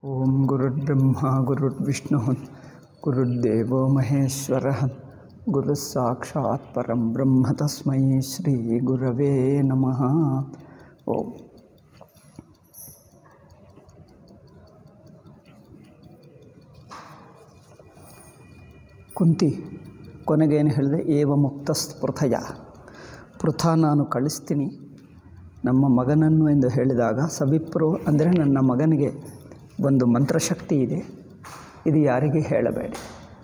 ಓಂ ಗುರುರ್ಬ್ರಹ್ಮ ಗುರುರ್ವಿಷ್ಣು ಗುರುರ್ದೇವೋ ಮಹೇಶ್ವರ ಗುರು ಸಾಕ್ಷಾತ್ ಪರಂ ಬ್ರಹ್ಮ ತಸ್ಮೈ ಶ್ರೀ ಗುರವೇ ನಮಃ ಓಂ ಕುಂತಿ ಕೊನೆಗೇನು ಹೇಳಿದೆ ಏವ ಮುಕ್ತ ಸ್ಪೃಥಯ ಪೃಥ ನಾನು ಕಳಿಸ್ತೀನಿ ನಮ್ಮ ಮಗನನ್ನು ಎಂದು ಹೇಳಿದಾಗ ಸವಿಪ್ರು ಅಂದರೆ ನನ್ನ ಮಗನಿಗೆ ಒಂದು ಮಂತ್ರಶಕ್ತಿ ಇದೆ ಇದು ಯಾರಿಗೆ ಹೇಳಬೇಡಿ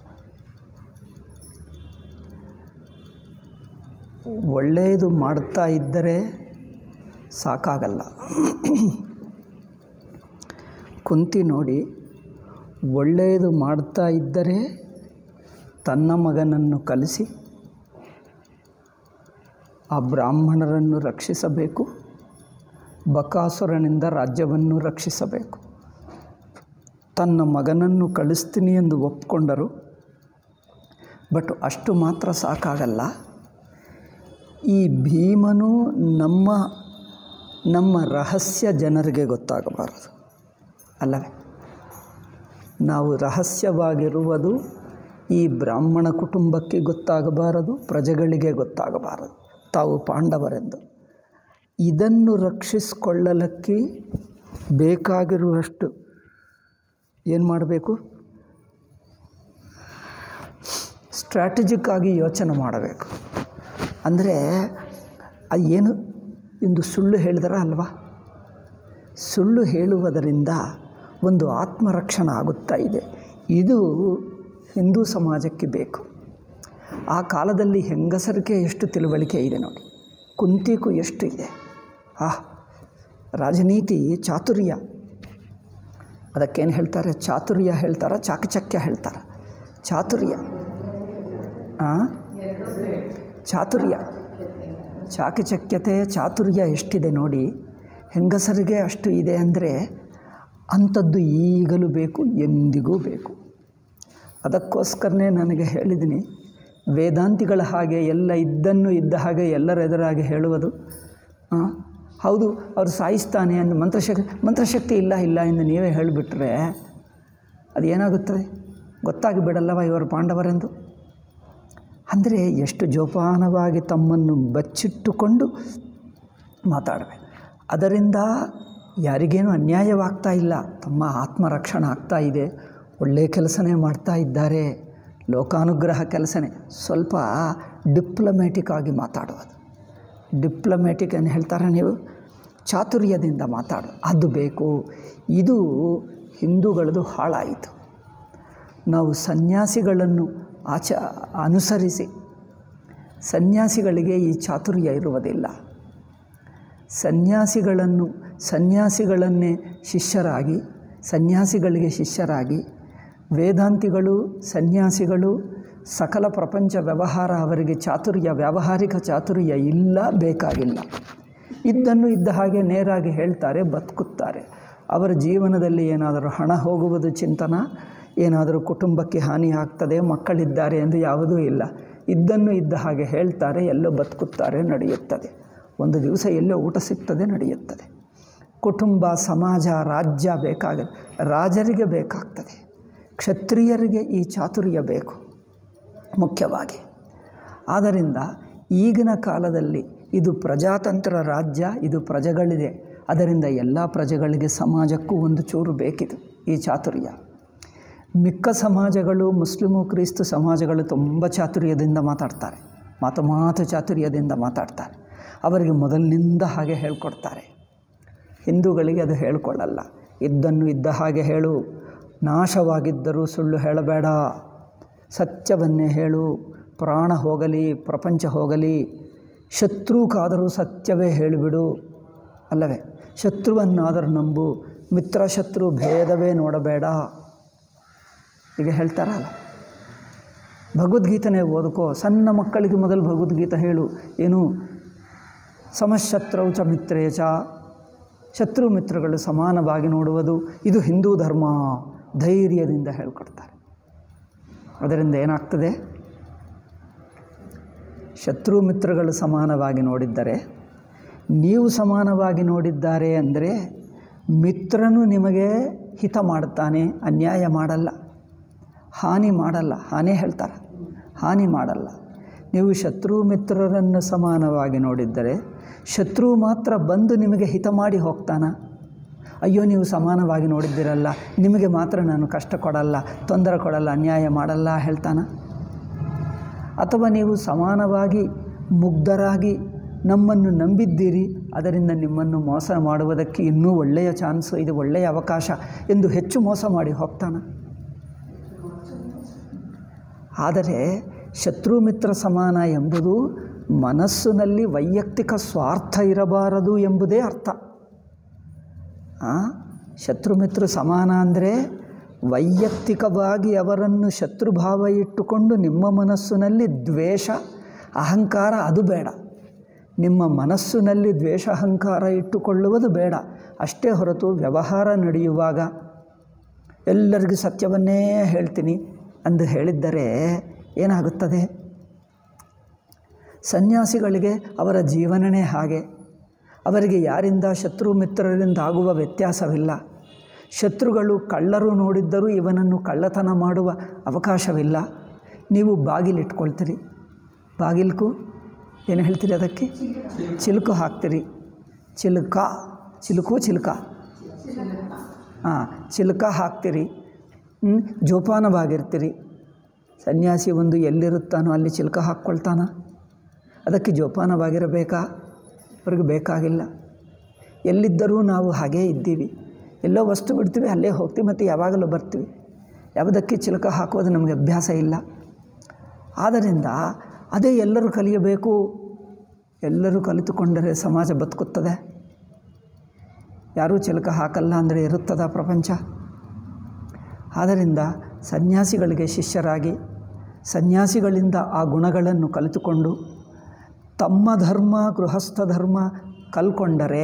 ಒಳ್ಳೆಯದು ಮಾಡ್ತಾ ಇದ್ದರೆ ಸಾಕಾಗಲ್ಲ ಕುಂತಿ ನೋಡಿ ಒಳ್ಳೆಯದು ಮಾಡ್ತಾ ಇದ್ದರೆ ತನ್ನ ಮಗನನ್ನು ಕಲಿಸಿ ಆ ಬ್ರಾಹ್ಮಣರನ್ನು ರಕ್ಷಿಸಬೇಕು ಬಕಾಸುರನಿಂದ ರಾಜ್ಯವನ್ನು ರಕ್ಷಿಸಬೇಕು ತನ್ನ ಮಗನನ್ನು ಕಳಿಸ್ತೀನಿ ಎಂದು ಒಪ್ಕೊಂಡರು ಬಟ್ ಅಷ್ಟು ಮಾತ್ರ ಸಾಕಾಗಲ್ಲ ಈ ಭೀಮನು ನಮ್ಮ ನಮ್ಮ ರಹಸ್ಯ ಜನರಿಗೆ ಗೊತ್ತಾಗಬಾರದು ಅಲ್ಲವೇ ನಾವು ರಹಸ್ಯವಾಗಿರುವುದು ಈ ಬ್ರಾಹ್ಮಣ ಕುಟುಂಬಕ್ಕೆ ಗೊತ್ತಾಗಬಾರದು ಪ್ರಜೆಗಳಿಗೆ ಗೊತ್ತಾಗಬಾರದು ತಾವು ಪಾಂಡವರೆಂದು ಇದನ್ನು ರಕ್ಷಿಸಿಕೊಳ್ಳಲಿಕ್ಕೆ ಬೇಕಾಗಿರುವಷ್ಟು ಏನು ಮಾಡಬೇಕು ಸ್ಟ್ರಾಟಜಿಕ್ ಆಗಿ ಯೋಚನೆ ಮಾಡಬೇಕು ಅಂದರೆ ಅದು ಏನು ಇಂದು ಸುಳ್ಳು ಹೇಳಿದಾರ ಅಲ್ವಾ ಸುಳ್ಳು ಹೇಳುವುದರಿಂದ ಒಂದು ಆತ್ಮರಕ್ಷಣೆ ಆಗುತ್ತಾ ಇದೆ ಇದು ಹಿಂದೂ ಸಮಾಜಕ್ಕೆ ಬೇಕು ಆ ಕಾಲದಲ್ಲಿ ಹೆಂಗಸರಿಗೆ ಎಷ್ಟು ತಿಳುವಳಿಕೆ ಇದೆ ನೋಡಿ ಕುಂತಿಗೂ ಎಷ್ಟು ಇದೆ ಆ ರಾಜನೀತಿ ಚಾತುರ್ಯ ಅದಕ್ಕೇನು ಹೇಳ್ತಾರೆ ಚಾತುರ್ಯ ಹೇಳ್ತಾರೆ ಚಾಕಚಕ್ಯ ಹೇಳ್ತಾರೆ ಚಾತುರ್ಯ ಚಾತುರ್ಯ ಚಾಕಚಕ್ಯತೆ ಚಾತುರ್ಯ ಎಷ್ಟಿದೆ ನೋಡಿ ಹೆಂಗಸರಿಗೆ ಅಷ್ಟು ಇದೆ ಅಂದರೆ ಅಂಥದ್ದು ಈಗಲೂ ಬೇಕು ಎಂದಿಗೂ ಬೇಕು ಅದಕ್ಕೋಸ್ಕರನೇ ನನಗೆ ಹೇಳಿದ್ದೀನಿ ವೇದಾಂತಿಗಳ ಹಾಗೆ ಎಲ್ಲ ಇದ್ದನ್ನು ಇದ್ದ ಹಾಗೆ ಎಲ್ಲರ ಎದುರಾಗಿ ಹೇಳುವುದು ಹೌದು ಅವರು ಸಾಯಿಸ್ತಾನೆ ಎಂದು ಮಂತ್ರಶಕ್ತಿ ಮಂತ್ರಶಕ್ತಿ ಇಲ್ಲ ಇಲ್ಲ ಎಂದು ನೀವೇ ಹೇಳಿಬಿಟ್ರೆ ಅದು ಏನಾಗುತ್ತದೆ ಗೊತ್ತಾಗಿ ಬಿಡಲ್ಲವ ಇವರು ಪಾಂಡವರೆಂದು ಅಂದರೆ ಎಷ್ಟು ಜೋಪಾನವಾಗಿ ತಮ್ಮನ್ನು ಬಚ್ಚಿಟ್ಟುಕೊಂಡು ಮಾತಾಡಬೇಕು ಅದರಿಂದ ಯಾರಿಗೇನು ಅನ್ಯಾಯವಾಗ್ತಾ ಇಲ್ಲ ತಮ್ಮ ಆತ್ಮರಕ್ಷಣೆ ಆಗ್ತಾ ಇದೆ ಒಳ್ಳೆಯ ಕೆಲಸನೇ ಮಾಡ್ತಾ ಇದ್ದಾರೆ ಲೋಕಾನುಗ್ರಹ ಕೆಲಸನೇ ಸ್ವಲ್ಪ ಡಿಪ್ಲೊಮ್ಯಾಟಿಕ್ ಆಗಿ ಮಾತಾಡೋದು ಡಿಪ್ಲೊಮ್ಯಾಟಿಕ್ ಏನು ಹೇಳ್ತಾರೆ ನೀವು ಚಾತುರ್ಯದಿಂದ ಮಾತಾಡು ಅದು ಬೇಕು ಇದು ಹಿಂದೂಗಳದು ಹಾಳಾಯಿತು ನಾವು ಸನ್ಯಾಸಿಗಳನ್ನು ಆಚ ಅನುಸರಿಸಿ ಸನ್ಯಾಸಿಗಳಿಗೆ ಈ ಚಾತುರ್ಯ ಇರುವುದಿಲ್ಲ ಸನ್ಯಾಸಿಗಳನ್ನು ಸನ್ಯಾಸಿಗಳನ್ನೇ ಶಿಷ್ಯರಾಗಿ ಸನ್ಯಾಸಿಗಳಿಗೆ ಶಿಷ್ಯರಾಗಿ ವೇದಾಂತಿಗಳು ಸನ್ಯಾಸಿಗಳು ಸಕಲ ಪ್ರಪಂಚ ವ್ಯವಹಾರ ಅವರಿಗೆ ಚಾತುರ್ಯ ವ್ಯಾವಹಾರಿಕ ಚಾತುರ್ಯ ಇಲ್ಲ ಬೇಕಾಗಿಲ್ಲ ಇದ್ದನ್ನು ಇದ್ದ ಹಾಗೆ ನೇರಾಗಿ ಹೇಳ್ತಾರೆ ಬದುಕುತ್ತಾರೆ ಅವರ ಜೀವನದಲ್ಲಿ ಏನಾದರೂ ಹಣ ಹೋಗುವುದು ಚಿಂತನ ಏನಾದರೂ ಕುಟುಂಬಕ್ಕೆ ಹಾನಿ ಆಗ್ತದೆ ಮಕ್ಕಳಿದ್ದಾರೆ ಎಂದು ಯಾವುದೂ ಇಲ್ಲ ಇದ್ದನ್ನು ಇದ್ದ ಹಾಗೆ ಹೇಳ್ತಾರೆ ಎಲ್ಲೋ ಬದುಕುತ್ತಾರೆ ನಡೆಯುತ್ತದೆ ಒಂದು ದಿವಸ ಎಲ್ಲೋ ಊಟ ಸಿಗ್ತದೆ ನಡೆಯುತ್ತದೆ ಕುಟುಂಬ ಸಮಾಜ ರಾಜ್ಯ ಬೇಕಾಗ ರಾಜರಿಗೆ ಬೇಕಾಗ್ತದೆ ಕ್ಷತ್ರಿಯರಿಗೆ ಈ ಚಾತುರ್ಯ ಬೇಕು ಮುಖ್ಯವಾಗಿ ಆದ್ದರಿಂದ ಈಗಿನ ಕಾಲದಲ್ಲಿ ಇದು ಪ್ರಜಾತಂತ್ರ ರಾಜ್ಯ ಇದು ಪ್ರಜೆಗಳಿದೆ ಅದರಿಂದ ಎಲ್ಲ ಪ್ರಜೆಗಳಿಗೆ ಸಮಾಜಕ್ಕೂ ಒಂದು ಚೂರು ಬೇಕಿದು ಈ ಚಾತುರ್ಯ ಮಿಕ್ಕ ಸಮಾಜಗಳು ಮುಸ್ಲಿಮು ಕ್ರಿಸ್ತು ಸಮಾಜಗಳು ತುಂಬ ಚಾತುರ್ಯದಿಂದ ಮಾತಾಡ್ತಾರೆ ಮಾತು ಮಾತು ಚಾತುರ್ಯದಿಂದ ಮಾತಾಡ್ತಾರೆ ಅವರಿಗೆ ಮೊದಲಿನಿಂದ ಹಾಗೆ ಹೇಳ್ಕೊಡ್ತಾರೆ ಹಿಂದೂಗಳಿಗೆ ಅದು ಹೇಳಿಕೊಳ್ಳಲ್ಲ ಇದ್ದನ್ನು ಇದ್ದ ಹಾಗೆ ಹೇಳು ನಾಶವಾಗಿದ್ದರೂ ಸುಳ್ಳು ಹೇಳಬೇಡ ಸತ್ಯವನ್ನೇ ಹೇಳು ಪ್ರಾಣ ಹೋಗಲಿ ಪ್ರಪಂಚ ಹೋಗಲಿ ಶತ್ರುಕಾದರೂ ಸತ್ಯವೇ ಹೇಳಿಬಿಡು ಅಲ್ಲವೇ ಶತ್ರುವನ್ನಾದರೂ ನಂಬು ಮಿತ್ರ ಶತ್ರು ಭೇದವೇ ನೋಡಬೇಡ ಈಗ ಹೇಳ್ತಾರಲ್ಲ ಭಗವದ್ಗೀತನೇ ಓದ್ಕೋ ಸಣ್ಣ ಮಕ್ಕಳಿಗೆ ಮೊದಲು ಭಗವದ್ಗೀತೆ ಹೇಳು ಏನು ಸಮಶತ್ರೌ ಚ ಮಿತ್ರೇ ಚ ಶತ್ರು ಮಿತ್ರಗಳು ಸಮಾನವಾಗಿ ನೋಡುವುದು ಇದು ಹಿಂದೂ ಧರ್ಮ ಧೈರ್ಯದಿಂದ ಹೇಳ್ಕೊಡ್ತಾರೆ ಅದರಿಂದ ಏನಾಗ್ತದೆ ಶತ್ರು ಮಿತ್ರಗಳು ಸಮಾನವಾಗಿ ನೋಡಿದ್ದರೆ ನೀವು ಸಮಾನವಾಗಿ ನೋಡಿದ್ದಾರೆ ಅಂದರೆ ಮಿತ್ರನು ನಿಮಗೆ ಹಿತ ಮಾಡುತ್ತಾನೆ ಅನ್ಯಾಯ ಮಾಡಲ್ಲ ಹಾನಿ ಮಾಡಲ್ಲ ಹಾನಿ ಹೇಳ್ತಾರೆ ಹಾನಿ ಮಾಡಲ್ಲ ನೀವು ಶತ್ರು ಮಿತ್ರರನ್ನು ಸಮಾನವಾಗಿ ನೋಡಿದ್ದರೆ ಶತ್ರು ಮಾತ್ರ ಬಂದು ನಿಮಗೆ ಹಿತ ಮಾಡಿ ಹೋಗ್ತಾನ ಅಯ್ಯೋ ನೀವು ಸಮಾನವಾಗಿ ನೋಡಿದ್ದೀರಲ್ಲ ನಿಮಗೆ ಮಾತ್ರ ನಾನು ಕಷ್ಟ ಕೊಡಲ್ಲ ತೊಂದರೆ ಕೊಡಲ್ಲ ಅನ್ಯಾಯ ಮಾಡಲ್ಲ ಹೇಳ್ತಾನ ಅಥವಾ ನೀವು ಸಮಾನವಾಗಿ ಮುಗ್ಧರಾಗಿ ನಮ್ಮನ್ನು ನಂಬಿದ್ದೀರಿ ಅದರಿಂದ ನಿಮ್ಮನ್ನು ಮೋಸ ಮಾಡುವುದಕ್ಕೆ ಇನ್ನೂ ಒಳ್ಳೆಯ ಚಾನ್ಸು ಇದು ಒಳ್ಳೆಯ ಅವಕಾಶ ಎಂದು ಹೆಚ್ಚು ಮೋಸ ಮಾಡಿ ಹೋಗ್ತಾನ ಆದರೆ ಶತ್ರು ಮಿತ್ರ ಸಮಾನ ಎಂಬುದು ಮನಸ್ಸಿನಲ್ಲಿ ವೈಯಕ್ತಿಕ ಸ್ವಾರ್ಥ ಇರಬಾರದು ಎಂಬುದೇ ಅರ್ಥ ಆ? ಶತ್ರು ಮಿತ್ರ ಸಮಾನ ಅಂದರೆ ವೈಯಕ್ತಿಕವಾಗಿ ಅವರನ್ನು ಶತ್ರುಭಾವ ಇಟ್ಟುಕೊಂಡು ನಿಮ್ಮ ಮನಸ್ಸಿನಲ್ಲಿ ದ್ವೇಷ ಅಹಂಕಾರ ಅದು ಬೇಡ ನಿಮ್ಮ ಮನಸ್ಸಿನಲ್ಲಿ ದ್ವೇಷ ಅಹಂಕಾರ ಇಟ್ಟುಕೊಳ್ಳುವುದು ಬೇಡ ಅಷ್ಟೇ ಹೊರತು ವ್ಯವಹಾರ ನಡೆಯುವಾಗ ಎಲ್ಲರಿಗೂ ಸತ್ಯವನ್ನೇ ಹೇಳ್ತೀನಿ ಅಂದು ಹೇಳಿದ್ದರೆ ಏನಾಗುತ್ತದೆ ಸನ್ಯಾಸಿಗಳಿಗೆ ಅವರ ಜೀವನನೇ ಹಾಗೆ ಅವರಿಗೆ ಯಾರಿಂದ ಶತ್ರು ಮಿತ್ರರಿಂದ ಆಗುವ ವ್ಯತ್ಯಾಸವಿಲ್ಲ ಶತ್ರುಗಳು ಕಳ್ಳರು ನೋಡಿದ್ದರೂ ಇವನನ್ನು ಕಳ್ಳತನ ಮಾಡುವ ಅವಕಾಶವಿಲ್ಲ ನೀವು ಬಾಗಿಲಿಟ್ಕೊಳ್ತೀರಿ ಬಾಗಿಲ್ಕು ಏನು ಹೇಳ್ತೀರಿ ಅದಕ್ಕೆ ಚಿಲುಕು ಹಾಕ್ತೀರಿ ಚಿಲುಕ ಚಿಲುಕು ಚಿಲುಕ ಹಾಂ ಚಿಲುಕ ಹಾಕ್ತೀರಿ ಹ್ಮ್? ಜೋಪಾನವಾಗಿರ್ತೀರಿ ಸನ್ಯಾಸಿ ಒಂದು ಎಲ್ಲಿರುತ್ತಾನೋ ಅಲ್ಲಿ ಚಿಲಕ ಹಾಕ್ಕೊಳ್ತಾನ ಅದಕ್ಕೆ ಜೋಪಾನವಾಗಿರಬೇಕಾ ಅವ್ರಿಗೆ ಬೇಕಾಗಿಲ್ಲ ಎಲ್ಲಿದ್ದರೂ ನಾವು ಹಾಗೇ ಇದ್ದೀವಿ ಎಲ್ಲೋ ವಸ್ತು ಬಿಡ್ತೀವಿ ಅಲ್ಲೇ ಹೋಗ್ತೀವಿ ಮತ್ತು ಯಾವಾಗಲೂ ಬರ್ತೀವಿ ಯಾವುದಕ್ಕೆ ಚಿಲಕ ಹಾಕೋದು ನಮಗೆ ಅಭ್ಯಾಸ ಇಲ್ಲ ಆದ್ದರಿಂದ ಅದೇ ಎಲ್ಲರೂ ಕಲಿಯಬೇಕು ಎಲ್ಲರೂ ಕಲಿತುಕೊಂಡರೆ ಸಮಾಜ ಬದುಕುತ್ತದೆ ಯಾರೂ ಚಿಲಕ ಹಾಕಲ್ಲ ಅಂದರೆ ಇರುತ್ತದ ಪ್ರಪಂಚ ಆದ್ದರಿಂದ ಸನ್ಯಾಸಿಗಳಿಗೆ ಶಿಷ್ಯರಾಗಿ ಸನ್ಯಾಸಿಗಳಿಂದ ಆ ಗುಣಗಳನ್ನು ಕಲಿತುಕೊಂಡು ತಮ್ಮ ಧರ್ಮ ಗೃಹಸ್ಥ ಧರ್ಮ ಕಲ್ಕೊಂಡರೆ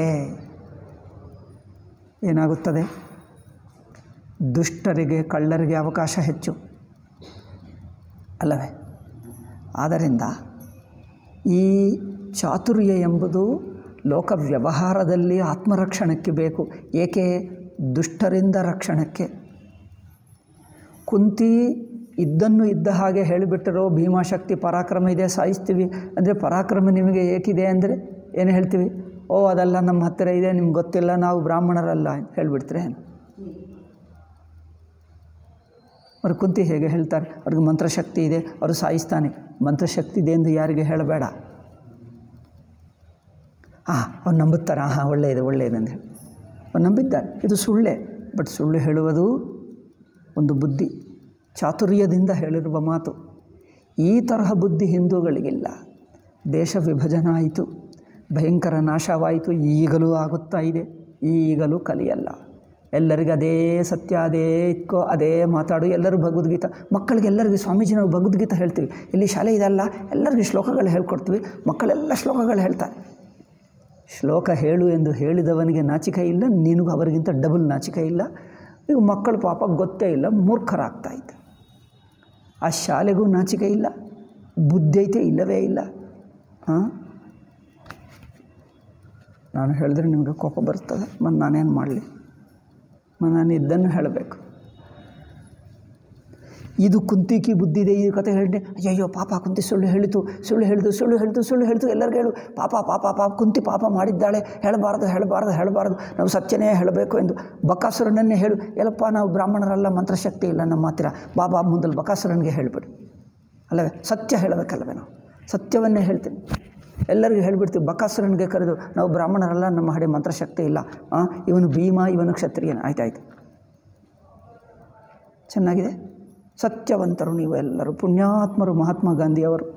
ಏನಾಗುತ್ತದೆ ದುಷ್ಟರಿಗೆ ಕಳ್ಳರಿಗೆ ಅವಕಾಶ ಹೆಚ್ಚು ಅಲ್ಲವೇ ಆದ್ದರಿಂದ ಈ ಚಾತುರ್ಯ ಎಂಬುದು ಲೋಕ ವ್ಯವಹಾರದಲ್ಲಿ ಆತ್ಮರಕ್ಷಣಕ್ಕೆ ಬೇಕು ಏಕೆ ದುಷ್ಟರಿಂದ ರಕ್ಷಣಕ್ಕೆ ಕುಂತಿ ಇದ್ದನ್ನು ಇದ್ದ ಹಾಗೆ ಹೇಳಿಬಿಟ್ಟರೋ ಭೀಮಾಶಕ್ತಿ ಪರಾಕ್ರಮ ಇದೆ ಸಾಯಿಸ್ತೀವಿ ಅಂದರೆ ಪರಾಕ್ರಮ ನಿಮಗೆ ಏಕಿದೆ ಅಂದರೆ ಏನು ಹೇಳ್ತೀವಿ ಓ ಅದೆಲ್ಲ ನಮ್ಮ ಹತ್ತಿರ ಇದೆ ನಿಮ್ಗೆ ಗೊತ್ತಿಲ್ಲ ನಾವು ಬ್ರಾಹ್ಮಣರಲ್ಲ ಹೇಳಿಬಿಡ್ತೀರ ಏನು ಅವ್ರು ಕುಂತಿ ಹೇಗೆ ಹೇಳ್ತಾರೆ ಅವ್ರಿಗೆ ಮಂತ್ರಶಕ್ತಿ ಇದೆ ಅವರು ಸಾಯಿಸ್ತಾನೆ ಮಂತ್ರಶಕ್ತಿ ಇದೆ ಎಂದು ಯಾರಿಗೆ ಹೇಳಬೇಡ ಹಾಂ ಅವ್ರು ನಂಬುತ್ತಾರೆ ಹಾಂ ಒಳ್ಳೆಯದು ಒಳ್ಳೆಯದು ಅಂತ ಹೇಳಿ ಅವ್ರು ನಂಬಿದ್ದಾರೆ ಇದು ಸುಳ್ಳೆ ಬಟ್ ಸುಳ್ಳು ಹೇಳುವುದು ಒಂದು ಬುದ್ಧಿ ಚಾತುರ್ಯದಿಂದ ಹೇಳಿರುವ ಮಾತು ಈ ತರಹ ಬುದ್ಧಿ ಹಿಂದೂಗಳಿಗಿಲ್ಲ ದೇಶ ವಿಭಜನೆ ಆಯಿತು ಭಯಂಕರ ನಾಶವಾಯಿತು ಈಗಲೂ ಆಗುತ್ತಾ ಇದೆ ಈಗಲೂ ಕಲಿಯಲ್ಲ ಎಲ್ಲರಿಗೂ ಅದೇ ಸತ್ಯ ಅದೇ ಇಟ್ಕೋ ಅದೇ ಮಾತಾಡು ಎಲ್ಲರೂ ಭಗವದ್ಗೀತಾ ಮಕ್ಕಳಿಗೆ ಎಲ್ಲರಿಗೂ ಸ್ವಾಮೀಜಿ ನಾವು ಭಗವದ್ಗೀತಾ ಹೇಳ್ತೀವಿ ಇಲ್ಲಿ ಶಾಲೆ ಇದಲ್ಲ ಎಲ್ಲರಿಗೂ ಶ್ಲೋಕಗಳು ಹೇಳ್ಕೊಡ್ತೀವಿ ಮಕ್ಕಳೆಲ್ಲ ಶ್ಲೋಕಗಳು ಹೇಳ್ತಾರೆ ಶ್ಲೋಕ ಹೇಳು ಎಂದು ಹೇಳಿದವನಿಗೆ ನಾಚಿಕೆ ಇಲ್ಲ ನಿನಗೂ ಅವರಿಗಿಂತ ಡಬಲ್ ನಾಚಿಕೆ ಇಲ್ಲ ಈಗ ಮಕ್ಕಳು ಪಾಪ ಗೊತ್ತೇ ಇಲ್ಲ ಮೂರ್ಖರಾಗ್ತಾ ಇದ್ದ ಆ ಶಾಲೆಗೂ ನಾಚಿಕೆ ಇಲ್ಲ ಬುದ್ಧಿ ಐತೆ ಇಲ್ಲವೇ ಇಲ್ಲ ಹಾಂ ನಾನು ಹೇಳಿದ್ರೆ ನಿಮಗೆ ಕೋಪ ಬರ್ತದೆ ಮತ್ತು ನಾನೇನು ಮಾಡಲಿ ನಾನು ಇದನ್ನು ಹೇಳಬೇಕು ಇದು ಕುಂತಿಕಿ ಬುದ್ಧಿದೆ ಈ ಕತೆ ಹೇಳಿ ಅಯ್ಯಯ್ಯೋ ಪಾಪ ಕುಂತಿ ಸುಳ್ಳು ಹೇಳಿತು ಸುಳ್ಳು ಹೇಳಿತು ಸುಳ್ಳು ಹೇಳಿತು ಸುಳ್ಳು ಹೇಳಿತು ಎಲ್ಲರಿಗೂ ಹೇಳು ಪಾಪ ಪಾಪ ಪಾಪ ಕುಂತಿ ಪಾಪ ಮಾಡಿದ್ದಾಳೆ ಹೇಳಬಾರ್ದು ಹೇಳಬಾರ್ದು ಹೇಳಬಾರ್ದು ನಾವು ಸತ್ಯನೇ ಹೇಳಬೇಕು ಎಂದು ಬಕಾಸುರನನ್ನೇ ಹೇಳು ಎಲ್ಲಪ್ಪ ನಾವು ಬ್ರಾಹ್ಮಣರಲ್ಲ ಮಂತ್ರಶಕ್ತಿ ಇಲ್ಲ ನಮ್ಮ ಹತ್ತಿರ ಬಾಬಾ ಮುಂದಲ್ಲಿ ಬಕಾಸುರನಿಗೆ ಹೇಳಿಬಿಡು ಅಲ್ಲವೇ ಸತ್ಯ ಹೇಳಬೇಕಲ್ಲವೇ ನಾವು ಸತ್ಯವನ್ನೇ ಹೇಳ್ತೀನಿ ಎಲ್ಲರಿಗೂ ಹೇಳಿಬಿಡ್ತೀವಿ ಬಕಾಸುರನಿಗೆ ಕರೆದು ನಾವು ಬ್ರಾಹ್ಮಣರಲ್ಲ ನಮ್ಮ ಹಡೆ ಮಂತ್ರಶಕ್ತಿ ಇಲ್ಲ ಆ, ಇವನು ಭೀಮ ಇವನು ಕ್ಷತ್ರಿಯನ ಆಯ್ತಾಯ್ತು ಚೆನ್ನಾಗಿದೆ ಸತ್ಯವಂತರು ನೀವು ಎಲ್ಲರೂ ಪುಣ್ಯಾತ್ಮರು ಮಹಾತ್ಮ ಗಾಂಧಿಯವರು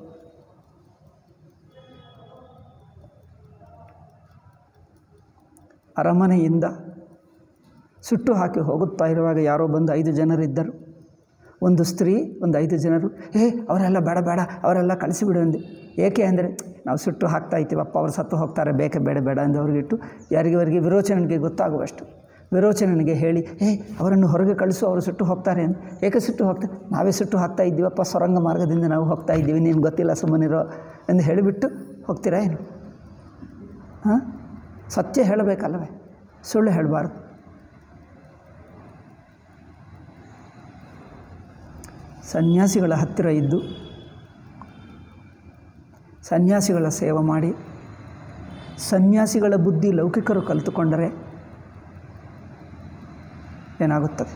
ಅರಮನೆಯಿಂದ ಸುಟ್ಟು ಹಾಕಿ ಹೋಗುತ್ತಾ ಇರುವಾಗ ಯಾರೋ ಬಂದು ಐದು ಜನರಿದ್ದರು ಒಂದು ಸ್ತ್ರೀ ಒಂದು ಐದು ಜನರು ಏ ಅವರೆಲ್ಲ ಬೇಡ ಬೇಡ ಅವರೆಲ್ಲ ಕಳಿಸಿಬಿಡು ಅಂದೆ ಏಕೆ ಅಂದರೆ ನಾವು ಸುಟ್ಟು ಹಾಕ್ತಾ ಇದ್ದೀವಪ್ಪ ಅವ್ರು ಸತ್ತು ಹೋಗ್ತಾರೆ ಬೇಕೆ ಬೇಡ ಬೇಡ ಎಂದು ಅವ್ರಿಗಿಟ್ಟು ಯಾರಿಗವರಿಗೆ ವಿರೋಚನೆಗೆ ಗೊತ್ತಾಗುವಷ್ಟು ವಿರೋಚನನಿಗೆ ಹೇಳಿ ಏ ಅವರನ್ನು ಹೊರಗೆ ಕಳಿಸು ಅವರು ಸುಟ್ಟು ಹೋಗ್ತಾರೆ ಅಂತ ಏಕೆ ಸುಟ್ಟು ಹೋಗ್ತಾರೆ ನಾವೇ ಸುಟ್ಟು ಹಾಕ್ತಾ ಇದ್ದೀವಪ್ಪ ಸೊರಂಗ ಮಾರ್ಗದಿಂದ ನಾವು ಹೋಗ್ತಾ ಇದ್ದೀವಿ ನೀನು ಗೊತ್ತಿಲ್ಲ ಸುಮ್ಮನಿರೋ ಎಂದು ಹೇಳಿಬಿಟ್ಟು ಹೋಗ್ತೀರಾ ಏನು ಹಾಂ ಸತ್ಯ ಹೇಳಬೇಕಲ್ಲವೇ ಸುಳ್ಳು ಹೇಳಬಾರ್ದು ಸನ್ಯಾಸಿಗಳ ಹತ್ತಿರ ಇದ್ದು ಸನ್ಯಾಸಿಗಳ ಸೇವೆ ಮಾಡಿ ಸನ್ಯಾಸಿಗಳ ಬುದ್ಧಿ ಲೌಕಿಕರು ಕಲಿತುಕೊಂಡರೆ ಏನಾಗುತ್ತದೆ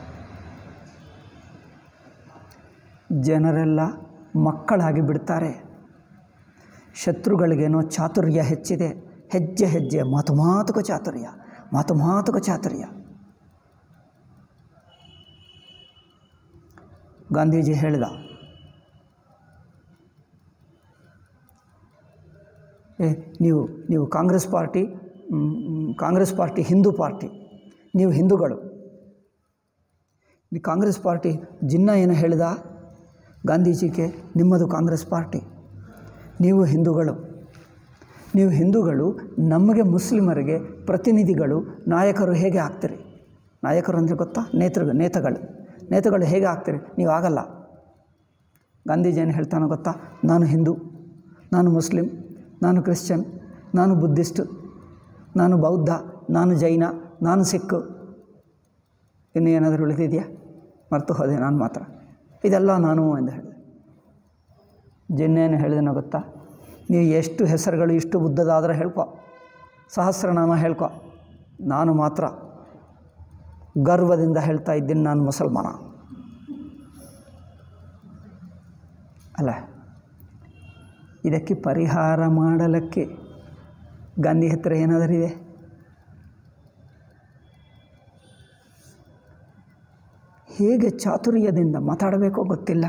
ಜನರೆಲ್ಲ ಮಕ್ಕಳಾಗಿ ಬಿಡ್ತಾರೆ ಶತ್ರುಗಳಿಗೇನೋ ಚಾತುರ್ಯ ಹೆಚ್ಚಿದೆ ಹೆಜ್ಜೆ ಹೆಜ್ಜೆ ಮಾತು ಮಾತುಕ ಚಾತುರ್ಯ ಮಾತು ಮಾತುಕ ಚಾತುರ್ಯ ಗಾಂಧೀಜಿ ಹೇಳಿದ ಏ ನೀವು ನೀವು ಕಾಂಗ್ರೆಸ್ ಪಾರ್ಟಿ ಮ್, ಮ್, ಕಾಂಗ್ರೆಸ್ ಪಾರ್ಟಿ ಹಿಂದೂ ಪಾರ್ಟಿ ನೀವು ಹಿಂದೂಗಳು ಈ ಕಾಂಗ್ರೆಸ್ ಪಾರ್ಟಿ ಜಿನ್ನ ಏನು ಹೇಳಿದ ಗಾಂಧೀಜಿಗೆ ನಿಮ್ಮದು ಕಾಂಗ್ರೆಸ್ ಪಾರ್ಟಿ ನೀವು ಹಿಂದೂಗಳು ನೀವು ಹಿಂದೂಗಳು ನಮಗೆ ಮುಸ್ಲಿಮರಿಗೆ ಪ್ರತಿನಿಧಿಗಳು ನಾಯಕರು ಹೇಗೆ ಆಗ್ತೀರಿ ನಾಯಕರು ಅಂದರೆ ಗೊತ್ತಾ ನೇತೃ ನೇತಗಳು ನೇತಗಳು ಹೇಗೆ ಆಗ್ತೀರಿ ನೀವು ಆಗಲ್ಲ ಗಾಂಧೀಜಿ ಏನು ಹೇಳ್ತಾನೋ ಗೊತ್ತಾ ನಾನು ಹಿಂದೂ ನಾನು ಮುಸ್ಲಿಂ ನಾನು ಕ್ರಿಶ್ಚಿಯನ್ ನಾನು ಬುದ್ಧಿಸ್ಟು ನಾನು ಬೌದ್ಧ ನಾನು ಜೈನ ನಾನು ಸಿಖ್ ಇನ್ನು ಏನಾದರೂ ಉಳಿದಿದೆಯಾ ಮರ್ತು ಹೋದೆ ನಾನು ಮಾತ್ರ ಇದೆಲ್ಲ ನಾನು ಎಂದು ಹೇಳಿದೆ ಜಿನ್ನೇನು ಹೇಳಿದನೋ ಗೊತ್ತಾ ನೀವು ಎಷ್ಟು ಹೆಸರುಗಳು ಇಷ್ಟು ಉದ್ದದಾದರೆ ಹೇಳ್ಕೊ ಸಹಸ್ರನಾಮ ಹೇಳ್ಕೊ ನಾನು ಮಾತ್ರ ಗರ್ವದಿಂದ ಹೇಳ್ತಾ ಇದ್ದೀನಿ ನಾನು ಮುಸಲ್ಮಾನ ಅಲ್ಲ ಇದಕ್ಕೆ ಪರಿಹಾರ ಮಾಡಲಿಕ್ಕೆ ಗಾಂಧಿ ಹತ್ತಿರ ಏನಾದರೂ ಇದೆ ಹೇಗೆ ಚಾತುರ್ಯದಿಂದ ಮಾತಾಡಬೇಕೋ ಗೊತ್ತಿಲ್ಲ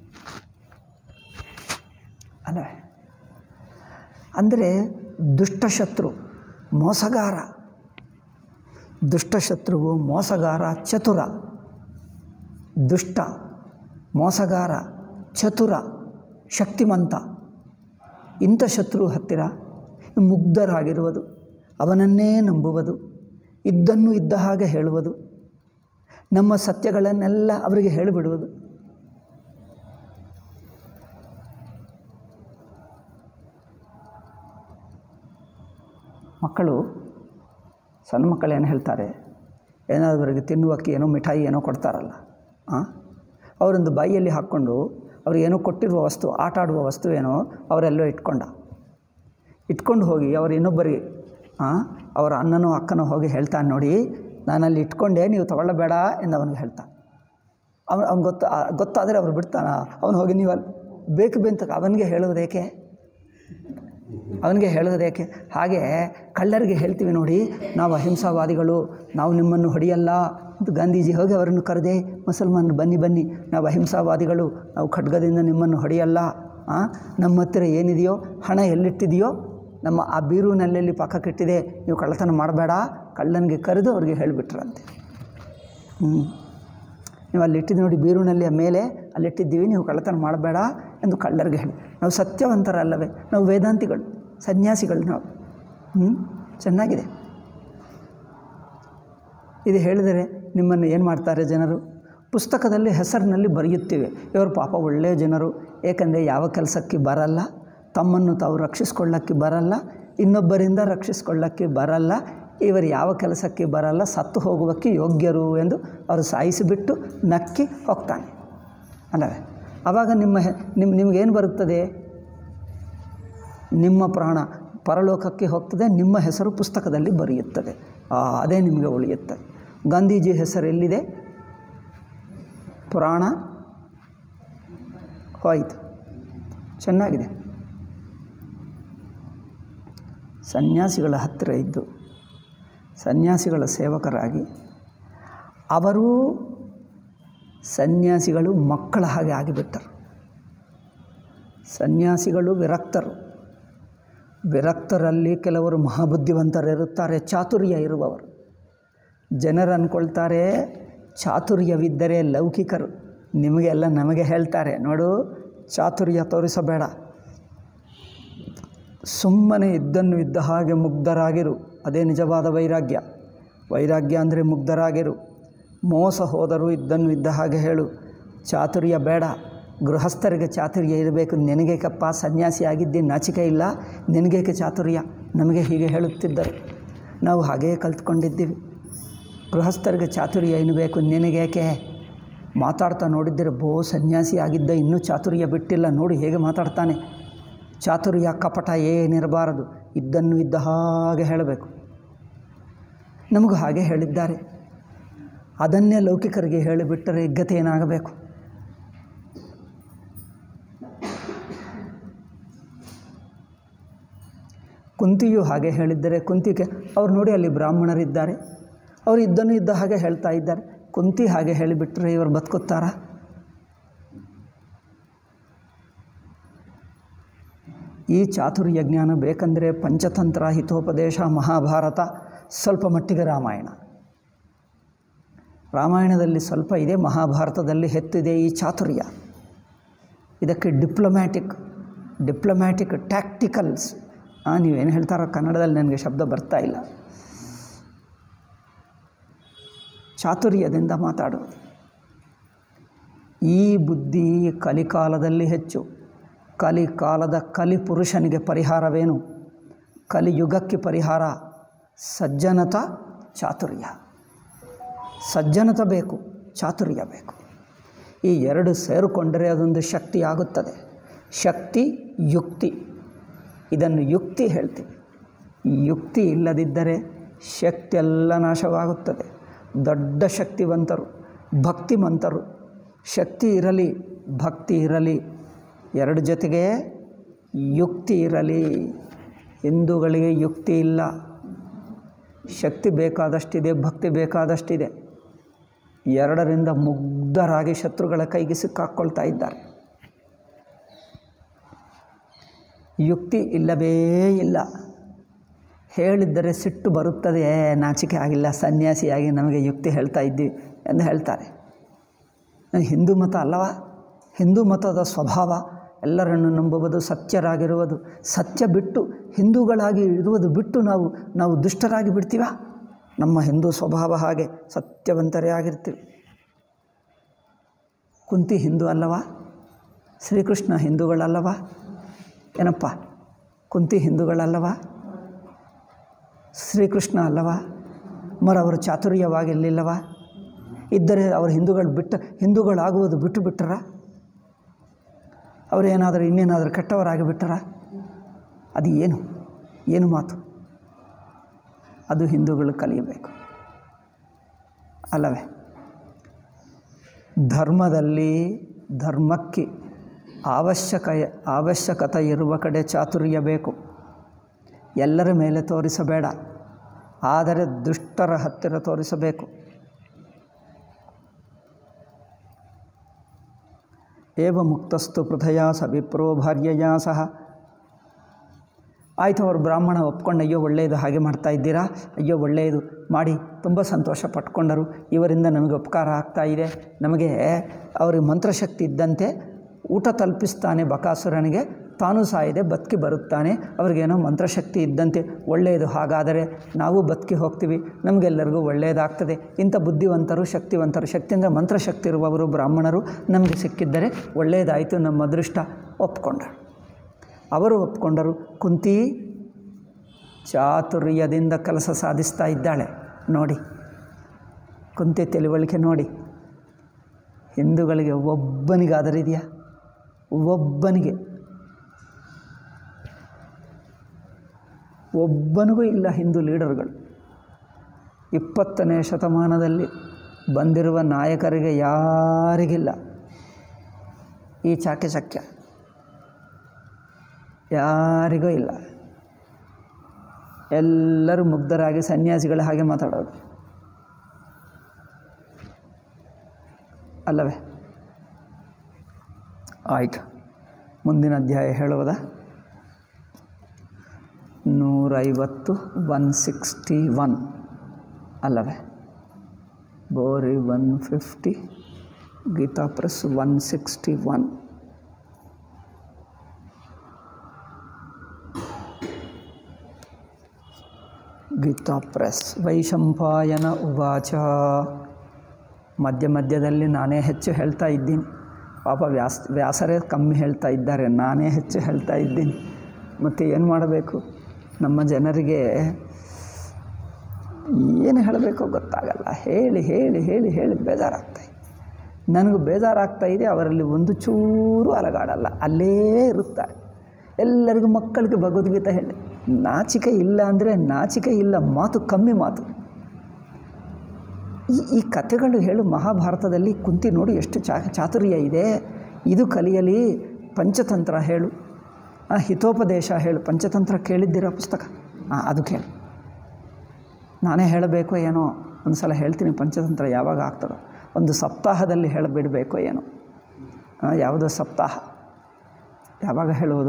ಅಲ್ಲ ಅಂದರೆ ದುಷ್ಟಶತ್ರು ಮೋಸಗಾರ ದುಷ್ಟಶತ್ರುವು ಮೋಸಗಾರ ಚತುರ ದುಷ್ಟ ಮೋಸಗಾರ ಚತುರ ಶಕ್ತಿಮಂತ ಇಂಥ ಶತ್ರು ಹತ್ತಿರ ಮುಗ್ಧರಾಗಿರುವುದು ಅವನನ್ನೇ ನಂಬುವುದು ಇದ್ದನ್ನು ಇದ್ದ ಹಾಗೆ ಹೇಳುವುದು ನಮ್ಮ ಸತ್ಯಗಳನ್ನೆಲ್ಲ ಅವರಿಗೆ ಹೇಳಿಬಿಡುವುದು ಮಕ್ಕಳು ಸಣ್ಣ ಮಕ್ಕಳು ಏನು ಹೇಳ್ತಾರೆ ಏನಾದರೂ ಅವರಿಗೆ ತಿನ್ನುವಕ್ಕೆ ಏನೋ ಮಿಠಾಯಿ ಏನೋ ಕೊಡ್ತಾರಲ್ಲ ಹಾಂ ಅವರೊಂದು ಬಾಯಿಯಲ್ಲಿ ಹಾಕ್ಕೊಂಡು ಅವ್ರು ಏನೋ ಕೊಟ್ಟಿರುವ ವಸ್ತು ಆಟ ಆಡುವ ವಸ್ತು ಏನೋ ಅವರೆಲ್ಲೋ ಇಟ್ಕೊಂಡ ಇಟ್ಕೊಂಡು ಹೋಗಿ ಅವರು ಇನ್ನೊಬ್ಬರಿಗೆ ಹಾಂ ಅವರ ಅಣ್ಣನೋ ಅಕ್ಕನೋ ಹೋಗಿ ಹೇಳ್ತಾನೆ ನೋಡಿ ನಾನಲ್ಲಿ ಇಟ್ಕೊಂಡೆ ನೀವು ತಗೊಳ್ಳಬೇಡ ಎಂದು ಅವನಿಗೆ ಹೇಳ್ತಾನೆ ಅವನು ಅವ್ನು ಗೊತ್ತ ಗೊತ್ತಾದರೆ ಅವ್ರು ಬಿಡ್ತಾನ ಅವನು ಹೋಗಿ ನೀವು ಅಲ್ಲಿ ಬೇಕು ಬೇಂತ ಅವನಿಗೆ ಹೇಳುವುದೇಕೆ ಅವನಿಗೆ ಹೇಳೋದೇಕೆ ಹಾಗೆ ಕಳ್ಳರಿಗೆ ಹೇಳ್ತೀವಿ ನೋಡಿ ನಾವು ಅಹಿಂಸಾವಾದಿಗಳು ನಾವು ನಿಮ್ಮನ್ನು ಹೊಡೆಯಲ್ಲ ಅಂತ ಗಾಂಧೀಜಿ ಹೋಗಿ ಅವರನ್ನು ಕರೆದೆ ಮುಸಲ್ಮಾನರು ಬನ್ನಿ ಬನ್ನಿ ನಾವು ಅಹಿಂಸಾವಾದಿಗಳು ನಾವು ಖಡ್ಗದಿಂದ ನಿಮ್ಮನ್ನು ಹೊಡೆಯಲ್ಲ ಆ, ನಮ್ಮ ಹತ್ತಿರ ಏನಿದೆಯೋ ಹಣ ಎಲ್ಲಿಟ್ಟಿದೆಯೋ ನಮ್ಮ ಆ ಬೀರೂನಲ್ಲೆಲ್ಲಿ ಪಕ್ಕಕ್ಕಿಟ್ಟಿದೆ ನೀವು ಕಳ್ಳತನ ಮಾಡಬೇಡ ಕಳ್ಳನಿಗೆ ಕರೆದು ಅವ್ರಿಗೆ ಹೇಳಿಬಿಟ್ರಂತೆ ಹ್ಞೂ ನೀವು ಅಲ್ಲಿ ಇಟ್ಟಿದ್ದು ನೋಡಿ ಬೀರುನಲ್ಲಿ ಮೇಲೆ ಅಲ್ಲಿಟ್ಟಿದ್ದೀವಿ ನೀವು ಕಳ್ಳತನ ಮಾಡಬೇಡ ಎಂದು ಕಳ್ಳರಿಗೆ ಹೇಳಿ ನಾವು ಸತ್ಯವಂತರಲ್ಲವೇ ನಾವು ವೇದಾಂತಿಗಳು ಸನ್ಯಾಸಿಗಳು ನಾವು ಹ್ಞೂ ಚೆನ್ನಾಗಿದೆ ಇದು ಹೇಳಿದರೆ ನಿಮ್ಮನ್ನು ಏನು ಮಾಡ್ತಾರೆ ಜನರು ಪುಸ್ತಕದಲ್ಲಿ ಹೆಸರಿನಲ್ಲಿ ಬರೆಯುತ್ತೇವೆ ಇವರು ಪಾಪ ಒಳ್ಳೆಯ ಜನರು ಏಕೆಂದರೆ ಯಾವ ಕೆಲಸಕ್ಕೆ ಬರಲ್ಲ ತಮ್ಮನ್ನು ತಾವು ರಕ್ಷಿಸ್ಕೊಳ್ಳೋಕ್ಕೆ ಬರಲ್ಲ ಇನ್ನೊಬ್ಬರಿಂದ ರಕ್ಷಿಸ್ಕೊಳ್ಳೋಕ್ಕೆ ಬರಲ್ಲ ಇವರು ಯಾವ ಕೆಲಸಕ್ಕೆ ಬರಲ್ಲ ಸತ್ತು ಹೋಗುವಕ್ಕೆ ಯೋಗ್ಯರು ಎಂದು ಅವರು ಸಾಯಿಸಿಬಿಟ್ಟು ನಕ್ಕಿ ಹೋಗ್ತಾನೆ ಅಲ್ಲವೇ ಆವಾಗ ನಿಮ್ಮ ಹೆ ನಿಮ್ಮ ನಿಮಗೇನು ಬರುತ್ತದೆ ನಿಮ್ಮ ಪ್ರಾಣ ಪರಲೋಕಕ್ಕೆ ಹೋಗ್ತದೆ ನಿಮ್ಮ ಹೆಸರು ಪುಸ್ತಕದಲ್ಲಿ ಬರೆಯುತ್ತದೆ ಆ, ಅದೇ ನಿಮಗೆ ಉಳಿಯುತ್ತದೆ ಗಾಂಧೀಜಿ ಹೆಸರು ಎಲ್ಲಿದೆ ಪುರಾಣ ಹೋಯಿತು ಚೆನ್ನಾಗಿದೆ ಸನ್ಯಾಸಿಗಳ ಹತ್ತಿರ ಇದ್ದು ಸನ್ಯಾಸಿಗಳ ಸೇವಕರಾಗಿ ಅವರೂ ಸನ್ಯಾಸಿಗಳು ಮಕ್ಕಳ ಹಾಗೆ ಆಗಿಬಿಟ್ಟರು ಸನ್ಯಾಸಿಗಳು ವಿರಕ್ತರು ವಿರಕ್ತರಲ್ಲಿ ಕೆಲವರು ಮಹಾಬುದ್ಧಿವಂತರಿರುತ್ತಾರೆ ಚಾತುರ್ಯ ಇರುವವರು ಜನರು ಅಂದ್ಕೊಳ್ತಾರೆ ಚಾತುರ್ಯವಿದ್ದರೆ ಲೌಕಿಕರು ನಿಮಗೆಲ್ಲ ನಮಗೆ ಹೇಳ್ತಾರೆ ನೋಡು ಚಾತುರ್ಯ ತೋರಿಸಬೇಡ ಸುಮ್ಮನೆ ಇದ್ದನ್ನು ಇದ್ದ ಹಾಗೆ ಮುಗ್ಧರಾಗಿರು ಅದೇ ನಿಜವಾದ ವೈರಾಗ್ಯ ವೈರಾಗ್ಯ ಅಂದರೆ ಮುಗ್ಧರಾಗಿರು ಮೋಸ ಹೋದರೂ ಇದ್ದನ್ನು ಇದ್ದ ಹಾಗೆ ಹೇಳು ಚಾತುರ್ಯ ಬೇಡ ಗೃಹಸ್ಥರಿಗೆ ಚಾತುರ್ಯ ಇರಬೇಕು ನಿನಗೇಕಪ್ಪ ಸನ್ಯಾಸಿ ಆಗಿದ್ದಿ ನಾಚಿಕೆ ಇಲ್ಲ ನಿನಗೇಕೆ ಚಾತುರ್ಯ ನಮಗೆ ಹೀಗೆ ಹೇಳುತ್ತಿದ್ದರು ನಾವು ಹಾಗೇ ಕಲ್ತ್ಕೊಂಡಿದ್ದೀವಿ ಗೃಹಸ್ಥರಿಗೆ ಚಾತುರ್ಯ ಏನು ಬೇಕು ನಿನಗೇಕೆ ಮಾತಾಡ್ತಾ ನೋಡಿದ್ದರೆ ಬೋ ಸನ್ಯಾಸಿ ಆಗಿದ್ದ ಇನ್ನೂ ಚಾತುರ್ಯ ಬಿಟ್ಟಿಲ್ಲ ನೋಡಿ ಹೇಗೆ ಮಾತಾಡ್ತಾನೆ ಚಾತುರ್ಯ ಕಪಟ ಏನಿರಬಾರದು ಇದ್ದನ್ನು ಇದ್ದ ಹಾಗೆ ಹೇಳಬೇಕು ನಮಗೂ ಹಾಗೆ ಹೇಳಿದ್ದಾರೆ ಅದನ್ನೇ ಲೌಕಿಕರಿಗೆ ಹೇಳಿಬಿಟ್ಟರೆ ಗತಿ ಏನಾಗಬೇಕು ಕುಂತಿಯು ಹಾಗೆ ಹೇಳಿದ್ದರೆ ಕುಂತಿಗೆ ಅವ್ರು ನೋಡಿ ಅಲ್ಲಿ ಬ್ರಾಹ್ಮಣರಿದ್ದಾರೆ ಅವರು ಇದ್ದನ್ನು ಇದ್ದ ಹಾಗೆ ಹೇಳ್ತಾ ಇದ್ದಾರೆ ಕುಂತಿ ಹಾಗೆ ಹೇಳಿಬಿಟ್ರೆ ಇವರು ಬದುಕುತ್ತಾರಾ ಈ ಚಾತುರ್ಯ ಜ್ಞಾನ ಬೇಕಂದರೆ ಪಂಚತಂತ್ರ ಹಿತೋಪದೇಶ ಮಹಾಭಾರತ ಸ್ವಲ್ಪ ಮಟ್ಟಿಗೆ ರಾಮಾಯಣ ರಾಮಾಯಣದಲ್ಲಿ ಸ್ವಲ್ಪ ಇದೆ ಮಹಾಭಾರತದಲ್ಲಿ ಹೆಚ್ಚಿದೆ ಈ ಚಾತುರ್ಯ ಇದಕ್ಕೆ ಡಿಪ್ಲೊಮ್ಯಾಟಿಕ್ ಡಿಪ್ಲೊಮ್ಯಾಟಿಕ್ ಟ್ಯಾಕ್ಟಿಕಲ್ಸ್ ನೀವೇನು ಹೇಳ್ತಾರೋ ಕನ್ನಡದಲ್ಲಿ ನನಗೆ ಶಬ್ದ ಬರ್ತಾ ಇಲ್ಲ ಚಾತುರ್ಯದಿಂದ ಮಾತಾಡೋದು ಈ ಬುದ್ಧಿ ಕಲಿಕಾಲದಲ್ಲಿ ಹೆಚ್ಚು ಕಲಿಕಾಲದ ಕಲಿಪುರುಷನಿಗೆ ಪರಿಹಾರವೇನು ಕಲಿಯುಗಕ್ಕೆ ಪರಿಹಾರ ಸಜ್ಜನತ ಚಾತುರ್ಯ ಸಜ್ಜನತ ಬೇಕು ಚಾತುರ್ಯ ಬೇಕು ಈ ಎರಡು ಸೇರಿಕೊಂಡರೆ ಅದೊಂದು ಶಕ್ತಿ ಆಗುತ್ತದೆ ಶಕ್ತಿ ಯುಕ್ತಿ ಇದನ್ನು ಯುಕ್ತಿ ಹೇಳ್ತೀವಿ ಯುಕ್ತಿ ಇಲ್ಲದಿದ್ದರೆ ಶಕ್ತಿ ಎಲ್ಲ ನಾಶವಾಗುತ್ತದೆ ದೊಡ್ಡ ಶಕ್ತಿವಂತರು ಭಕ್ತಿಮಂತರು ಶಕ್ತಿ ಇರಲಿ ಭಕ್ತಿ ಇರಲಿ ಎರಡು ಜೊತೆಗೆ ಯುಕ್ತಿ ಇರಲಿ ಹಿಂದೂಗಳಿಗೆ ಯುಕ್ತಿ ಇಲ್ಲ ಶಕ್ತಿ ಬೇಕಾದಷ್ಟಿದೆ ಭಕ್ತಿ ಬೇಕಾದಷ್ಟಿದೆ ಎರಡರಿಂದ ಮುಗ್ಧರಾಗಿ ಶತ್ರುಗಳ ಕೈಗೆ ಸಿಕ್ಕಾಕ್ಕೊಳ್ತಾ ಇದ್ದಾರೆ ಯುಕ್ತಿ ಇಲ್ಲವೇ ಇಲ್ಲ ಹೇಳಿದ್ದರೆ ಸಿಟ್ಟು ಬರುತ್ತದೆ "ಏ, ನಾಚಿಕೆ ಆಗಿಲ್ಲ ಸನ್ಯಾಸಿಯಾಗಿ ನಮಗೆ ಯುಕ್ತಿ ಹೇಳ್ತಾ ಇದ್ದೀವಿ ಎಂದು ಹೇಳ್ತಾರೆ ಹಿಂದೂ ಮತ ಅಲ್ಲವಾ ಹಿಂದೂ ಮತದ ಸ್ವಭಾವ ಎಲ್ಲರನ್ನು ನಂಬುವುದು ಸತ್ಯರಾಗಿರುವುದು ಸತ್ಯ ಬಿಟ್ಟು ಹಿಂದೂಗಳಾಗಿ ಇರುವುದು ಬಿಟ್ಟು ನಾವು ನಾವು ದುಷ್ಟರಾಗಿ ಬಿಡ್ತೀವ ನಮ್ಮ ಹಿಂದೂ ಸ್ವಭಾವ ಹಾಗೆ ಸತ್ಯವಂತರೇ ಆಗಿರ್ತೀವಿ ಕುಂತಿ ಹಿಂದೂ ಅಲ್ಲವಾ ಶ್ರೀಕೃಷ್ಣ ಹಿಂದೂಗಳಲ್ಲವಾ ಏನಪ್ಪ ಕುಂತಿ ಹಿಂದೂಗಳಲ್ಲವಾ ಶ್ರೀಕೃಷ್ಣ ಅಲ್ಲವಾ ಮರವರು ಚಾತುರ್ಯವಾಗಿರಲಿಲ್ಲವಾ ಇದ್ದರೆ ಅವರು ಹಿಂದೂಗಳು ಬಿಟ್ಟ ಹಿಂದೂಗಳಾಗುವುದು ಬಿಟ್ಟು ಬಿಟ್ಟರ ಅವರೇನಾದರೂ ಇನ್ನೇನಾದರೂ ಕೆಟ್ಟವರಾಗಿ ಬಿಟ್ಟರ ಅದು ಏನು ಏನು ಮಾತು ಅದು ಹಿಂದೂಗಳು ಕಲಿಯಬೇಕು ಅಲ್ಲವೇ ಧರ್ಮದಲ್ಲಿ ಧರ್ಮಕ್ಕೆ ಅವಶ್ಯಕ ಅವಶ್ಯಕತೆ ಇರುವ ಕಡೆ ಚಾತುರ್ಯ ಬೇಕು ಎಲ್ಲರ ಮೇಲೆ ತೋರಿಸಬೇಡ ಆದರೆ ದುಷ್ಟರ ಹತ್ತಿರ ತೋರಿಸಬೇಕು ಏವ ಮುಕ್ತಸ್ತು ಪೃಥಯ ಸ ವಿಪ್ರೋ ಭಾರ್ಯಯ ಸಹ ಆಯಿತು ಅವರು ಬ್ರಾಹ್ಮಣ ಒಪ್ಕೊಂಡು ಅಯ್ಯೋ ಒಳ್ಳೆಯದು ಹಾಗೆ ಮಾಡ್ತಾ ಇದ್ದೀರಾ ಅಯ್ಯೋ ಒಳ್ಳೆಯದು ಮಾಡಿ ತುಂಬ ಸಂತೋಷ ಪಟ್ಕೊಂಡರು ಇವರಿಂದ ನಮಗೆ ಉಪಕಾರ ಆಗ್ತಾ ಇದೆ ನಮಗೆ ಅವ್ರಿಗೆ ಮಂತ್ರಶಕ್ತಿ ಇದ್ದಂತೆ ಊಟ ತಲುಪಿಸ್ತಾನೆ ಬಕಾಸುರನಿಗೆ ತಾನೂ ಸಾಯದೆ ಬದುಕಿ ಬರುತ್ತಾನೆ ಅವ್ರಿಗೇನೋ ಮಂತ್ರಶಕ್ತಿ ಇದ್ದಂತೆ ಒಳ್ಳೆಯದು ಹಾಗಾದರೆ ನಾವು ಬದುಕಿ ಹೋಗ್ತೀವಿ ನಮಗೆಲ್ಲರಿಗೂ ಒಳ್ಳೆಯದಾಗ್ತದೆ ಇಂಥ ಬುದ್ಧಿವಂತರು ಶಕ್ತಿವಂತರು ಶಕ್ತಿ ಅಂದರೆ ಮಂತ್ರಶಕ್ತಿ ಇರುವವರು ಬ್ರಾಹ್ಮಣರು ನಮಗೆ ಸಿಕ್ಕಿದ್ದರೆ ಒಳ್ಳೆಯದಾಯಿತು ನಮ್ಮ ಅದೃಷ್ಟ ಒಪ್ಕೊಂಡರು ಅವರು ಒಪ್ಕೊಂಡರು ಕುಂತಿ ಚಾತುರ್ಯದಿಂದ ಕೆಲಸ ಸಾಧಿಸ್ತಾ ಇದ್ದಾಳೆ ನೋಡಿ ಕುಂತಿ ತಿಳುವಳಿಕೆ ನೋಡಿ ಹಿಂದೂಗಳಿಗೆ ಒಬ್ಬನಿಗಾದರೂ ಇದೆಯಾ ಒಬ್ಬನಿಗೆ ಒಬ್ಬನಿಗೂ ಇಲ್ಲ ಹಿಂದೂ ಲೀಡರ್ಗಳು ಇಪ್ಪತ್ತನೇ ಶತಮಾನದಲ್ಲಿ ಬಂದಿರುವ ನಾಯಕರಿಗೆ ಯಾರಿಗಿಲ್ಲ ಈ ಚಾಕಚಕ್ಯ ಯಾರಿಗೂ ಇಲ್ಲ ಎಲ್ಲರೂ ಮುಗ್ಧರಾಗಿ ಸನ್ಯಾಸಿಗಳ ಹಾಗೆ ಮಾತಾಡೋದು ಅಲ್ಲವೇ ಆಯಿತು ಮುಂದಿನ ಅಧ್ಯಾಯ ಹೇಳುವುದಾ ನೂರೈವತ್ತು ಒನ್ ಸಿಕ್ಸ್ಟಿ ಒನ್ ಅಲ್ಲವೇ BORI one fifty Gita Press one sixty one Gita Press Vaishampayana ಉವಾಚ ಮಧ್ಯ ಮಧ್ಯದಲ್ಲಿ ನಾನೇ ಹೆಚ್ಚು ಹೇಳ್ತಾ ಇದ್ದೀನಿ ಪಾಪ ವ್ಯಾಸ ವ್ಯಾಸರೇ ಕಮ್ಮಿ ಹೇಳ್ತಾ ಇದ್ದಾರೆ ನಾನೇ ಹೆಚ್ಚು ಹೇಳ್ತಾ ಇದ್ದೀನಿ ಮತ್ತು ಏನು ಮಾಡಬೇಕು ನಮ್ಮ ಜನರಿಗೆ ಏನು ಹೇಳಬೇಕೋ ಗೊತ್ತಾಗಲ್ಲ ಹೇಳಿ ಹೇಳಿ ಹೇಳಿ ಹೇಳಿ ಬೇಜಾರಾಗ್ತಾಯಿ ನನಗೆ ಬೇಜಾರಾಗ್ತಾ ಇದೆ ಅವರಲ್ಲಿ ಒಂದು ಚೂರು ಅಲಗಾಡಲ್ಲ ಅಲ್ಲೇ ಇರುತ್ತಾರೆ ಎಲ್ಲರಿಗೂ ಮಕ್ಕಳಿಗೆ ಭಗವದ್ಗೀತೆ ಹೇಳಿ ನಾಚಿಕೆ ಇಲ್ಲ ಅಂದರೆ ನಾಚಿಕೆ ಇಲ್ಲ ಮಾತು ಕಮ್ಮಿ ಮಾತು ಈ ಈ ಕಥೆಗಳು ಹೇಳು ಮಹಾಭಾರತದಲ್ಲಿ ಕುಂತಿ ನೋಡಿ ಎಷ್ಟು ಚಾ ಚಾತುರ್ಯ ಇದೆ ಇದು ಕಲಿಯಲಿ ಪಂಚತಂತ್ರ ಹೇಳು ಆ ಹಿತೋಪದೇಶ ಹೇಳು ಪಂಚತಂತ್ರ ಕೇಳಿದ್ದೀರಾ ಪುಸ್ತಕ ಹಾಂ ಅದು ಕೇಳಿ ನಾನೇ ಹೇಳಬೇಕೋ ಏನೋ ಒಂದು ಸಲ ಹೇಳ್ತೀನಿ ಪಂಚತಂತ್ರ ಯಾವಾಗ ಆಗ್ತದೋ ಒಂದು ಸಪ್ತಾಹದಲ್ಲಿ ಹೇಳಬಿಡಬೇಕೋ ಏನೋ ಆ, ಯಾವುದೋ ಸಪ್ತಾಹ ಯಾವಾಗ ಹೇಳುವುದು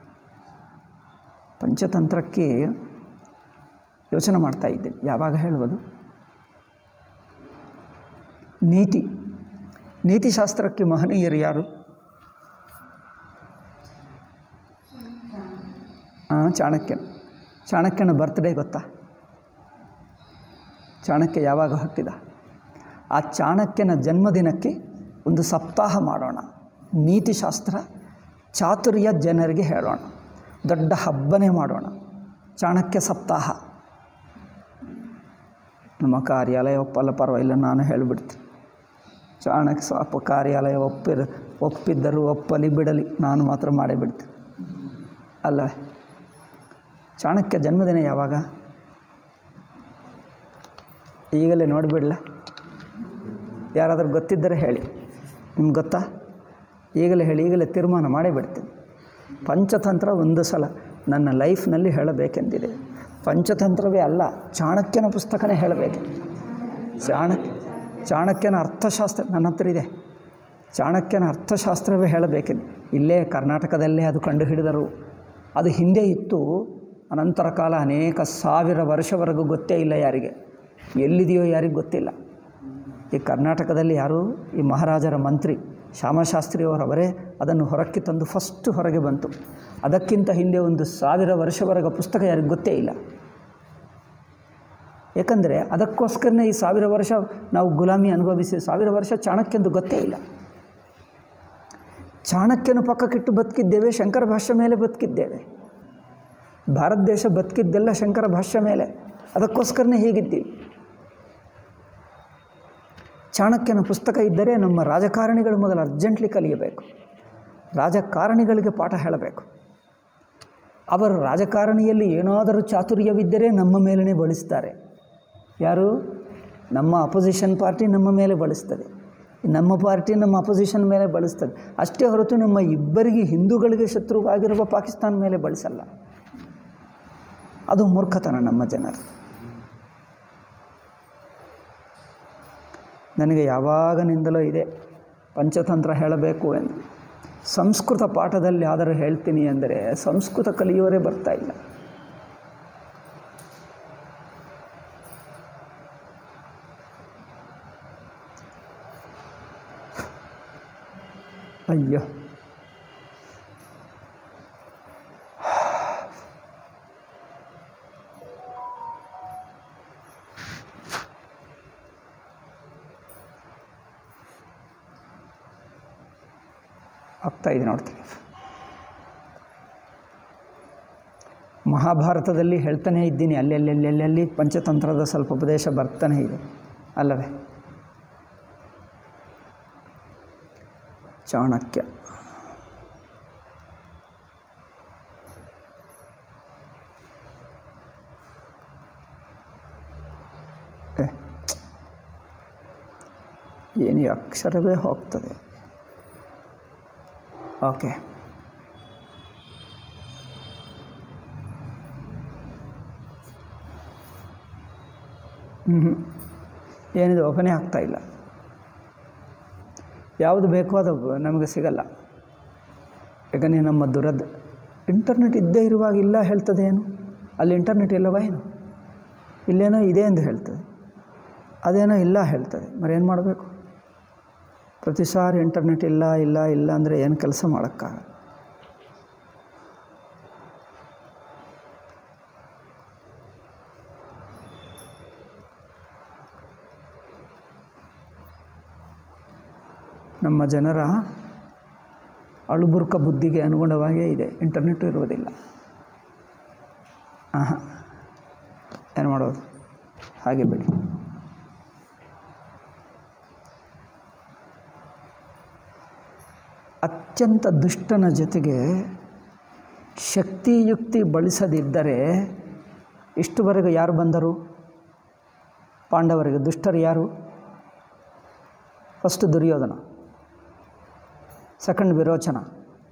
ಪಂಚತಂತ್ರಕ್ಕೆ ಯೋಚನೆ ಮಾಡ್ತಾ ಇದ್ದೀನಿ ಯಾವಾಗ ಹೇಳುವುದು ನೀತಿ ನೀತಿಶಾಸ್ತ್ರಕ್ಕೆ ಮಹನೀಯರು ಯಾರು ಹಾಂ ಚಾಣಕ್ಯನ ಚಾಣಕ್ಯನ ಬರ್ತ್ಡೇ ಗೊತ್ತಾ ಚಾಣಕ್ಯ ಯಾವಾಗ ಹುಟ್ಟಿದ ಆ ಚಾಣಕ್ಯನ ಜನ್ಮದಿನಕ್ಕೆ ಒಂದು ಸಪ್ತಾಹ ಮಾಡೋಣ ನೀತಿಶಾಸ್ತ್ರ ಚಾತುರ್ಯ ಜನರಿಗೆ ಹೇಳೋಣ ದೊಡ್ಡ ಹಬ್ಬನೇ ಮಾಡೋಣ ಚಾಣಕ್ಯ ಸಪ್ತಾಹ ನಮ್ಮ ಕಾರ್ಯಾಲಯ ಒಪ್ಪಲ್ಲ ಪರವಾಗಿಲ್ಲ ನಾನು ಹೇಳಿಬಿಡ್ತೀನಿ ಚಾಣಕ್ಯ ಸ್ವಲ್ಪ ಕಾರ್ಯಾಲಯ ಒಪ್ಪಿರ ಒಪ್ಪಿದ್ದರೂ ಒಪ್ಪಲಿ ಬಿಡಲಿ ನಾನು ಮಾತ್ರ ಮಾಡೇ ಬಿಡ್ತೀನಿ ಅಲ್ಲವೇ ಚಾಣಕ್ಯ ಜನ್ಮದಿನ ಯಾವಾಗ ಈಗಲೇ ನೋಡಿಬಿಡಲ ಯಾರಾದರೂ ಗೊತ್ತಿದ್ದರೆ ಹೇಳಿ ನಿಮ್ಗೆ ಗೊತ್ತಾ ಈಗಲೇ ಹೇಳಿ ಈಗಲೇ ತೀರ್ಮಾನ ಮಾಡೇ ಬಿಡ್ತೀನಿ ಪಂಚತಂತ್ರ ಒಂದು ಸಲ ನನ್ನ ಲೈಫ್ನಲ್ಲಿ ಹೇಳಬೇಕೆಂದಿದೆ ಪಂಚತಂತ್ರವೇ ಅಲ್ಲ ಚಾಣಕ್ಯನ ಪುಸ್ತಕನೇ ಹೇಳಬೇಕು ಚಾಣಕ್ಯ ಚಾಣಕ್ಯನ ಅರ್ಥಶಾಸ್ತ್ರ ನನ್ನ ಹತ್ರ ಇದೆ ಚಾಣಕ್ಯನ ಅರ್ಥಶಾಸ್ತ್ರವೇ ಹೇಳಬೇಕೆಂದು ಇಲ್ಲೇ ಕರ್ನಾಟಕದಲ್ಲೇ ಅದು ಕಂಡುಹಿಡಿದರು ಅದು ಹಿಂದೆ ಇತ್ತು ಅನಂತರ ಕಾಲ ಅನೇಕ ಸಾವಿರ ವರ್ಷವರೆಗೂ ಗೊತ್ತೇ ಇಲ್ಲ ಯಾರಿಗೆ ಎಲ್ಲಿದೆಯೋ ಯಾರಿಗೆ ಗೊತ್ತಿಲ್ಲ ಈ ಕರ್ನಾಟಕದಲ್ಲಿ ಯಾರು ಈ ಮಹಾರಾಜರ ಮಂತ್ರಿ ಶ್ಯಾಮಶಾಸ್ತ್ರಿಯವರವರೇ ಅದನ್ನು ಹೊರಕ್ಕೆ ತಂದು ಫಸ್ಟ್ ಹೊರಗೆ ಬಂತು ಅದಕ್ಕಿಂತ ಹಿಂದೆ ಒಂದು ಸಾವಿರ ವರ್ಷವರೆಗೆ ಪುಸ್ತಕ ಯಾರಿಗೆ ಗೊತ್ತೇ ಇಲ್ಲ ಏಕೆಂದರೆ ಅದಕ್ಕೋಸ್ಕರನೇ ಈ ಸಾವಿರ ವರ್ಷ ನಾವು ಗುಲಾಮಿ ಅನುಭವಿಸಿ ಸಾವಿರ ವರ್ಷ ಚಾಣಕ್ಯಂದು ಗೊತ್ತೇ ಇಲ್ಲ ಚಾಣಕ್ಯನ ಪಕ್ಕಕ್ಕಿಟ್ಟು ಬದುಕಿದ್ದೇವೆ ಶಂಕರ ಭಾಷ್ಯ ಮೇಲೆ ಬದುಕಿದ್ದೇವೆ ಭಾರತ ದೇಶ ಬದುಕಿದ್ದೆಲ್ಲ ಶಂಕರ ಭಾಷ್ಯ ಮೇಲೆ ಅದಕ್ಕೋಸ್ಕರನೇ ಹೀಗಿದ್ದೀವಿ ಚಾಣಕ್ಯನ ಪುಸ್ತಕ ಇದ್ದರೆ ನಮ್ಮ ರಾಜಕಾರಣಿಗಳು ಮೊದಲು ಅರ್ಜೆಂಟ್ಲಿ ಕಲಿಯಬೇಕು ರಾಜಕಾರಣಿಗಳಿಗೆ ಪಾಠ ಹೇಳಬೇಕು ಅವರು ರಾಜಕಾರಣಿಯಲ್ಲಿ ಏನಾದರೂ ಚಾತುರ್ಯವಿದ್ದರೆ ನಮ್ಮ ಮೇಲೇ ಬಳಸ್ತಾರೆ ಯಾರು ನಮ್ಮ ಅಪೋಸಿಷನ್ ಪಾರ್ಟಿ ನಮ್ಮ ಮೇಲೆ ಬಳಸ್ತದೆ ನಮ್ಮ ಪಾರ್ಟಿ ನಮ್ಮ ಅಪೋಸಿಷನ್ ಮೇಲೆ ಬಳಸ್ತದೆ ಅಷ್ಟೇ ಹೊರತು ನಮ್ಮ ಇಬ್ಬರಿಗೆ ಹಿಂದೂಗಳಿಗೆ ಶತ್ರುವಾಗಿರುವ ಪಾಕಿಸ್ತಾನ ಮೇಲೆ ಬಳಸಲ್ಲ ಅದು ಮೂರ್ಖತನ ನಮ್ಮ ಜನರು ನನಗೆ ಯಾವಾಗನಿಂದಲೂ ಇದೆ ಪಂಚತಂತ್ರ ಹೇಳಬೇಕು ಎಂದು ಸಂಸ್ಕೃತ ಪಾಠದಲ್ಲಿ ಆದರೂ ಹೇಳ್ತೀನಿ ಅಂದರೆ ಸಂಸ್ಕೃತ ಕಲಿಯೋರೇ ಬರ್ತಾ ಇಲ್ಲ ಅಯ್ಯೋ ಆಗ್ತಾ ಇದೆ ನೋಡ್ತೀನಿ ಮಹಾಭಾರತದಲ್ಲಿ ಹೇಳ್ತಾನೇ ಇದ್ದೀನಿ ಅಲ್ಲೆಲ್ಲೆಲ್ಲೆಲ್ಲಿ ಪಂಚತಂತ್ರದ ಸ್ವಲ್ಪ ಉಪದೇಶ ಬರ್ತಾನೆ ಇದೆ ಅಲ್ಲವೇ ಚಾಣಕ್ಯ ಏ, ಏನು ಈ ಅಕ್ಷರವೇ ಹೋಗ್ತದೆ ಓಕೆ ಹ್ಞೂ ಏನಿದೆ ಓಪನೇ ಆಗ್ತಾ ಇಲ್ಲ ಯಾವುದು ಬೇಕೋ ಅದು ನಮಗೆ ಸಿಗಲ್ಲ ಯಾಕಂದರೆ ನಮ್ಮ ದುರದ್ ಇಂಟರ್ನೆಟ್ ಇದ್ದೇ ಇರುವಾಗ ಇಲ್ಲ ಹೇಳ್ತದೆ ಏನು ಅಲ್ಲಿ ಇಂಟರ್ನೆಟ್ ಇಲ್ಲವಾ ಏನು ಇಲ್ಲೇನೋ ಇದೆ ಎಂದು ಹೇಳ್ತದೆ ಅದೇನೋ ಇಲ್ಲ ಹೇಳ್ತದೆ మరి ಏನು ಮಾಡಬೇಕು ಪ್ರತಿ ಸಾರಿ ಇಂಟರ್ನೆಟ್ ಇಲ್ಲ ಇಲ್ಲ ಇಲ್ಲ ಅಂದರೆ ಏನು ಕೆಲಸ ಮಾಡೋಕ್ಕಾಗಲ್ಲ ನಮ್ಮ ಜನರ ಅಳುಬುರ್ಕ ಬುದ್ಧಿಗೆ ಅನುಗುಣವಾಗಿಯೇ ಇದೆ ಇಂಟರ್ನೆಟ್ಟು ಇರುವುದಿಲ್ಲ ಹಾಂ ಏನು ಮಾಡೋದು ಹಾಗೆ ಬಿಡಿ ಅತ್ಯಂತ ದುಷ್ಟನ ಜೊತೆಗೆ ಶಕ್ತಿಯುಕ್ತಿ ಬಳಸದಿದ್ದರೆ ಇಷ್ಟುವರೆಗೆ ಯಾರು ಬಂದರು ಪಾಂಡವರಿಗೆ ದುಷ್ಟರು ಯಾರು first Duryodhana second Virochana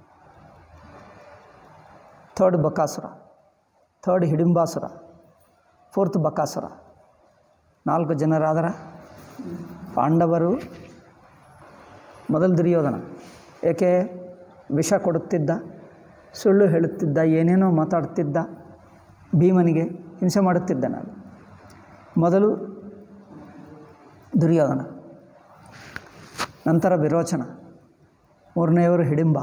third Bakasura third Hidimbasura fourth Bakasura ನಾಲ್ಕು ಜನರಾದರ ಪಾಂಡವರು ಮೊದಲು ದುರ್ಯೋಧನ ಏಕೆ ವಿಷ ಕೊಡುತ್ತಿದ್ದ ಸುಳ್ಳು ಹೇಳುತ್ತಿದ್ದ ಏನೇನೋ ಮಾತಾಡ್ತಿದ್ದ ಭೀಮನಿಗೆ ಹಿಂಸೆ ಮಾಡುತ್ತಿದ್ದ ನಾನು ಮೊದಲು ದುರ್ಯೋಧನ ನಂತರ ವಿರೋಚನ ಮೂರನೆಯವರು ಹಿಡಿಂಬ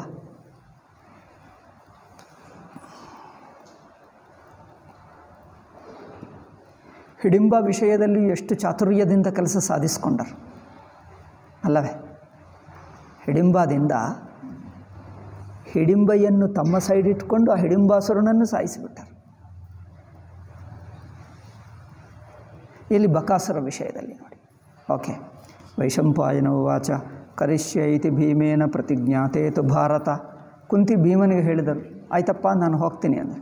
ಹಿಡಿಂಬ ವಿಷಯದಲ್ಲಿ ಎಷ್ಟು ಚಾತುರ್ಯದಿಂದ ಕೆಲಸ ಸಾಧಿಸಿಕೊಂಡರು ಅಲ್ಲವೇ ಹಿಡಿಂಬದಿಂದ ಹಿಡಿಂಬೆಯನ್ನು ತಮ್ಮ ಸೈಡ್ ಇಟ್ಕೊಂಡು ಆ ಹಿಡಿಂಬಾಸುರನನ್ನು ಸಾಯಿಸಿಬಿಟ್ಟರು ಇಲ್ಲಿ ಬಕಾಸುರ ವಿಷಯದಲ್ಲಿ ನೋಡಿ ಓಕೆ ವೈಶಂಪಾಯನ ವಾಚ ಕರಿಷ್ಯ ಇತಿ ಭೀಮೇನ ಪ್ರತಿಜ್ಞಾತೇತು ಭಾರತ ಕುಂತಿ ಭೀಮನಿಗೆ ಹೇಳಿದರು ಆಯ್ತಪ್ಪ ನಾನು ಹೋಗ್ತೀನಿ ಅಂದರೆ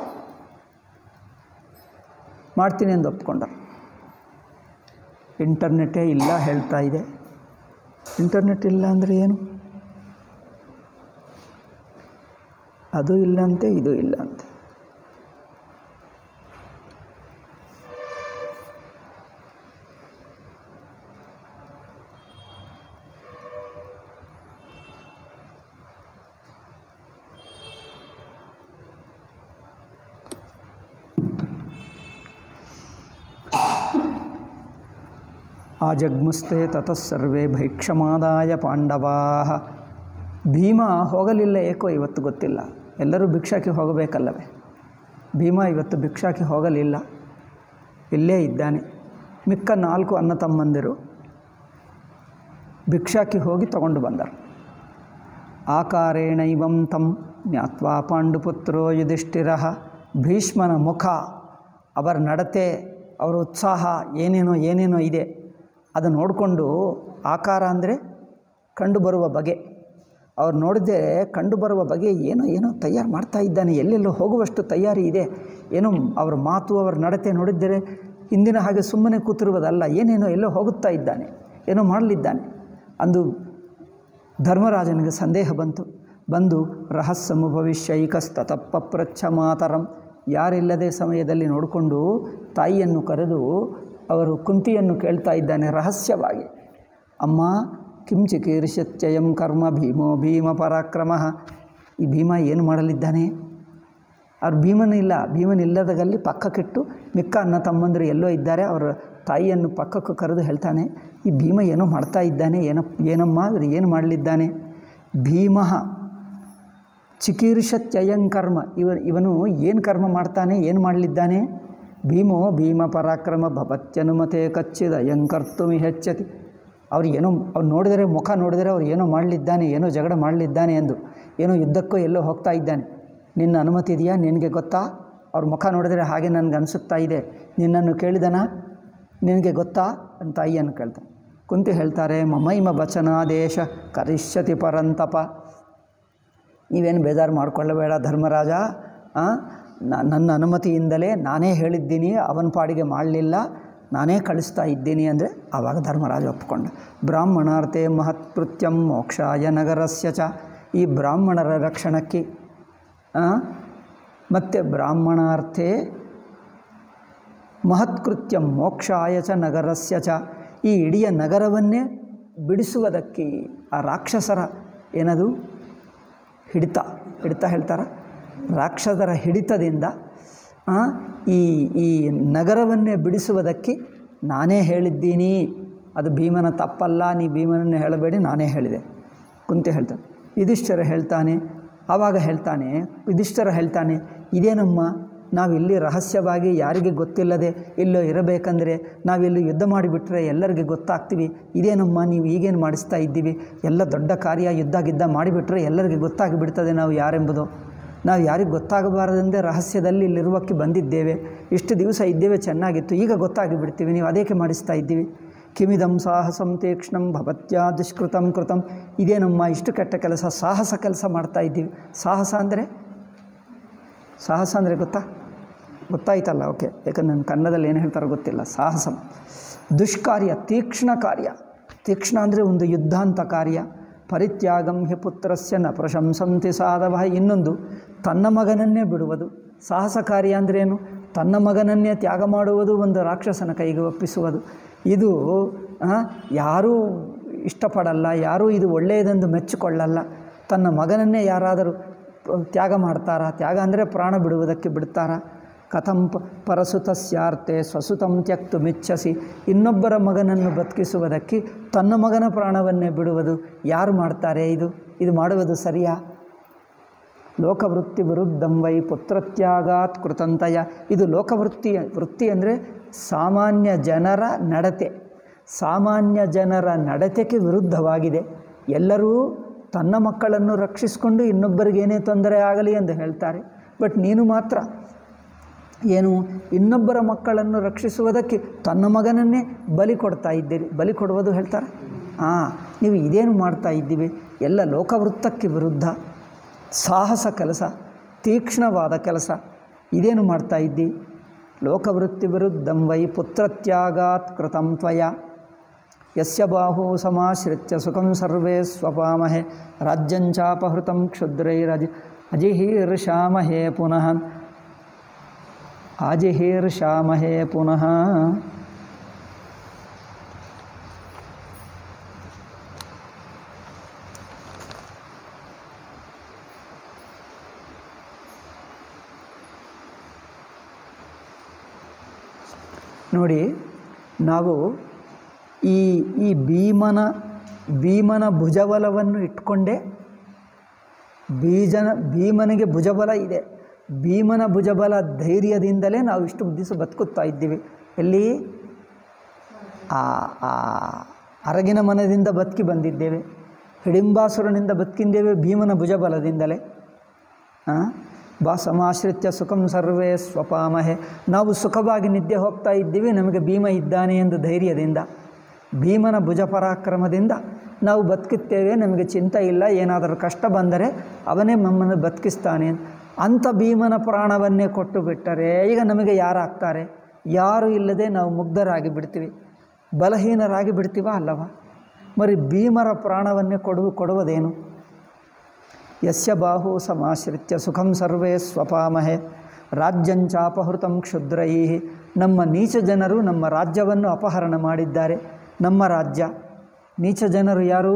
ಮಾಡ್ತೀನಿ ಎಂದು ಒಪ್ಕೊಂಡರು ಇಂಟರ್ನೆಟ್ಟೇ ಇಲ್ಲ ಹೇಳ್ತಾ ಇದೆ ಇಂಟರ್ನೆಟ್ ಇಲ್ಲ ಅಂದರೆ ಏನು ಅದು ಇಲ್ಲಂತೆ ಇದು ಇಲ್ಲಂತೆ ಆಜಗ್ಮುಸ್ತೆ ತತಃ ಸರ್ವೇ ಭೈಕ್ಷಮಾದಾಯ ಪಾಂಡವಾ ಭೀಮ ಹೋಗಲಿಲ್ಲ ಏಕೋ ಇವತ್ತು ಗೊತ್ತಿಲ್ಲ ಎಲ್ಲರೂ ಭಿಕ್ಷಾಕಿ ಹೋಗಬೇಕಲ್ಲವೇ ಭೀಮ ಇವತ್ತು ಭಿಕ್ಷಾಕಿ ಹೋಗಲಿಲ್ಲ ಇಲ್ಲೇ ಇದ್ದಾನೆ ಮಿಕ್ಕ ನಾಲ್ಕು ಅಣ್ಣ ತಮ್ಮಂದಿರು ಭಿಕ್ಷಾಕಿ ಹೋಗಿ ತಗೊಂಡು ಬಂದರು ಆಕಾರೇಣೈವಂ ತಂ ಜ್ಞಾತ್ವಾ ಪಾಂಡುಪುತ್ರೋ ಯುಧಿಷ್ಠಿರ ಭೀಷ್ಮನ ಮುಖ ಅವರ ನಡತೆ ಅವರ ಉತ್ಸಾಹ ಏನೇನೋ ಏನೇನೋ ಇದೆ ಅದು ನೋಡಿಕೊಂಡು ಆಕಾರ ಅಂದರೆ ಕಂಡುಬರುವ ಬಗೆ ಅವ್ರು ನೋಡಿದ್ರೆ ಕಂಡುಬರುವ ಬಗೆ ಏನೋ ಏನೋ ತಯಾರು ಮಾಡ್ತಾ ಇದ್ದಾನೆ ಎಲ್ಲೆಲ್ಲೋ ಹೋಗುವಷ್ಟು ತಯಾರಿ ಇದೆ ಏನೋ ಅವರ ಮಾತು ಅವರ ನಡತೆ ನೋಡಿದ್ದರೆ ಹಿಂದಿನ ಹಾಗೆ ಸುಮ್ಮನೆ ಕೂತಿರುವುದಲ್ಲ ಏನೇನೋ ಎಲ್ಲೋ ಹೋಗುತ್ತಾ ಇದ್ದಾನೆ ಏನೋ ಮಾಡಲಿದ್ದಾನೆ ಅಂದು ಧರ್ಮರಾಜನಿಗೆ ಸಂದೇಹ ಬಂತು ಬಂದು ರಹಸ್ಯಮು ಭವಿಷ್ಯೈಕಸ್ತತಪ್ಪ ಪ್ರಚ್ಛ ಮಾತರಂ ಯಾರಿಲ್ಲದೆ ಸಮಯದಲ್ಲಿ ನೋಡಿಕೊಂಡು ತಾಯಿಯನ್ನು ಕರೆದು ಅವರು ಕುಂತಿಯನ್ನು ಕೇಳ್ತಾ ಇದ್ದಾನೆ ರಹಸ್ಯವಾಗಿ ಅಮ್ಮ ಕಿಂಚಿಕೀರ್ಷತ್ಯಯಂ ಕರ್ಮ ಭೀಮೋ ಭೀಮ ಪರಾಕ್ರಮ ಈ ಭೀಮ ಏನು ಮಾಡಲಿದ್ದಾನೆ ಅವ್ರು ಭೀಮನಿಲ್ಲ ಭೀಮನಿಲ್ಲದಾಗಲ್ಲಿ ಪಕ್ಕಕ್ಕಿಟ್ಟು ಮಿಕ್ಕ ಅಣ್ಣ ತಮ್ಮಂದರು ಎಲ್ಲೋ ಇದ್ದಾರೆ ಅವರ ತಾಯಿಯನ್ನು ಪಕ್ಕಕ್ಕೆ ಕರೆದು ಹೇಳ್ತಾನೆ ಈ ಭೀಮ ಏನೋ ಮಾಡ್ತಾ ಇದ್ದಾನೆ ಏನೋ ಏನಮ್ಮ ಇವರು ಏನು ಮಾಡಲಿದ್ದಾನೆ ಭೀಮ ಚಿಕೀರ್ಷತ್ಯಯಂ ಕರ್ಮ ಇವ ಇವನು ಏನು ಕರ್ಮ ಮಾಡ್ತಾನೆ ಏನು ಮಾಡಲಿದ್ದಾನೆ ಭೀಮೋ ಭೀಮ ಪರಾಕ್ರಮ ಭವತ್ಯನುಮತೆ ಕಚ್ಚಿದ ಯಂಕರ್ತು ಹೆಚ್ಚತಿ ಅವ್ರು ಏನೋ ಅವ್ರು ನೋಡಿದರೆ ಮುಖ ನೋಡಿದರೆ ಅವ್ರು ಏನೋ ಮಾಡಲಿದ್ದಾನೆ ಏನೋ ಜಗಳ ಮಾಡಲಿದ್ದಾನೆ ಎಂದು ಏನೋ ಯುದ್ಧಕ್ಕೋ ಎಲ್ಲೋ ಹೋಗ್ತಾ ಇದ್ದಾನೆ ನಿನ್ನ ಅನುಮತಿ ಇದೆಯಾ ನಿನಗೆ ಗೊತ್ತಾ ಅವ್ರ ಮುಖ ನೋಡಿದರೆ ಹಾಗೆ ನನಗೆ ಅನಿಸುತ್ತಾ ಇದೆ ನಿನ್ನನ್ನು ಕೇಳಿದನ ನಿನಗೆ ಗೊತ್ತಾ ಅಂತ ತಾಯಿಯನ್ನು ಕೇಳ್ತಾನೆ ಕುಂತಿ ಹೇಳ್ತಾರೆ ಮಮೈಮ ವಚನಾದೇಶ ಕರಿಷ್ಯತಿ ಪರಂತಪ ನೀವೇನು ಬೇಜಾರು ಮಾಡಿಕೊಳ್ಳಬೇಡ ಧರ್ಮರಾಜ ಆ, ನ- ನನ್ನ ಅನುಮತಿಯಿಂದಲೇ ನಾನೇ ಹೇಳಿದ್ದೀನಿ ಅವನ ಪಾಡಿಗೆ ಮಾಡಲಿಲ್ಲ ನಾನೇ ಕಳಿಸ್ತಾ ಇದ್ದೀನಿ ಅಂದರೆ ಆವಾಗ ಧರ್ಮರಾಜ ಒಪ್ಪಿಕೊಂಡ ಬ್ರಾಹ್ಮಣಾರ್ಥೆ ಮಹತ್ಕೃತ್ಯಂ ಮೋಕ್ಷಾಯ ನಗರಸ್ಯ ಚ ಈ ಬ್ರಾಹ್ಮಣರ ರಕ್ಷಣಕ್ಕೆ ಆ, ಮತ್ತು ಬ್ರಾಹ್ಮಣಾರ್ಥೆ ಮಹತ್ಕೃತ್ಯ ಮೋಕ್ಷಾಯ ಚ ನಗರಸ್ಯ ಚ ಈ ಇಡೀ ನಗರವನ್ನೇ ಬಿಡಿಸುವುದಕ್ಕೆ ಆ ರಾಕ್ಷಸರ ಏನದು ಹಿಡಿತ ಹಿಡಿತ ಹೇಳ್ತಾರ ರಾಕ್ಷಸರ ಹಿಡಿತದಿಂದ ಆ, ಈ ಈ ನಗರವನ್ನೇ ಬಿಡಿಸುವುದಕ್ಕೆ ನಾನೇ ಹೇಳಿದ್ದೀನಿ ಅದು ಭೀಮನ ತಪ್ಪಲ್ಲ ನೀ ಭೀಮನನ್ನು ಹೇಳಬೇಡಿ ನಾನೇ ಹೇಳಿದೆ ಕುಂತಿ ಹೇಳ್ತಾನೆ ಯುಧಿಷ್ಠರ ಹೇಳ್ತಾನೆ ಆವಾಗ ಹೇಳ್ತಾನೆ ಯುಧಿಷ್ಠರ ಹೇಳ್ತಾನೆ ಇದೇನಮ್ಮ ನಾವಿಲ್ಲಿ ರಹಸ್ಯವಾಗಿ ಯಾರಿಗೆ ಗೊತ್ತಿಲ್ಲದೆ ಇಲ್ಲೋ ಇರಬೇಕಂದ್ರೆ ನಾವಿಲ್ಲಿ ಯುದ್ಧ ಮಾಡಿಬಿಟ್ರೆ ಎಲ್ಲರಿಗೆ ಗೊತ್ತಾಗ್ತೀವಿ ಇದೇನಮ್ಮ ನೀವು ಈಗೇನು ಮಾಡಿಸ್ತಾ ಇದ್ದೀವಿ ಎಲ್ಲ ದೊಡ್ಡ ಕಾರ್ಯ ಯುದ್ಧ ಗಿದ್ದ ಮಾಡಿಬಿಟ್ರೆ ಎಲ್ಲರಿಗೆ ಗೊತ್ತಾಗಿ ಬಿಡ್ತದೆ ನಾವು ಯಾರೆಂಬುದು ನಾವು ಯಾರಿಗೆ ಗೊತ್ತಾಗಬಾರದೆಂದೇ ರಹಸ್ಯದಲ್ಲಿ ಇಲ್ಲಿರುವಕ್ಕೆ ಬಂದಿದ್ದೇವೆ ಇಷ್ಟು ದಿವಸ ಇದ್ದೇವೆ ಚೆನ್ನಾಗಿತ್ತು ಈಗ ಗೊತ್ತಾಗಿ ಬಿಡ್ತೀವಿ ನೀವು ಅದೇಕೆ ಮಾಡಿಸ್ತಾ ಇದ್ದೀವಿ ಕಿಮಿದಂ ಸಾಹಸಂ ತೀಕ್ಷ್ಣಂ ಭವತ್ಯಾ ದುಷ್ಕೃತಂ ಕೃತಂ ಇದೇ ನಮ್ಮ ಇಷ್ಟು ಕೆಟ್ಟ ಕೆಲಸ ಸಾಹಸ ಕೆಲಸ ಮಾಡ್ತಾ ಇದ್ದೀವಿ ಸಾಹಸ ಅಂದರೆ ಸಾಹಸ ಅಂದರೆ ಗೊತ್ತಾ ಗೊತ್ತಾಯ್ತಲ್ಲ ಓಕೆ ಯಾಕಂದ್ರೆ ನನ್ನ ಕನ್ನಡದಲ್ಲಿ ಏನು ಹೇಳ್ತಾರೋ ಗೊತ್ತಿಲ್ಲ ಸಾಹಸ ದುಷ್ಕಾರ್ಯ ತೀಕ್ಷ್ಣ ಕಾರ್ಯ ತೀಕ್ಷ್ಣ ಅಂದರೆ ಒಂದು ಯುದ್ಧಾಂತ ಕಾರ್ಯ ಪರಿತ್ಯಾಗಂ ಹಿ ಪುತ್ರಸ್ಯ ನ ಪ್ರಶಂಸಂತಿ ಸಾಧವ ಇನ್ನೊಂದು ತನ್ನ ಮಗನನ್ನೇ ಬಿಡುವುದು ಸಾಹಸ ಕಾರ್ಯ ಅಂದ್ರೇನು ತನ್ನ ಮಗನನ್ನೇ ತ್ಯಾಗ ಮಾಡುವುದು ಒಂದು ರಾಕ್ಷಸನ ಕೈಗೆ ಒಪ್ಪಿಸುವುದು ಇದು ಆ, ಯಾರೂ ಇಷ್ಟಪಡಲ್ಲ ಯಾರೂ ಇದು ಒಳ್ಳೆಯದೆಂದು ಮೆಚ್ಚಿಕೊಳ್ಳಲ್ಲ ತನ್ನ ಮಗನನ್ನೇ ಯಾರಾದರೂ ತ್ಯಾಗ ಮಾಡ್ತಾರಾ ತ್ಯಾಗ ಅಂದರೆ ಪ್ರಾಣ ಬಿಡುವುದಕ್ಕೆ ಬಿಡ್ತಾರಾ ಕಥಂ ಪ ಪರಸುತಸ್ಯಾರ್ತೆ ಸ್ವಸುತಂ ತ್ಯಕ್ತು ಮಿಚ್ಛಸಿ ಇನ್ನೊಬ್ಬರ ಮಗನನ್ನು ಬದುಕಿಸುವುದಕ್ಕೆ ತನ್ನ ಮಗನ ಪ್ರಾಣವನ್ನೇ ಬಿಡುವುದು ಯಾರು ಮಾಡ್ತಾರೆ ಇದು ಇದು ಮಾಡುವುದು ಸರಿಯಾ ಲೋಕವೃತ್ತಿ ವಿರುದ್ಧಂ ವೈ ಪುತ್ರತ್ಯಾಗಾತ್ ಕೃತಂತಯ ಇದು ಲೋಕವೃತ್ತಿ ವೃತ್ತಿ ಅಂದರೆ ಸಾಮಾನ್ಯ ಜನರ ನಡತೆ ಸಾಮಾನ್ಯ ಜನರ ನಡತೆಗೆ ವಿರುದ್ಧವಾಗಿದೆ ಎಲ್ಲರೂ ತನ್ನ ಮಕ್ಕಳನ್ನು ರಕ್ಷಿಸಿಕೊಂಡು ಇನ್ನೊಬ್ಬರಿಗೇನೇ ತೊಂದರೆ ಆಗಲಿ ಎಂದು ಹೇಳ್ತಾರೆ ಬಟ್ ನೀನು ಮಾತ್ರ ಏನು ಇನ್ನೊಬ್ಬರ ಮಕ್ಕಳನ್ನು ರಕ್ಷಿಸುವುದಕ್ಕೆ ತನ್ನ ಮಗನನ್ನೇ ಬಲಿ ಕೊಡ್ತಾ ಇದ್ದೀರಿ ಬಲಿ ಕೊಡುವುದು ಹೇಳ್ತಾರೆ ಹಾಂ ನೀವು ಇದೇನು ಮಾಡ್ತಾ ಇದ್ದೀವಿ ಎಲ್ಲ ಲೋಕವೃತ್ತಕ್ಕೆ ವಿರುದ್ಧ ಸಾಹಸ ಕೆಲಸ ತೀಕ್ಷ್ಣವಾದ ಕೆಲಸ ಇದೇನು ಮಾಡ್ತಾ ಇದ್ದಿ ಲೋಕವೃತ್ತಿ ವಿರುದ್ಧಂ ವೈ ಪುತ್ರತ್ಯಾಗಾತ್ ಕೃತಂ ತ್ವಯ ಯಸ್ಯ ಬಾಹು ಸಮಾಶ್ರಿತ್ಯ ಸುಖಂ ಸರ್ವೇ ಸ್ವಪಾಮಹೆ ರಾಜ್ಯಂಚಾಪಹೃತಂ ಕ್ಷುದ್ರೈರಜಿ ಅಜಿಹೀರ್ಷಾಮಹೇ ಪುನಃ ಅಜಿಹೀರ್ಷಾಮಹೇ ಪುನಃ ನೋಡಿ ನಾವು ಈ ಈ ಭೀಮನ ಭೀಮನ ಭುಜಬಲವನ್ನು ಇಟ್ಕೊಂಡೇ ಬೀಜನ ಭೀಮನಿಗೆ ಭುಜಬಲ ಇದೆ ಭೀಮನ ಭುಜಬಲ ಧೈರ್ಯದಿಂದಲೇ ನಾವು ಇಷ್ಟು ದಿವಸ ಬದುಕುತ್ತಾ ಇದ್ದೀವಿ ಎಲ್ಲಿ ಆ ಆ ಅರಗಿನ ಮನದಿಂದ ಬದುಕಿ ಬಂದಿದ್ದೇವೆ ಹಿಡಿಂಬಾಸುರನಿಂದ ಬದುಕಿದ್ದೇವೆ ಭೀಮನ ಭುಜಬಲದಿಂದಲೇ ಆ? ಬಾ ಸಮಾಶ್ರಿತ್ಯ ಸುಖಂ ಸರ್ವೇ ಸ್ವಪಾಮಹೆ ನಾವು ಸುಖವಾಗಿ ನಿದ್ದೆ ಹೋಗ್ತಾ ಇದ್ದೀವಿ ನಮಗೆ ಭೀಮ ಇದ್ದಾನೆ ಎಂದು ಧೈರ್ಯದಿಂದ ಭೀಮನ ಭುಜ ಪರಾಕ್ರಮದಿಂದ ನಾವು ಬದುಕುತ್ತೇವೆ ನಮಗೆ ಚಿಂತೆ ಇಲ್ಲ ಏನಾದರೂ ಕಷ್ಟ ಬಂದರೆ ಅವನೇ ನಮ್ಮನ್ನು ಬದುಕಿಸ್ತಾನೆ ಅಂಥ ಭೀಮನ ಪ್ರಾಣವನ್ನೇ ಕೊಟ್ಟು ಬಿಟ್ಟರೆ ಈಗ ನಮಗೆ ಯಾರಾಗ್ತಾರೆ ಯಾರು ಇಲ್ಲದೆ ನಾವು ಮುಗ್ಧರಾಗಿ ಬಿಡ್ತೀವಿ ಬಲಹೀನರಾಗಿ ಬಿಡ್ತೀವ ಅಲ್ಲವ ಮರಿ ಭೀಮರ ಪ್ರಾಣವನ್ನೇ ಕೊಡುವ ಕೊಡುವುದೇನು ಯಸ್ಯ ಬಾಹು ಸಮಾಶ್ರಿತ್ಯ ಸುಖಂ ಸರ್ವೇ ಸ್ವಪಾಮಹೆ ರಾಜ್ಯಂಚಾಪಹೃತಂ ಕ್ಷುದ್ರೈ ನಮ್ಮ ನೀಚ ಜನರು ನಮ್ಮ ರಾಜ್ಯವನ್ನು ಅಪಹರಣ ಮಾಡಿದ್ದಾರೆ ನಮ್ಮ ರಾಜ್ಯ ನೀಚ ಜನರು ಯಾರು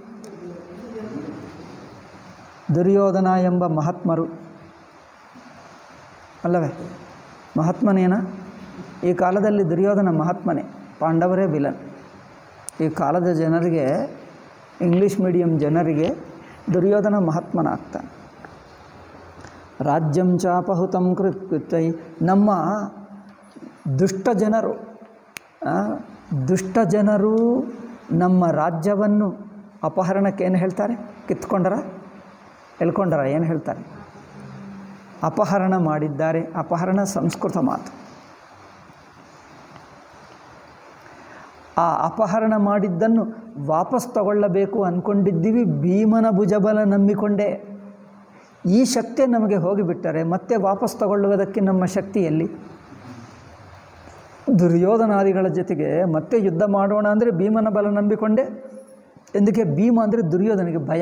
ದುರ್ಯೋಧನ ಎಂಬ ಮಹಾತ್ಮರು ಅಲ್ಲವೇ ಮಹಾತ್ಮನೇನ ಈ ಕಾಲದಲ್ಲಿ ದುರ್ಯೋಧನ ಮಹಾತ್ಮನೇ ಪಾಂಡವರೇ ವಿಲನ್ ಈ ಕಾಲದ ಜನರಿಗೆ ಇಂಗ್ಲೀಷ್ ಮೀಡಿಯಂ ಜನರಿಗೆ ದುರ್ಯೋಧನ ಮಹಾತ್ಮನಾಗ್ತಾನೆ ರಾಜ್ಯಂ ಚಾಪಹುತಂ ಕೃತ್ಯೈ ನಮ್ಮ ದುಷ್ಟ ಜನರು ಆ, ದುಷ್ಟ ಜನರು ನಮ್ಮ ರಾಜ್ಯವನ್ನು ಅಪಹರಣಕ್ಕೆ ಏನು ಹೇಳ್ತಾರೆ ಕಿತ್ಕೊಂಡರ ಎಳ್ಕೊಂಡರ ಏನು ಹೇಳ್ತಾರೆ ಅಪಹರಣ ಮಾಡಿದ್ದಾರೆ ಅಪಹರಣ ಸಂಸ್ಕೃತ ಮಾತು ಆ ಅಪಹರಣ ಮಾಡಿದ್ದನ್ನು ವಾಪಸ್ ತಗೊಳ್ಳಬೇಕು ಅಂದ್ಕೊಂಡಿದ್ದೀವಿ ಭೀಮನ ಭುಜಬಲ ನಂಬಿಕೊಂಡೇ ಈ ಶಕ್ತಿ ನಮಗೆ ಹೋಗಿಬಿಟ್ಟರೆ ಮತ್ತೆ ವಾಪಸ್ ತಗೊಳ್ಳುವುದಕ್ಕೆ ನಮ್ಮ ಶಕ್ತಿ ಎಲ್ಲಿ ದುರ್ಯೋಧನಾದಿಗಳ ಜೊತೆಗೆ ಮತ್ತೆ ಯುದ್ಧ ಮಾಡೋಣ ಅಂದರೆ ಭೀಮನ ಬಲ ನಂಬಿಕೊಂಡೆ ಎಂದಕ್ಕೆ ಭೀಮ ಅಂದರೆ ದುರ್ಯೋಧನಿಗೆ ಭಯ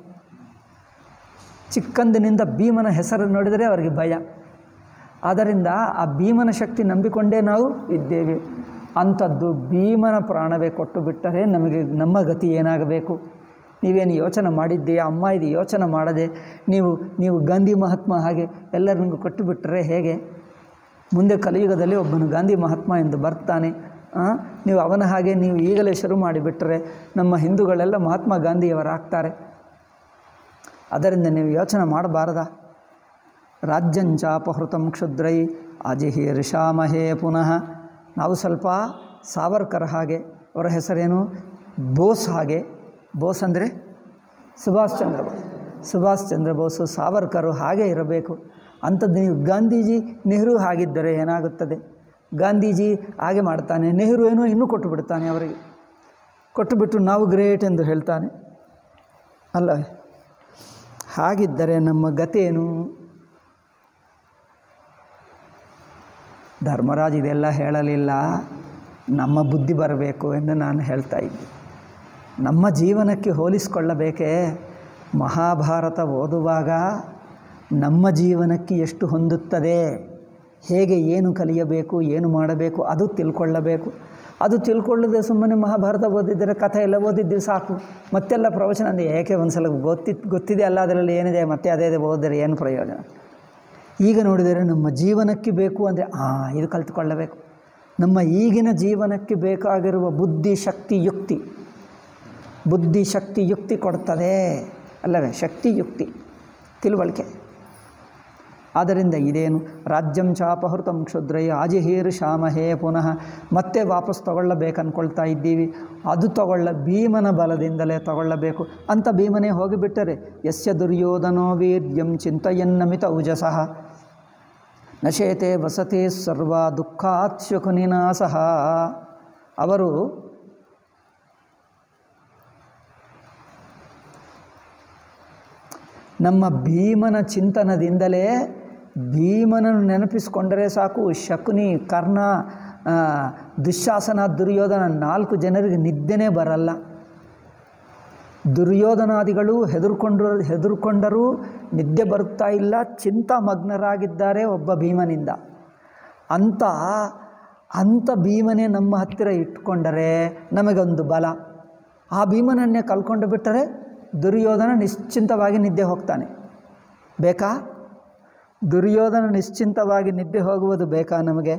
ಚಿಕ್ಕಂದಿನಿಂದ ಭೀಮನ ಹೆಸರು ನೋಡಿದರೆ ಅವರಿಗೆ ಭಯ ಆದ್ದರಿಂದ ಆ ಭೀಮನ ಶಕ್ತಿ ನಂಬಿಕೊಂಡೇ ನಾವು ಇದ್ದೇವೆ ಅಂಥದ್ದು ಭೀಮನ ಪ್ರಾಣವೇ ಕೊಟ್ಟು ಬಿಟ್ಟರೆ ನಮಗೆ ನಮ್ಮ ಗತಿ ಏನಾಗಬೇಕು ನೀವೇನು ಯೋಚನೆ ಮಾಡಿದ್ದೀಯಾ ಅಮ್ಮ ಇದು ಯೋಚನೆ ಮಾಡದೆ ನೀವು ನೀವು ಗಾಂಧಿ ಮಹಾತ್ಮ ಹಾಗೆ ಎಲ್ಲರಿಗೂ ಕೊಟ್ಟು ಬಿಟ್ಟರೆ ಹೇಗೆ ಮುಂದೆ ಕಲಿಯುಗದಲ್ಲಿ ಒಬ್ಬನು ಗಾಂಧಿ ಮಹಾತ್ಮ ಎಂದು ಬರ್ತಾನೆ ಆ, ನೀವು ಅವನ ಹಾಗೆ ನೀವು ಈಗಲೇ ಶುರು ಮಾಡಿಬಿಟ್ಟರೆ ನಮ್ಮ ಹಿಂದೂಗಳೆಲ್ಲ ಮಹಾತ್ಮ ಗಾಂಧಿಯವರಾಗ್ತಾರೆ ಅದರಿಂದ ನೀವು ಯೋಚನೆ ಮಾಡಬಾರದಾ ರಾಜ್ಯಂಚಾಪಹೃತಂ ಕ್ಷುದ್ರೈ ಅಜಿಹೀರ್ಷಾಮಹೇ ಪುನಃ ನಾವು ಸ್ವಲ್ಪ ಸಾವರ್ಕರ್ ಹಾಗೆ ಅವರ ಹೆಸರೇನು ಬೋಸ್ ಹಾಗೆ ಬೋಸ್ ಅಂದರೆ ಸುಭಾಷ್ ಚಂದ್ರ ಬೋಸ್ ಸುಭಾಷ್ ಚಂದ್ರ ಬೋಸು ಸಾವರ್ಕರು ಹಾಗೆ ಇರಬೇಕು ಅಂಥದ್ದು ನೀವು ಗಾಂಧೀಜಿ ನೆಹರು ಹಾಗಿದ್ದರೆ ಏನಾಗುತ್ತದೆ ಗಾಂಧೀಜಿ ಹಾಗೆ ಮಾಡ್ತಾನೆ ನೆಹರು ಏನೋ ಇನ್ನೂ ಕೊಟ್ಟು ಬಿಡ್ತಾನೆ ಅವರಿಗೆ ಕೊಟ್ಟುಬಿಟ್ಟು ನಾವು ಗ್ರೇಟ್ ಎಂದು ಹೇಳ್ತಾನೆ ಅಲ್ಲ ಹಾಗಿದ್ದರೆ ನಮ್ಮ ಗತೇನು ಧರ್ಮರಾಜ್ ಇದೆಲ್ಲ ಹೇಳಲಿಲ್ಲ ನಮ್ಮ ಬುದ್ಧಿ ಬರಬೇಕು ಎಂದು ನಾನು ಹೇಳ್ತಾ ಇದ್ದೆ ನಮ್ಮ ಜೀವನಕ್ಕೆ ಹೋಲಿಸಿಕೊಳ್ಳಬೇಕೇ ಮಹಾಭಾರತ ಓದುವಾಗ ನಮ್ಮ ಜೀವನಕ್ಕೆ ಎಷ್ಟು ಹೊಂದುತ್ತದೆ ಹೇಗೆ ಏನು ಕಲಿಯಬೇಕು ಏನು ಮಾಡಬೇಕು ಅದು ತಿಳ್ಕೊಳ್ಳಬೇಕು ಅದು ತಿಳ್ಕೊಳ್ಳದೆ ಸುಮ್ಮನೆ ಮಹಾಭಾರತ ಓದಿದ್ದರೆ ಕಥೆ ಎಲ್ಲ ಓದಿದ್ದೀವಿ ಸಾಕು ಮತ್ತೆಲ್ಲ ಪ್ರವಚನ ಅಂದರೆ ಏಕೆ ಒಂದು ಸಲ ಗೊತ್ತಿ ಗೊತ್ತಿದೆ ಅಲ್ಲ ಅದರಲ್ಲಿ ಏನಿದೆ ಮತ್ತೆ ಅದೇ ಅದೇ ಓದಿದರೆ ಏನು ಪ್ರಯೋಜನ ಈಗ ನೋಡಿದರೆ ನಮ್ಮ ಜೀವನಕ್ಕೆ ಬೇಕು ಅಂದರೆ ಹಾಂ ಇದು ಕಲಿತುಕೊಳ್ಳಬೇಕು ನಮ್ಮ ಈಗಿನ ಜೀವನಕ್ಕೆ ಬೇಕಾಗಿರುವ ಬುದ್ಧಿ ಶಕ್ತಿ ಯುಕ್ತಿ ಬುದ್ಧಿ ಶಕ್ತಿ ಯುಕ್ತಿ ಕೊಡ್ತದೆ ಅಲ್ಲವೇ ಶಕ್ತಿ ಯುಕ್ತಿ ತಿಳುವಳಿಕೆ ಆದ್ದರಿಂದ ಇದೇನು ರಾಜ್ಯಂ ಚಾಪಹೃತಂ ಕ್ಷುದ್ರಯ ಆಜಿಹೀರ್ ಶಾಮಹೇ ಪುನಃ ಮತ್ತೆ ವಾಪಸ್ ತಗೊಳ್ಳಬೇಕು ಅಂದ್ಕೊಳ್ತಾ ಇದ್ದೀವಿ ಅದು ತಗೊಳ್ಳ ಭೀಮನ ಬಲದಿಂದಲೇ ತಗೊಳ್ಳಬೇಕು ಅಂತ ಭೀಮನೇ ಹೋಗಿಬಿಟ್ಟರೆ ಯಸ್ಯ ದುರ್ಯೋಧನೋ ವೀರ್ಯಂ ಚಿಂತೆಯನ್ನಮಿತ ಉಜಸಃ ನಶೇತೆ ವಸತಿ ಸರ್ವ ದುಃಖಾತ್ ಶಕುನಿನಾ ಸಹ ಅವರು ನಮ್ಮ ಭೀಮನ ಚಿಂತನದಿಂದಲೇ ಭೀಮನನ್ನು ನೆನಪಿಸಿಕೊಂಡರೆ ಸಾಕು ಶಕುನಿ ಕರ್ಣ ಆ, ದುಶ್ಯಾಸನ ದುರ್ಯೋಧನ ನಾಲ್ಕು ಜನರಿಗೆ ನಿದ್ದೆನೇ ಬರಲ್ಲ ದುರ್ಯೋಧನಾದಿಗಳು ಹೆದರ್ಕೊಂಡ್ರು ಹೆದರ್ಕೊಂಡರೂ ನಿದ್ದೆ ಬರುತ್ತಾ ಇಲ್ಲ ಚಿಂತಾಮಗ್ನರಾಗಿದ್ದಾರೆ ಒಬ್ಬ ಭೀಮನಿಂದ ಅಂಥ ಅಂಥ ಭೀಮನೇ ನಮ್ಮ ಹತ್ತಿರ ಇಟ್ಕೊಂಡರೆ ನಮಗೊಂದು ಬಲ ಆ ಭೀಮನನ್ನೇ ಕಲ್ಕೊಂಡು ಬಿಟ್ಟರೆ ದುರ್ಯೋಧನ ನಿಶ್ಚಿಂತವಾಗಿ ನಿದ್ದೆ ಹೋಗ್ತಾನೆ ಬೇಕಾ ದುರ್ಯೋಧನ ನಿಶ್ಚಿಂತವಾಗಿ ನಿದ್ದೆ ಹೋಗುವುದು ಬೇಕಾ ನಮಗೆ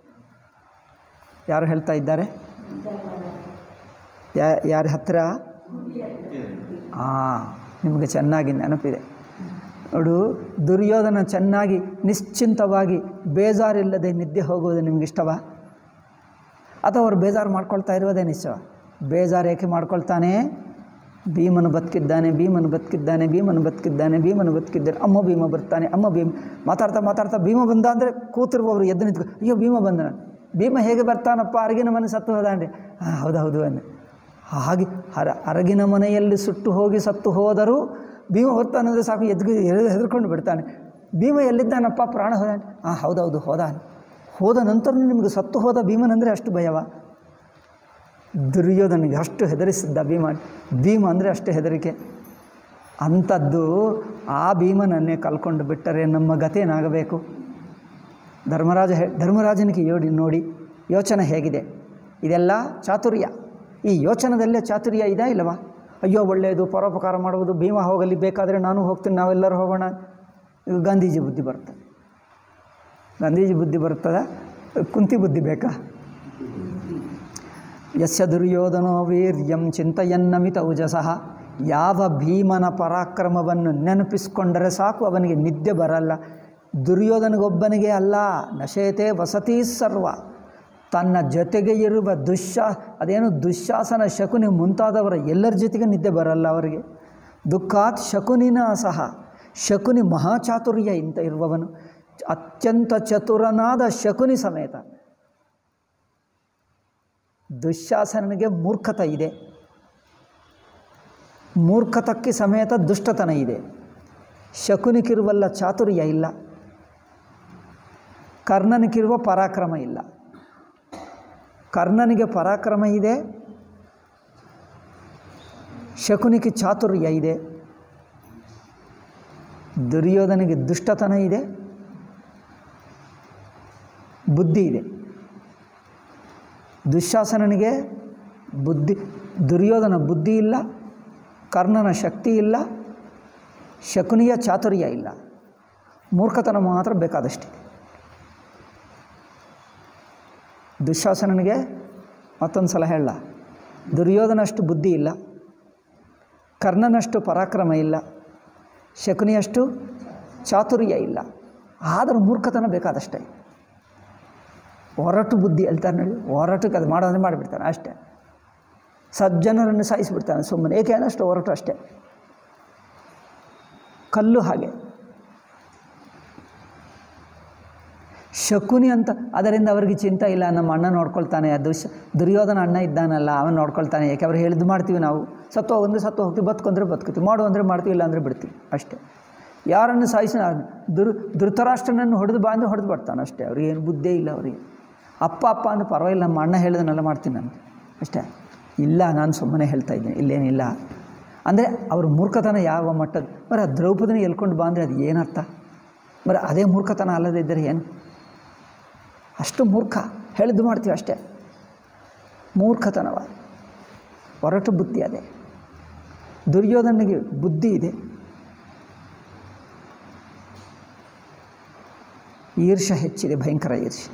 ಯಾರು ಹೇಳ್ತಾ ಇದ್ದಾರೆ ಯಾ ಯಾರ ಹತ್ತಿರ ಹಾಂ ನಿಮಗೆ ಚೆನ್ನಾಗಿ ನೆನಪಿದೆ ನೋಡು ದುರ್ಯೋಧನ ಚೆನ್ನಾಗಿ ನಿಶ್ಚಿಂತವಾಗಿ ಬೇಜಾರಿಲ್ಲದೆ ನಿದ್ದೆ ಹೋಗುವುದು ನಿಮ್ಗೆ ಇಷ್ಟವಾ ಅಥವಾ ಅವ್ರು ಬೇಜಾರು ಮಾಡ್ಕೊಳ್ತಾ ಇರೋದೇ ನಿಶ್ಚವ ಬೇಜಾರು ಏಕೆ ಮಾಡ್ಕೊಳ್ತಾನೆ ಭೀಮನು ಬದುಕಿದ್ದಾನೆ ಭೀಮನು ಬದುಕಿದ್ದಾನೆ ಭೀಮನು ಬದುಕಿದ್ದಾನೆ ಭೀಮನು ಬದುಕಿದ್ದಾನೆ ಅಮ್ಮ ಭೀಮ ಬರ್ತಾನೆ ಅಮ್ಮ ಭೀಮ ಮಾತಾಡ್ತಾ ಮಾತಾಡ್ತಾ ಭೀಮ ಬಂದ ಅಂದರೆ ಕೂತಿರುವವರು ಎದ್ದು ನಿಂತ್ಕೊ ಅಯ್ಯೋ ಭೀಮ ಬಂದನ ಭೀಮ ಹೇಗೆ ಬರ್ತಾನಪ್ಪ ಅರಗಿನ ಮನೆ ಸತ್ತು ಹೋದಾಂಡೆ ಹಾಂ ಹೌದು ಹೌದು ಅಂದೆ ಹಾಗೆ ಹರ ಅರಗಿನ ಮನೆಯಲ್ಲಿ ಸುಟ್ಟು ಹೋಗಿ ಸತ್ತು ಹೋದರೂ ಭೀಮ ಬರ್ತಾನಂದರೆ ಸಾಕು ಎದ್ದು ಹೆದರ್ಕೊಂಡು ಬಿಡ್ತಾನೆ ಭೀಮ ಎಲ್ಲಿದ್ದಾನಪ್ಪ ಪ್ರಾಣ ಹೋದಾನೆ ಹಾಂ ಹೌದೌದು ಹೋದಾನೆ ಹೋದ ನಂತರ ನಿಮಗೆ ಸತ್ತು ಹೋದ ಭೀಮನಂದರೆ ಅಷ್ಟು ಭಯವ ದುರ್ಯೋಧನಿಗೆ ಅಷ್ಟು ಹೆದರಿಸಿದ್ದ ಭೀಮ ಭೀಮ ಅಂದರೆ ಅಷ್ಟು ಹೆದರಿಕೆ ಅಂಥದ್ದು ಆ ಭೀಮನನ್ನೇ ಕಲ್ಕೊಂಡು ಬಿಟ್ಟರೆ ನಮ್ಮ ಗತೇನಾಗಬೇಕು ಧರ್ಮರಾಜ ಹೇ ಧರ್ಮರಾಜನಿಗೆ ಯೋಡಿ ನೋಡಿ ಯೋಚನೆ ಹೇಗಿದೆ ಇದೆಲ್ಲ ಚಾತುರ್ಯ ಈ ಯೋಚನದಲ್ಲೇ ಚಾತುರ್ಯ ಇದಾ ಇಲ್ಲವಾ ಅಯ್ಯೋ ಒಳ್ಳೆಯದು ಪರೋಪಕಾರ ಮಾಡುವುದು ಭೀಮ ಹೋಗಲಿ ಬೇಕಾದರೆ ನಾನು ಹೋಗ್ತೀನಿ ನಾವೆಲ್ಲರೂ ಹೋಗೋಣ ಇದು ಗಾಂಧೀಜಿ ಬುದ್ಧಿ ಬರ್ತದೆ ಗಾಂಧೀಜಿ ಬುದ್ಧಿ ಬರ್ತದ ಕುಂತಿ ಬುದ್ಧಿ ಬೇಕಾ ಯಸ್ಯ ದುರ್ಯೋಧನೋ ವೀರ್ಯಂ ಚಿಂತೆಯನ್ನಮಿತ ಉಜಸಃ ಯಾವ ಭೀಮನ ಪರಾಕ್ರಮವನ್ನು ನೆನಪಿಸಿಕೊಂಡರೆ ಸಾಕು ಅವನಿಗೆ ನಿದ್ದೆ ಬರಲ್ಲ ದುರ್ಯೋಧನಿಗೊಬ್ಬನಿಗೆ ಅಲ್ಲ ನಶೇತೆ ವಸತಿ ಸರ್ವ ತನ್ನ ಜೊತೆಗೆ ಇರುವ ದುಶ್ಶಾ ಅದೇನು ದುಶ್ಯಾಸನ ಶಕುನಿ ಮುಂತಾದವರ ಎಲ್ಲರ ಜೊತೆಗೆ ನಿದ್ದೆ ಬರಲ್ಲ ಅವರಿಗೆ ದುಃಖಾತ್ ಶಕುನಿನ ಸಹ ಶಕುನಿ ಮಹಾಚಾತುರ್ಯ ಇಂತ ಇರುವವನು ಅತ್ಯಂತ ಚತುರನಾದ ಶಕುನಿ ಸಮೇತ ದುಶ್ಯಾಸನಿಗೆ ಮೂರ್ಖತ ಇದೆ ಮೂರ್ಖತಕ್ಕೆ ಸಮೇತ ದುಷ್ಟತನ ಇದೆ ಶಕುನಿಗಿರುವಲ್ಲ ಚಾತುರ್ಯ ಇಲ್ಲ ಕರ್ಣನಿಗಿರುವ ಪರಾಕ್ರಮ ಇಲ್ಲ ಕರ್ಣನಿಗೆ ಪರಾಕ್ರಮ ಇದೆ ಶಕುನಿಗೆ ಚಾತುರ್ಯ ಇದೆ ದುರ್ಯೋಧನಿಗೆ ದುಷ್ಟತನ ಇದೆ ಬುದ್ಧಿ ಇದೆ ದುಶ್ಯಾಸನನಿಗೆ ಬುದ್ಧಿ ದುರ್ಯೋಧನ ಬುದ್ಧಿ ಇಲ್ಲ ಕರ್ಣನ ಶಕ್ತಿ ಇಲ್ಲ ಶಕುನಿಯ ಚಾತುರ್ಯ ಇಲ್ಲ ಮೂರ್ಖತನ ಮಾತ್ರ ಬೇಕಾದಷ್ಟಿದೆ ದುಶ್ಯಾಸನನಿಗೆ ಮತ್ತೊಂದು ಸಲ ಹೇಳ ದುರ್ಯೋಧನಷ್ಟು ಬುದ್ಧಿ ಇಲ್ಲ ಕರ್ಣನಷ್ಟು ಪರಾಕ್ರಮ ಇಲ್ಲ ಶಕುನಿಯಷ್ಟು ಚಾತುರ್ಯ ಇಲ್ಲ ಆದರೂ ಮೂರ್ಖತನ ಬೇಕಾದಷ್ಟೇ ಹೊರಟು ಬುದ್ಧಿ ಹೇಳ್ತಾರೆ ನೋಡಿ ಹೊರಟಕ್ಕೆ ಅದು ಮಾಡೋದ್ರೆ ಮಾಡಿಬಿಡ್ತಾನೆ ಅಷ್ಟೇ ಸಜ್ಜನರನ್ನು ಸಾಯಿಸಿಬಿಡ್ತಾನೆ ಸುಮ್ಮನೆ ಏಕೆ ಅಷ್ಟು ಹೊರಟು ಅಷ್ಟೇ ಕಲ್ಲು ಹಾಗೆ ಶಕುನಿ ಅಂತ ಅದರಿಂದ ಅವರಿಗೆ ಚಿಂತೆ ಇಲ್ಲ ನಮ್ಮ ಅಣ್ಣ ನೋಡ್ಕೊಳ್ತಾನೆ ಅದು ಶ ದುರ್ಯೋಧನ ಅಣ್ಣ ಇದ್ದಾನಲ್ಲ ಅವನು ನೋಡ್ಕೊಳ್ತಾನೆ ಯಾಕೆ ಅವ್ರು ಹೇಳಿದ್ದು ಮಾಡ್ತೀವಿ ನಾವು ಸತ್ತು ಹೋಗಂದ್ರೆ ಸತ್ತು ಹೋಗ್ತೀವಿ ಬದುಕೊಂದ್ರೆ ಬದುಕ್ತೀವಿ ಮಾಡು ಅಂದರೆ ಮಾಡ್ತೀವಿ ಇಲ್ಲ ಅಂದರೆ ಬಿಡ್ತೀವಿ ಅಷ್ಟೇ ಯಾರನ್ನು ಸಾಯಿಸಿ ದುರ್ ಧೃತರಾಷ್ಟ್ರನನ್ನು ಹೊಡೆದು ಬಾ ಅಂದರೆ ಹೊಡೆದು ಬರ್ತಾನೆ ಅಷ್ಟೇ ಅವ್ರಿಗೆ ಏನು ಬುದ್ಧಿ ಇಲ್ಲ ಅವರಿಗೆ ಅಪ್ಪ ಅಪ್ಪ ಅಂದ್ರೆ ಪರವಾಗಿಲ್ಲ ನಮ್ಮ ಅಣ್ಣ ಹೇಳಿದನೆಲ್ಲ ಮಾಡ್ತೀನಿ ನಾನು ಅಷ್ಟೇ ಇಲ್ಲ ನಾನು ಸುಮ್ಮನೆ ಹೇಳ್ತಾ ಇದ್ದೀನಿ ಇಲ್ಲೇನಿಲ್ಲ ಅಂದರೆ ಅವ್ರ ಮೂರ್ಖತನ ಯಾವ ಮಟ್ಟದ మరి ಆ ದ್ರೌಪದಿನ ಎಲ್ಕೊಂಡು ಬಾ ಅಂದರೆ ಅದು ಏನರ್ಥ మరి ಅದೇ ಮೂರ್ಖತನ ಅಲ್ಲದೇ ಇದ್ದರೆ ಏನು ಅಷ್ಟು ಮೂರ್ಖ ಹೇಳಿದ್ದು ಮಾಡ್ತೀವಿ ಅಷ್ಟೇ ಮೂರ್ಖತನವ ಹೊರಟು ಬುದ್ಧಿ ಅದೇ ದುರ್ಯೋಧನಿಗೆ ಬುದ್ಧಿ ಇದೆ ಈರ್ಷ ಹೆಚ್ಚಿದೆ ಭಯಂಕರ ಈರ್ಷೆ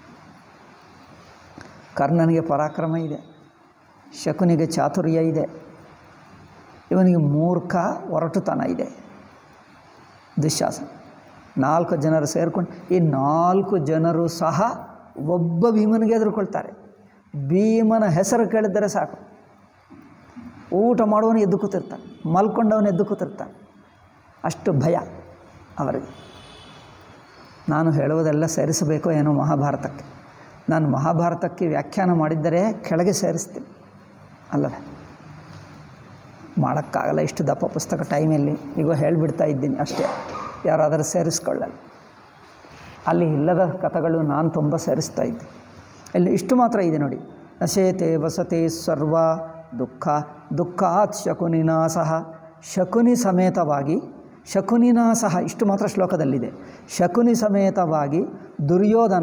ಕರ್ಣನಿಗೆ ಪರಾಕ್ರಮ ಇದೆ ಶಕುನಿಗೆ ಚಾತುರ್ಯ ಇದೆ ಇವನಿಗೆ ಮೂರ್ಖ ಒರಟುತನ ಇದೆ ದುಶ್ಯಾಸನ ನಾಲ್ಕು ಜನರು ಸೇರಿಕೊಂಡು ಈ ನಾಲ್ಕು ಜನರು ಸಹ ಒಬ್ಬ ಭೀಮನಿಗೆ ಎದುರುಕೊಳ್ತಾರೆ ಭೀಮನ ಹೆಸರು ಕೇಳಿದರೆ ಸಾಕು ಊಟ ಮಾಡುವವನು ಎದ್ದು ಕೂತಿರ್ತಾನೆ ಮಲ್ಕೊಂಡವನು ಎದ್ದು ಕೂತಿರ್ತಾನೆ ಅಷ್ಟು ಭಯ ಅವರಿಗೆ ನಾನು ಹೇಳುವುದೆಲ್ಲ ಸೇರಿಸಬೇಕೋ ಏನೋ ಮಹಾಭಾರತಕ್ಕೆ ನಾನು ಮಹಾಭಾರತಕ್ಕೆ ವ್ಯಾಖ್ಯಾನ ಮಾಡಿದ್ದರೆ ಕೆಳಗೆ ಸೇರಿಸ್ತೀನಿ ಅಲ್ಲವೇ ಮಾಡೋಕ್ಕಾಗಲ್ಲ ಇಷ್ಟು ದಪ್ಪ ಪುಸ್ತಕ ಟೈಮಲ್ಲಿ ಈಗ ಹೇಳಿಬಿಡ್ತಾ ಇದ್ದೀನಿ ಅಷ್ಟೇ ಯಾರಾದರೂ ಸೇರಿಸ್ಕೊಳ್ಳಲ್ಲ ಅಲ್ಲಿ ಇಲ್ಲದ ಕಥೆಗಳು ನಾನು ತುಂಬ ಸೇರಿಸ್ತಾ ಇದ್ದೆ ಇಲ್ಲಿ ಇಷ್ಟು ಮಾತ್ರ ಇದೆ ನೋಡಿ ನಶೇತೆ ವಸತೆ ಸರ್ವ ದುಃಖ ದುಃಖಾತ್ ಶಕುನಿನಾಸಹ ಶಕುನಿ ಸಮೇತವಾಗಿ ಶಕುನಿನಾಸಹ ಇಷ್ಟು ಮಾತ್ರ ಶ್ಲೋಕದಲ್ಲಿದೆ ಶಕುನಿ ಸಮೇತವಾಗಿ ದುರ್ಯೋಧನ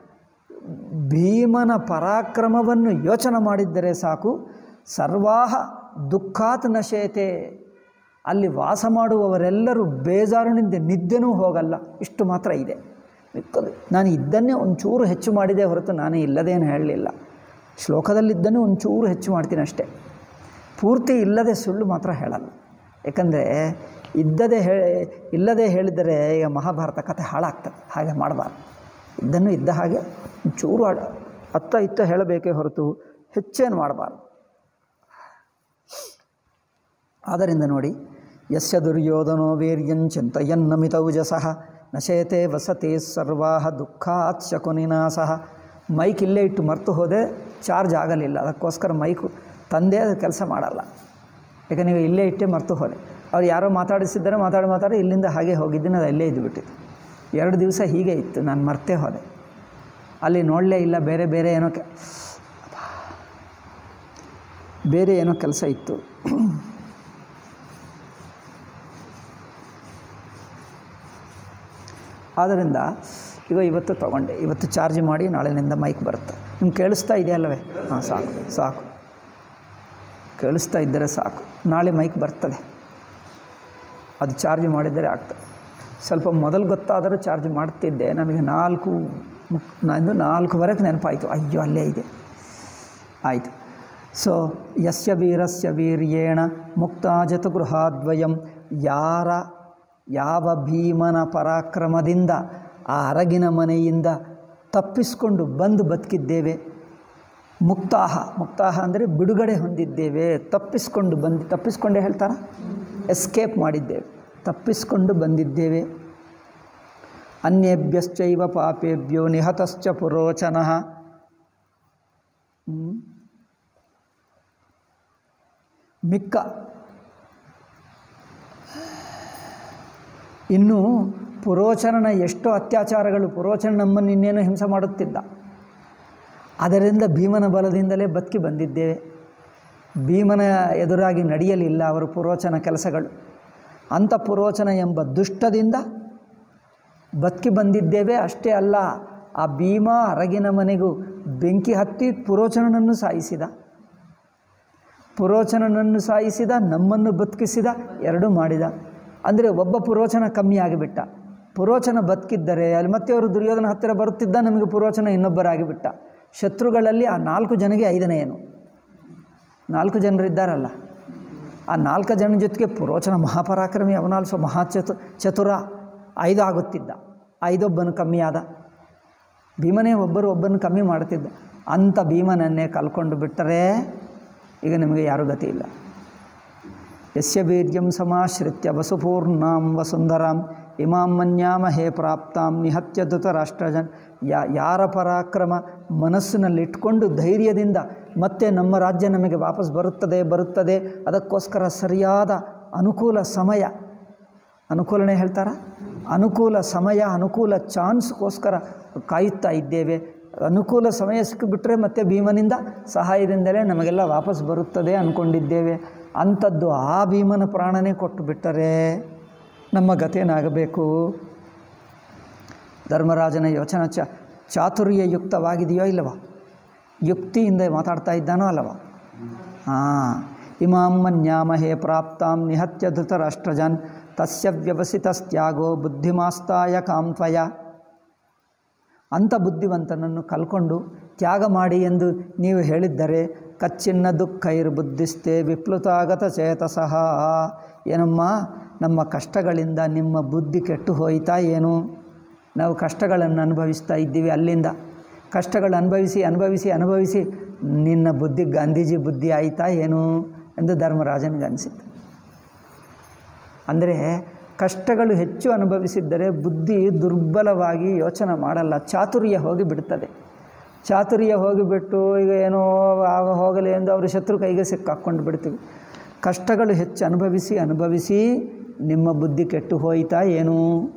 ಭೀಮನ ಪರಾಕ್ರಮವನ್ನು ಯೋಚನೆ ಮಾಡಿದ್ದರೆ ಸಾಕು ಸರ್ವಾಹ ದುಃಖಾತ್ ನಶೇತೆ ಅಲ್ಲಿ ವಾಸ ಮಾಡುವವರೆಲ್ಲರೂ ಬೇಜಾರಿನಿಂದ ನಿದ್ದೆನೂ ಹೋಗಲ್ಲ ಇಷ್ಟು ಮಾತ್ರ ಇದೆ ಮಿಕ್ಕದು ನಾನು ಇದ್ದನ್ನೇ ಒಂಚೂರು ಹೆಚ್ಚು ಮಾಡಿದೆ ಹೊರತು ನಾನೇ ಇಲ್ಲದೇನು ಹೇಳಲಿಲ್ಲ ಶ್ಲೋಕದಲ್ಲಿದ್ದನ್ನು ಒಂಚೂರು ಹೆಚ್ಚು ಮಾಡ್ತೀನಿ ಅಷ್ಟೇ ಪೂರ್ತಿ ಇಲ್ಲದೆ ಸುಳ್ಳು ಮಾತ್ರ ಹೇಳಲ್ಲ ಯಾಕಂದರೆ ಇದ್ದದೇ ಹೇ ಇಲ್ಲದೆ ಹೇಳಿದರೆ ಈಗ ಮಹಾಭಾರತ ಕಥೆ ಹಾಳಾಗ್ತದೆ ಹಾಗೆ ಮಾಡಬಾರ್ದು ಇದ್ದನ್ನು ಇದ್ದ ಹಾಗೆ ಒಂಚೂರು ಅಡ ಅತ್ತ ಇತ್ತ ಹೇಳಬೇಕೇ ಹೊರತು ಹೆಚ್ಚೇನು ಮಾಡಬಾರ್ದು ಆದ್ದರಿಂದ ನೋಡಿ ಯಸ್ಯ ದುರ್ಯೋಧನೋ ವೀರ್ಯಂ ಚಿಂತಯನ್ನಮಿತೌಜಸಃ ನಶೇತೆ ವಸತಿ ಸರ್ವಾ ದುಃಖಾತ್ ಶಕುನಿನಾಸಃ ಮೈಕ್ ಇಲ್ಲೇ ಇಟ್ಟು ಮರ್ತು ಹೋದೆ ಚಾರ್ಜ್ ಆಗಲಿಲ್ಲ ಅದಕ್ಕೋಸ್ಕರ ಮೈಕು ತಂದೆ ಅದು ಕೆಲಸ ಮಾಡಲ್ಲ ಯಾಕೆ ನೀವು ಇಲ್ಲೇ ಇಟ್ಟೆ ಮರ್ತು ಹೋದೆ ಅವ್ರು ಯಾರೋ ಮಾತಾಡಿಸಿದ್ದಾರೆ ಮಾತಾಡಿ ಮಾತಾಡಿ ಇಲ್ಲಿಂದ ಹಾಗೆ ಹೋಗಿದ್ದೀನಿ ಅದು ಅಲ್ಲೇ ಇದ್ದುಬಿಟ್ಟಿತ್ತು ಎರಡು ದಿವಸ ಹೀಗೆ ಇತ್ತು ನಾನು ಮರ್ತೇ ಹೋದೆ ಅಲ್ಲಿ ನೋಡಲೇ ಇಲ್ಲ ಬೇರೆ ಬೇರೆ ಏನೋ ಕೆ ಬೇರೆ ಏನೋ ಕೆಲಸ ಇತ್ತು ಆದ್ದರಿಂದ ಈಗ ಇವತ್ತು ತೊಗೊಂಡೆ ಇವತ್ತು ಚಾರ್ಜ್ ಮಾಡಿ ನಾಳೆನಿಂದ ಮೈಕ್ ಬರುತ್ತೆ ನಿಮ್ಗೆ ಕೇಳಿಸ್ತಾ ಇದೆಯಲ್ಲವೇ ಹಾಂ ಸಾಕು ಸಾಕು ಕೇಳಿಸ್ತಾ ಇದ್ದರೆ ಸಾಕು ನಾಳೆ ಮೈಕ್ ಬರ್ತದೆ ಅದು ಚಾರ್ಜ್ ಮಾಡಿದರೆ ಆಗ್ತದೆ ಸ್ವಲ್ಪ ಮೊದಲು ಗೊತ್ತಾದರೂ ಚಾರ್ಜ್ ಮಾಡ್ತಿದ್ದೆ ನನಗೆ ನಾಲ್ಕು ಮುಕ್ ನಂದು ನಾಲ್ಕುವರೆಗೆ ನೆನಪಾಯಿತು ಅಯ್ಯೋ ಅಲ್ಲೇ ಇದೆ ಆಯಿತು ಸೊ ಯಸ್ಯ ವೀರಸ್ಯ ವೀರ್ಯೇಣ ಮುಕ್ತಾಜತಗೃಹಾದ್ವಯಂ ಯಾರ ಯಾವ ಭೀಮನ ಪರಾಕ್ರಮದಿಂದ ಆ ಅರಗಿನ ಮನೆಯಿಂದ ತಪ್ಪಿಸಿಕೊಂಡು ಬಂದು ಬದುಕಿದ್ದೇವೆ ಮುಕ್ತಾಹ ಮುಕ್ತಾಹ ಅಂದರೆ ಬಿಡುಗಡೆ ಹೊಂದಿದ್ದೇವೆ ತಪ್ಪಿಸ್ಕೊಂಡು ಬಂದು ತಪ್ಪಿಸ್ಕೊಂಡೇ ಹೇಳ್ತಾರ ಎಸ್ಕೇಪ್ ಮಾಡಿದ್ದೇವೆ ತಪ್ಪಿಸ್ಕೊಂಡು ಬಂದಿದ್ದೇವೆ ಅನ್ಯೇಭ್ಯಶ್ಚೈವ ಪಾಪೇಭ್ಯೋ ನಿಹತಶ್ಚ ಪುರೋಚನಃ ಹ್ಮ್. ಮಿಕ್ಕ ಇನ್ನು ಪುರೋಚನನ ಎಷ್ಟೋ ಅತ್ಯಾಚಾರಗಳು ಪುರೋಚನ ನಮ್ಮನ್ನು ಇನ್ನೇನು ಹಿಂಸೆ ಮಾಡುತ್ತಿದ್ದ ಅದರಿಂದ ಭೀಮನ ಬಲದಿಂದಲೇ ಬದುಕಿ ಬಂದಿದ್ದೇವೆ ಭೀಮನ ಎದುರಾಗಿ ನಡೆಯಲಿಲ್ಲ ಅವರು ಪುರೋಚನ ಕೆಲಸಗಳು ಅಂಥ ಪುರೋಚನ ಎಂಬ ದುಷ್ಟದಿಂದ ಬದುಕಿ ಬಂದಿದ್ದೇವೆ ಅಷ್ಟೇ ಅಲ್ಲ ಆ ಭೀಮ ಅರಗಿನ ಮನೆಗೂ ಬೆಂಕಿ ಹತ್ತಿ ಪುರೋಚನನನ್ನು ಸಾಯಿಸಿದ ಪುರೋಚನನನ್ನು ಸಾಯಿಸಿದ ನಮ್ಮನ್ನು ಬದುಕಿಸಿದ ಎರಡೂ ಮಾಡಿದ ಅಂದರೆ ಒಬ್ಬ ಪುರೋಚನ ಕಮ್ಮಿ ಆಗಿಬಿಟ್ಟ ಪುರೋಚನ ಬದುಕಿದ್ದರೆ ಅಲ್ಲಿ ಮತ್ತೆ ಅವರು ದುರ್ಯೋಧನ ಹತ್ತಿರ ಬರುತ್ತಿದ್ದ ನಮಗೆ ಪುರೋಚನ ಇನ್ನೊಬ್ಬರಾಗಿಬಿಟ್ಟ ಶತ್ರುಗಳಲ್ಲಿ ಆ ನಾಲ್ಕು ಜನಗೆ ಐದನೆಯನು ನಾಲ್ಕು ಜನರಿದ್ದಾರಲ್ಲ ಆ ನಾಲ್ಕು ಜನ ಜೊತೆಗೆ ಪುರೋಚನ ಮಹಾಪರಾಕ್ರಮಿ ಅವನಾಲ್ಸೋ ಮಹಾಚತು ಚತುರ ಐದು ಆಗುತ್ತಿದ್ದ ಐದೊಬ್ಬನು ಕಮ್ಮಿ ಆದ ಭೀಮನೇ ಒಬ್ಬರು ಒಬ್ಬನು ಕಮ್ಮಿ ಮಾಡ್ತಿದ್ದ ಅಂಥ ಭೀಮನನ್ನೇ ಕಲ್ಕೊಂಡು ಬಿಟ್ಟರೆ ಈಗ ನಿಮಗೆ ಯಾರೂ ಗತಿ ಇಲ್ಲ ಯಸ್ಯ ವೀರ್ಯಂ ಸಮಾಶ್ರಿತ್ಯ ವಸುಪೂರ್ಣಾಂ ವಸುಂಧರಾಂ ಇಮಾಂ ಮನ್ಯಾಮ ಹೇ ಪ್ರಾಪ್ತಾಂ ನಿಹತ್ಯ ಧೃತರಾಷ್ಟ್ರಜನ್ ಯಾ ಯಾರ ಪರಾಕ್ರಮ ಮನಸ್ಸಿನಲ್ಲಿ ಇಟ್ಕೊಂಡು ಧೈರ್ಯದಿಂದ ಮತ್ತೆ ನಮ್ಮ ರಾಜ್ಯ ನಮಗೆ ವಾಪಸ್ ಬರುತ್ತದೆ ಬರುತ್ತದೆ ಅದಕ್ಕೋಸ್ಕರ ಸರಿಯಾದ ಅನುಕೂಲ ಸಮಯ ಅನುಕೂಲನೇ ಹೇಳ್ತಾರ ಅನುಕೂಲ ಸಮಯ ಅನುಕೂಲ ಚಾನ್ಸ್ಗೋಸ್ಕರ ಕಾಯುತ್ತಾ ಇದ್ದೇವೆ ಅನುಕೂಲ ಸಮಯ ಸಿಕ್ಕಿಬಿಟ್ರೆ ಮತ್ತೆ ಭೀಮನಿಂದ ಸಹಾಯದಿಂದಲೇ ನಮಗೆಲ್ಲ ವಾಪಸ್ ಬರುತ್ತದೆ ಅಂದ್ಕೊಂಡಿದ್ದೇವೆ ಅಂಥದ್ದು ಆ ಭೀಮನ ಪ್ರಾಣನೇ ಕೊಟ್ಟು ಬಿಟ್ಟರೆ ನಮ್ಮ ಗತೇನಾಗಬೇಕು ಧರ್ಮರಾಜನ ಯೋಚನೆ ಚ ಚಾತುರ್ಯಯುಕ್ತವಾಗಿದೆಯೋ ಇಲ್ಲವ ಯುಕ್ತಿಯಿಂದ ಮಾತಾಡ್ತಾ ಇದ್ದಾನೋ ಅಲ್ಲವ ಹಾಂ ಇಮಾಂ ಮನ್ಯಾಮಹೇ ಪ್ರಾಪ್ತಾಂ ನಿಹತ್ಯ ಧೃತರಾಷ್ಟ್ರಜನ್ ತಸ್ಯ ವ್ಯವಸಿತಸ್ತ್ಯಾಗೋ ಬುದ್ಧಿಮಾಸ್ತಾಯ ಕಾಂತ್ವಯ ಅಂಥ ಬುದ್ಧಿವಂತನನ್ನು ಕಲ್ಕೊಂಡು ತ್ಯಾಗ ಮಾಡಿ ಎಂದು ನೀವು ಹೇಳಿದ್ದರೆ ಕಚ್ಚಿನ್ನ ದುಃಖೈರ್ ಬುದ್ಧಿಸ್ತೆ ವಿಪ್ಲುತಾಗತ ಚೇತಸಃ ಏನಮ್ಮ ನಮ್ಮ ಕಷ್ಟಗಳಿಂದ ನಿಮ್ಮ ಬುದ್ಧಿ ಕೆಟ್ಟು ಹೋಯ್ತಾ ಏನು ನಾವು ಕಷ್ಟಗಳನ್ನು ಅನುಭವಿಸ್ತಾ ಇದ್ದೀವಿ ಅಲ್ಲಿಂದ ಕಷ್ಟಗಳು ಅನುಭವಿಸಿ ಅನುಭವಿಸಿ ಅನುಭವಿಸಿ ನಿನ್ನ ಬುದ್ಧಿ ಗಾಂಧೀಜಿ ಬುದ್ಧಿ ಆಯಿತಾ ಏನು ಎಂದು ಧರ್ಮರಾಜನಿಗೆ ಅನಿಸಿತು ಅಂದರೆ ಕಷ್ಟಗಳು ಹೆಚ್ಚು ಅನುಭವಿಸಿದ್ದರೆ ಬುದ್ಧಿ ದುರ್ಬಲವಾಗಿ ಯೋಚನೆ ಮಾಡಲ್ಲ ಚಾತುರ್ಯ ಹೋಗಿ ಬಿಡ್ತದೆ ಚಾತುರ್ಯ ಹೋಗಿಬಿಟ್ಟು ಈಗ ಏನೋ ಆಗ ಹೋಗಲಿ ಎಂದು ಅವರು ಶತ್ರು ಕೈಗೆ ಸಿಕ್ಕಾಕ್ಕೊಂಡು ಬಿಡ್ತೀವಿ ಕಷ್ಟಗಳು ಹೆಚ್ಚು ಅನುಭವಿಸಿ ಅನುಭವಿಸಿ ನಿಮ್ಮ ಬುದ್ಧಿ ಕೆಟ್ಟು ಹೋಯ್ತಾ ಏನು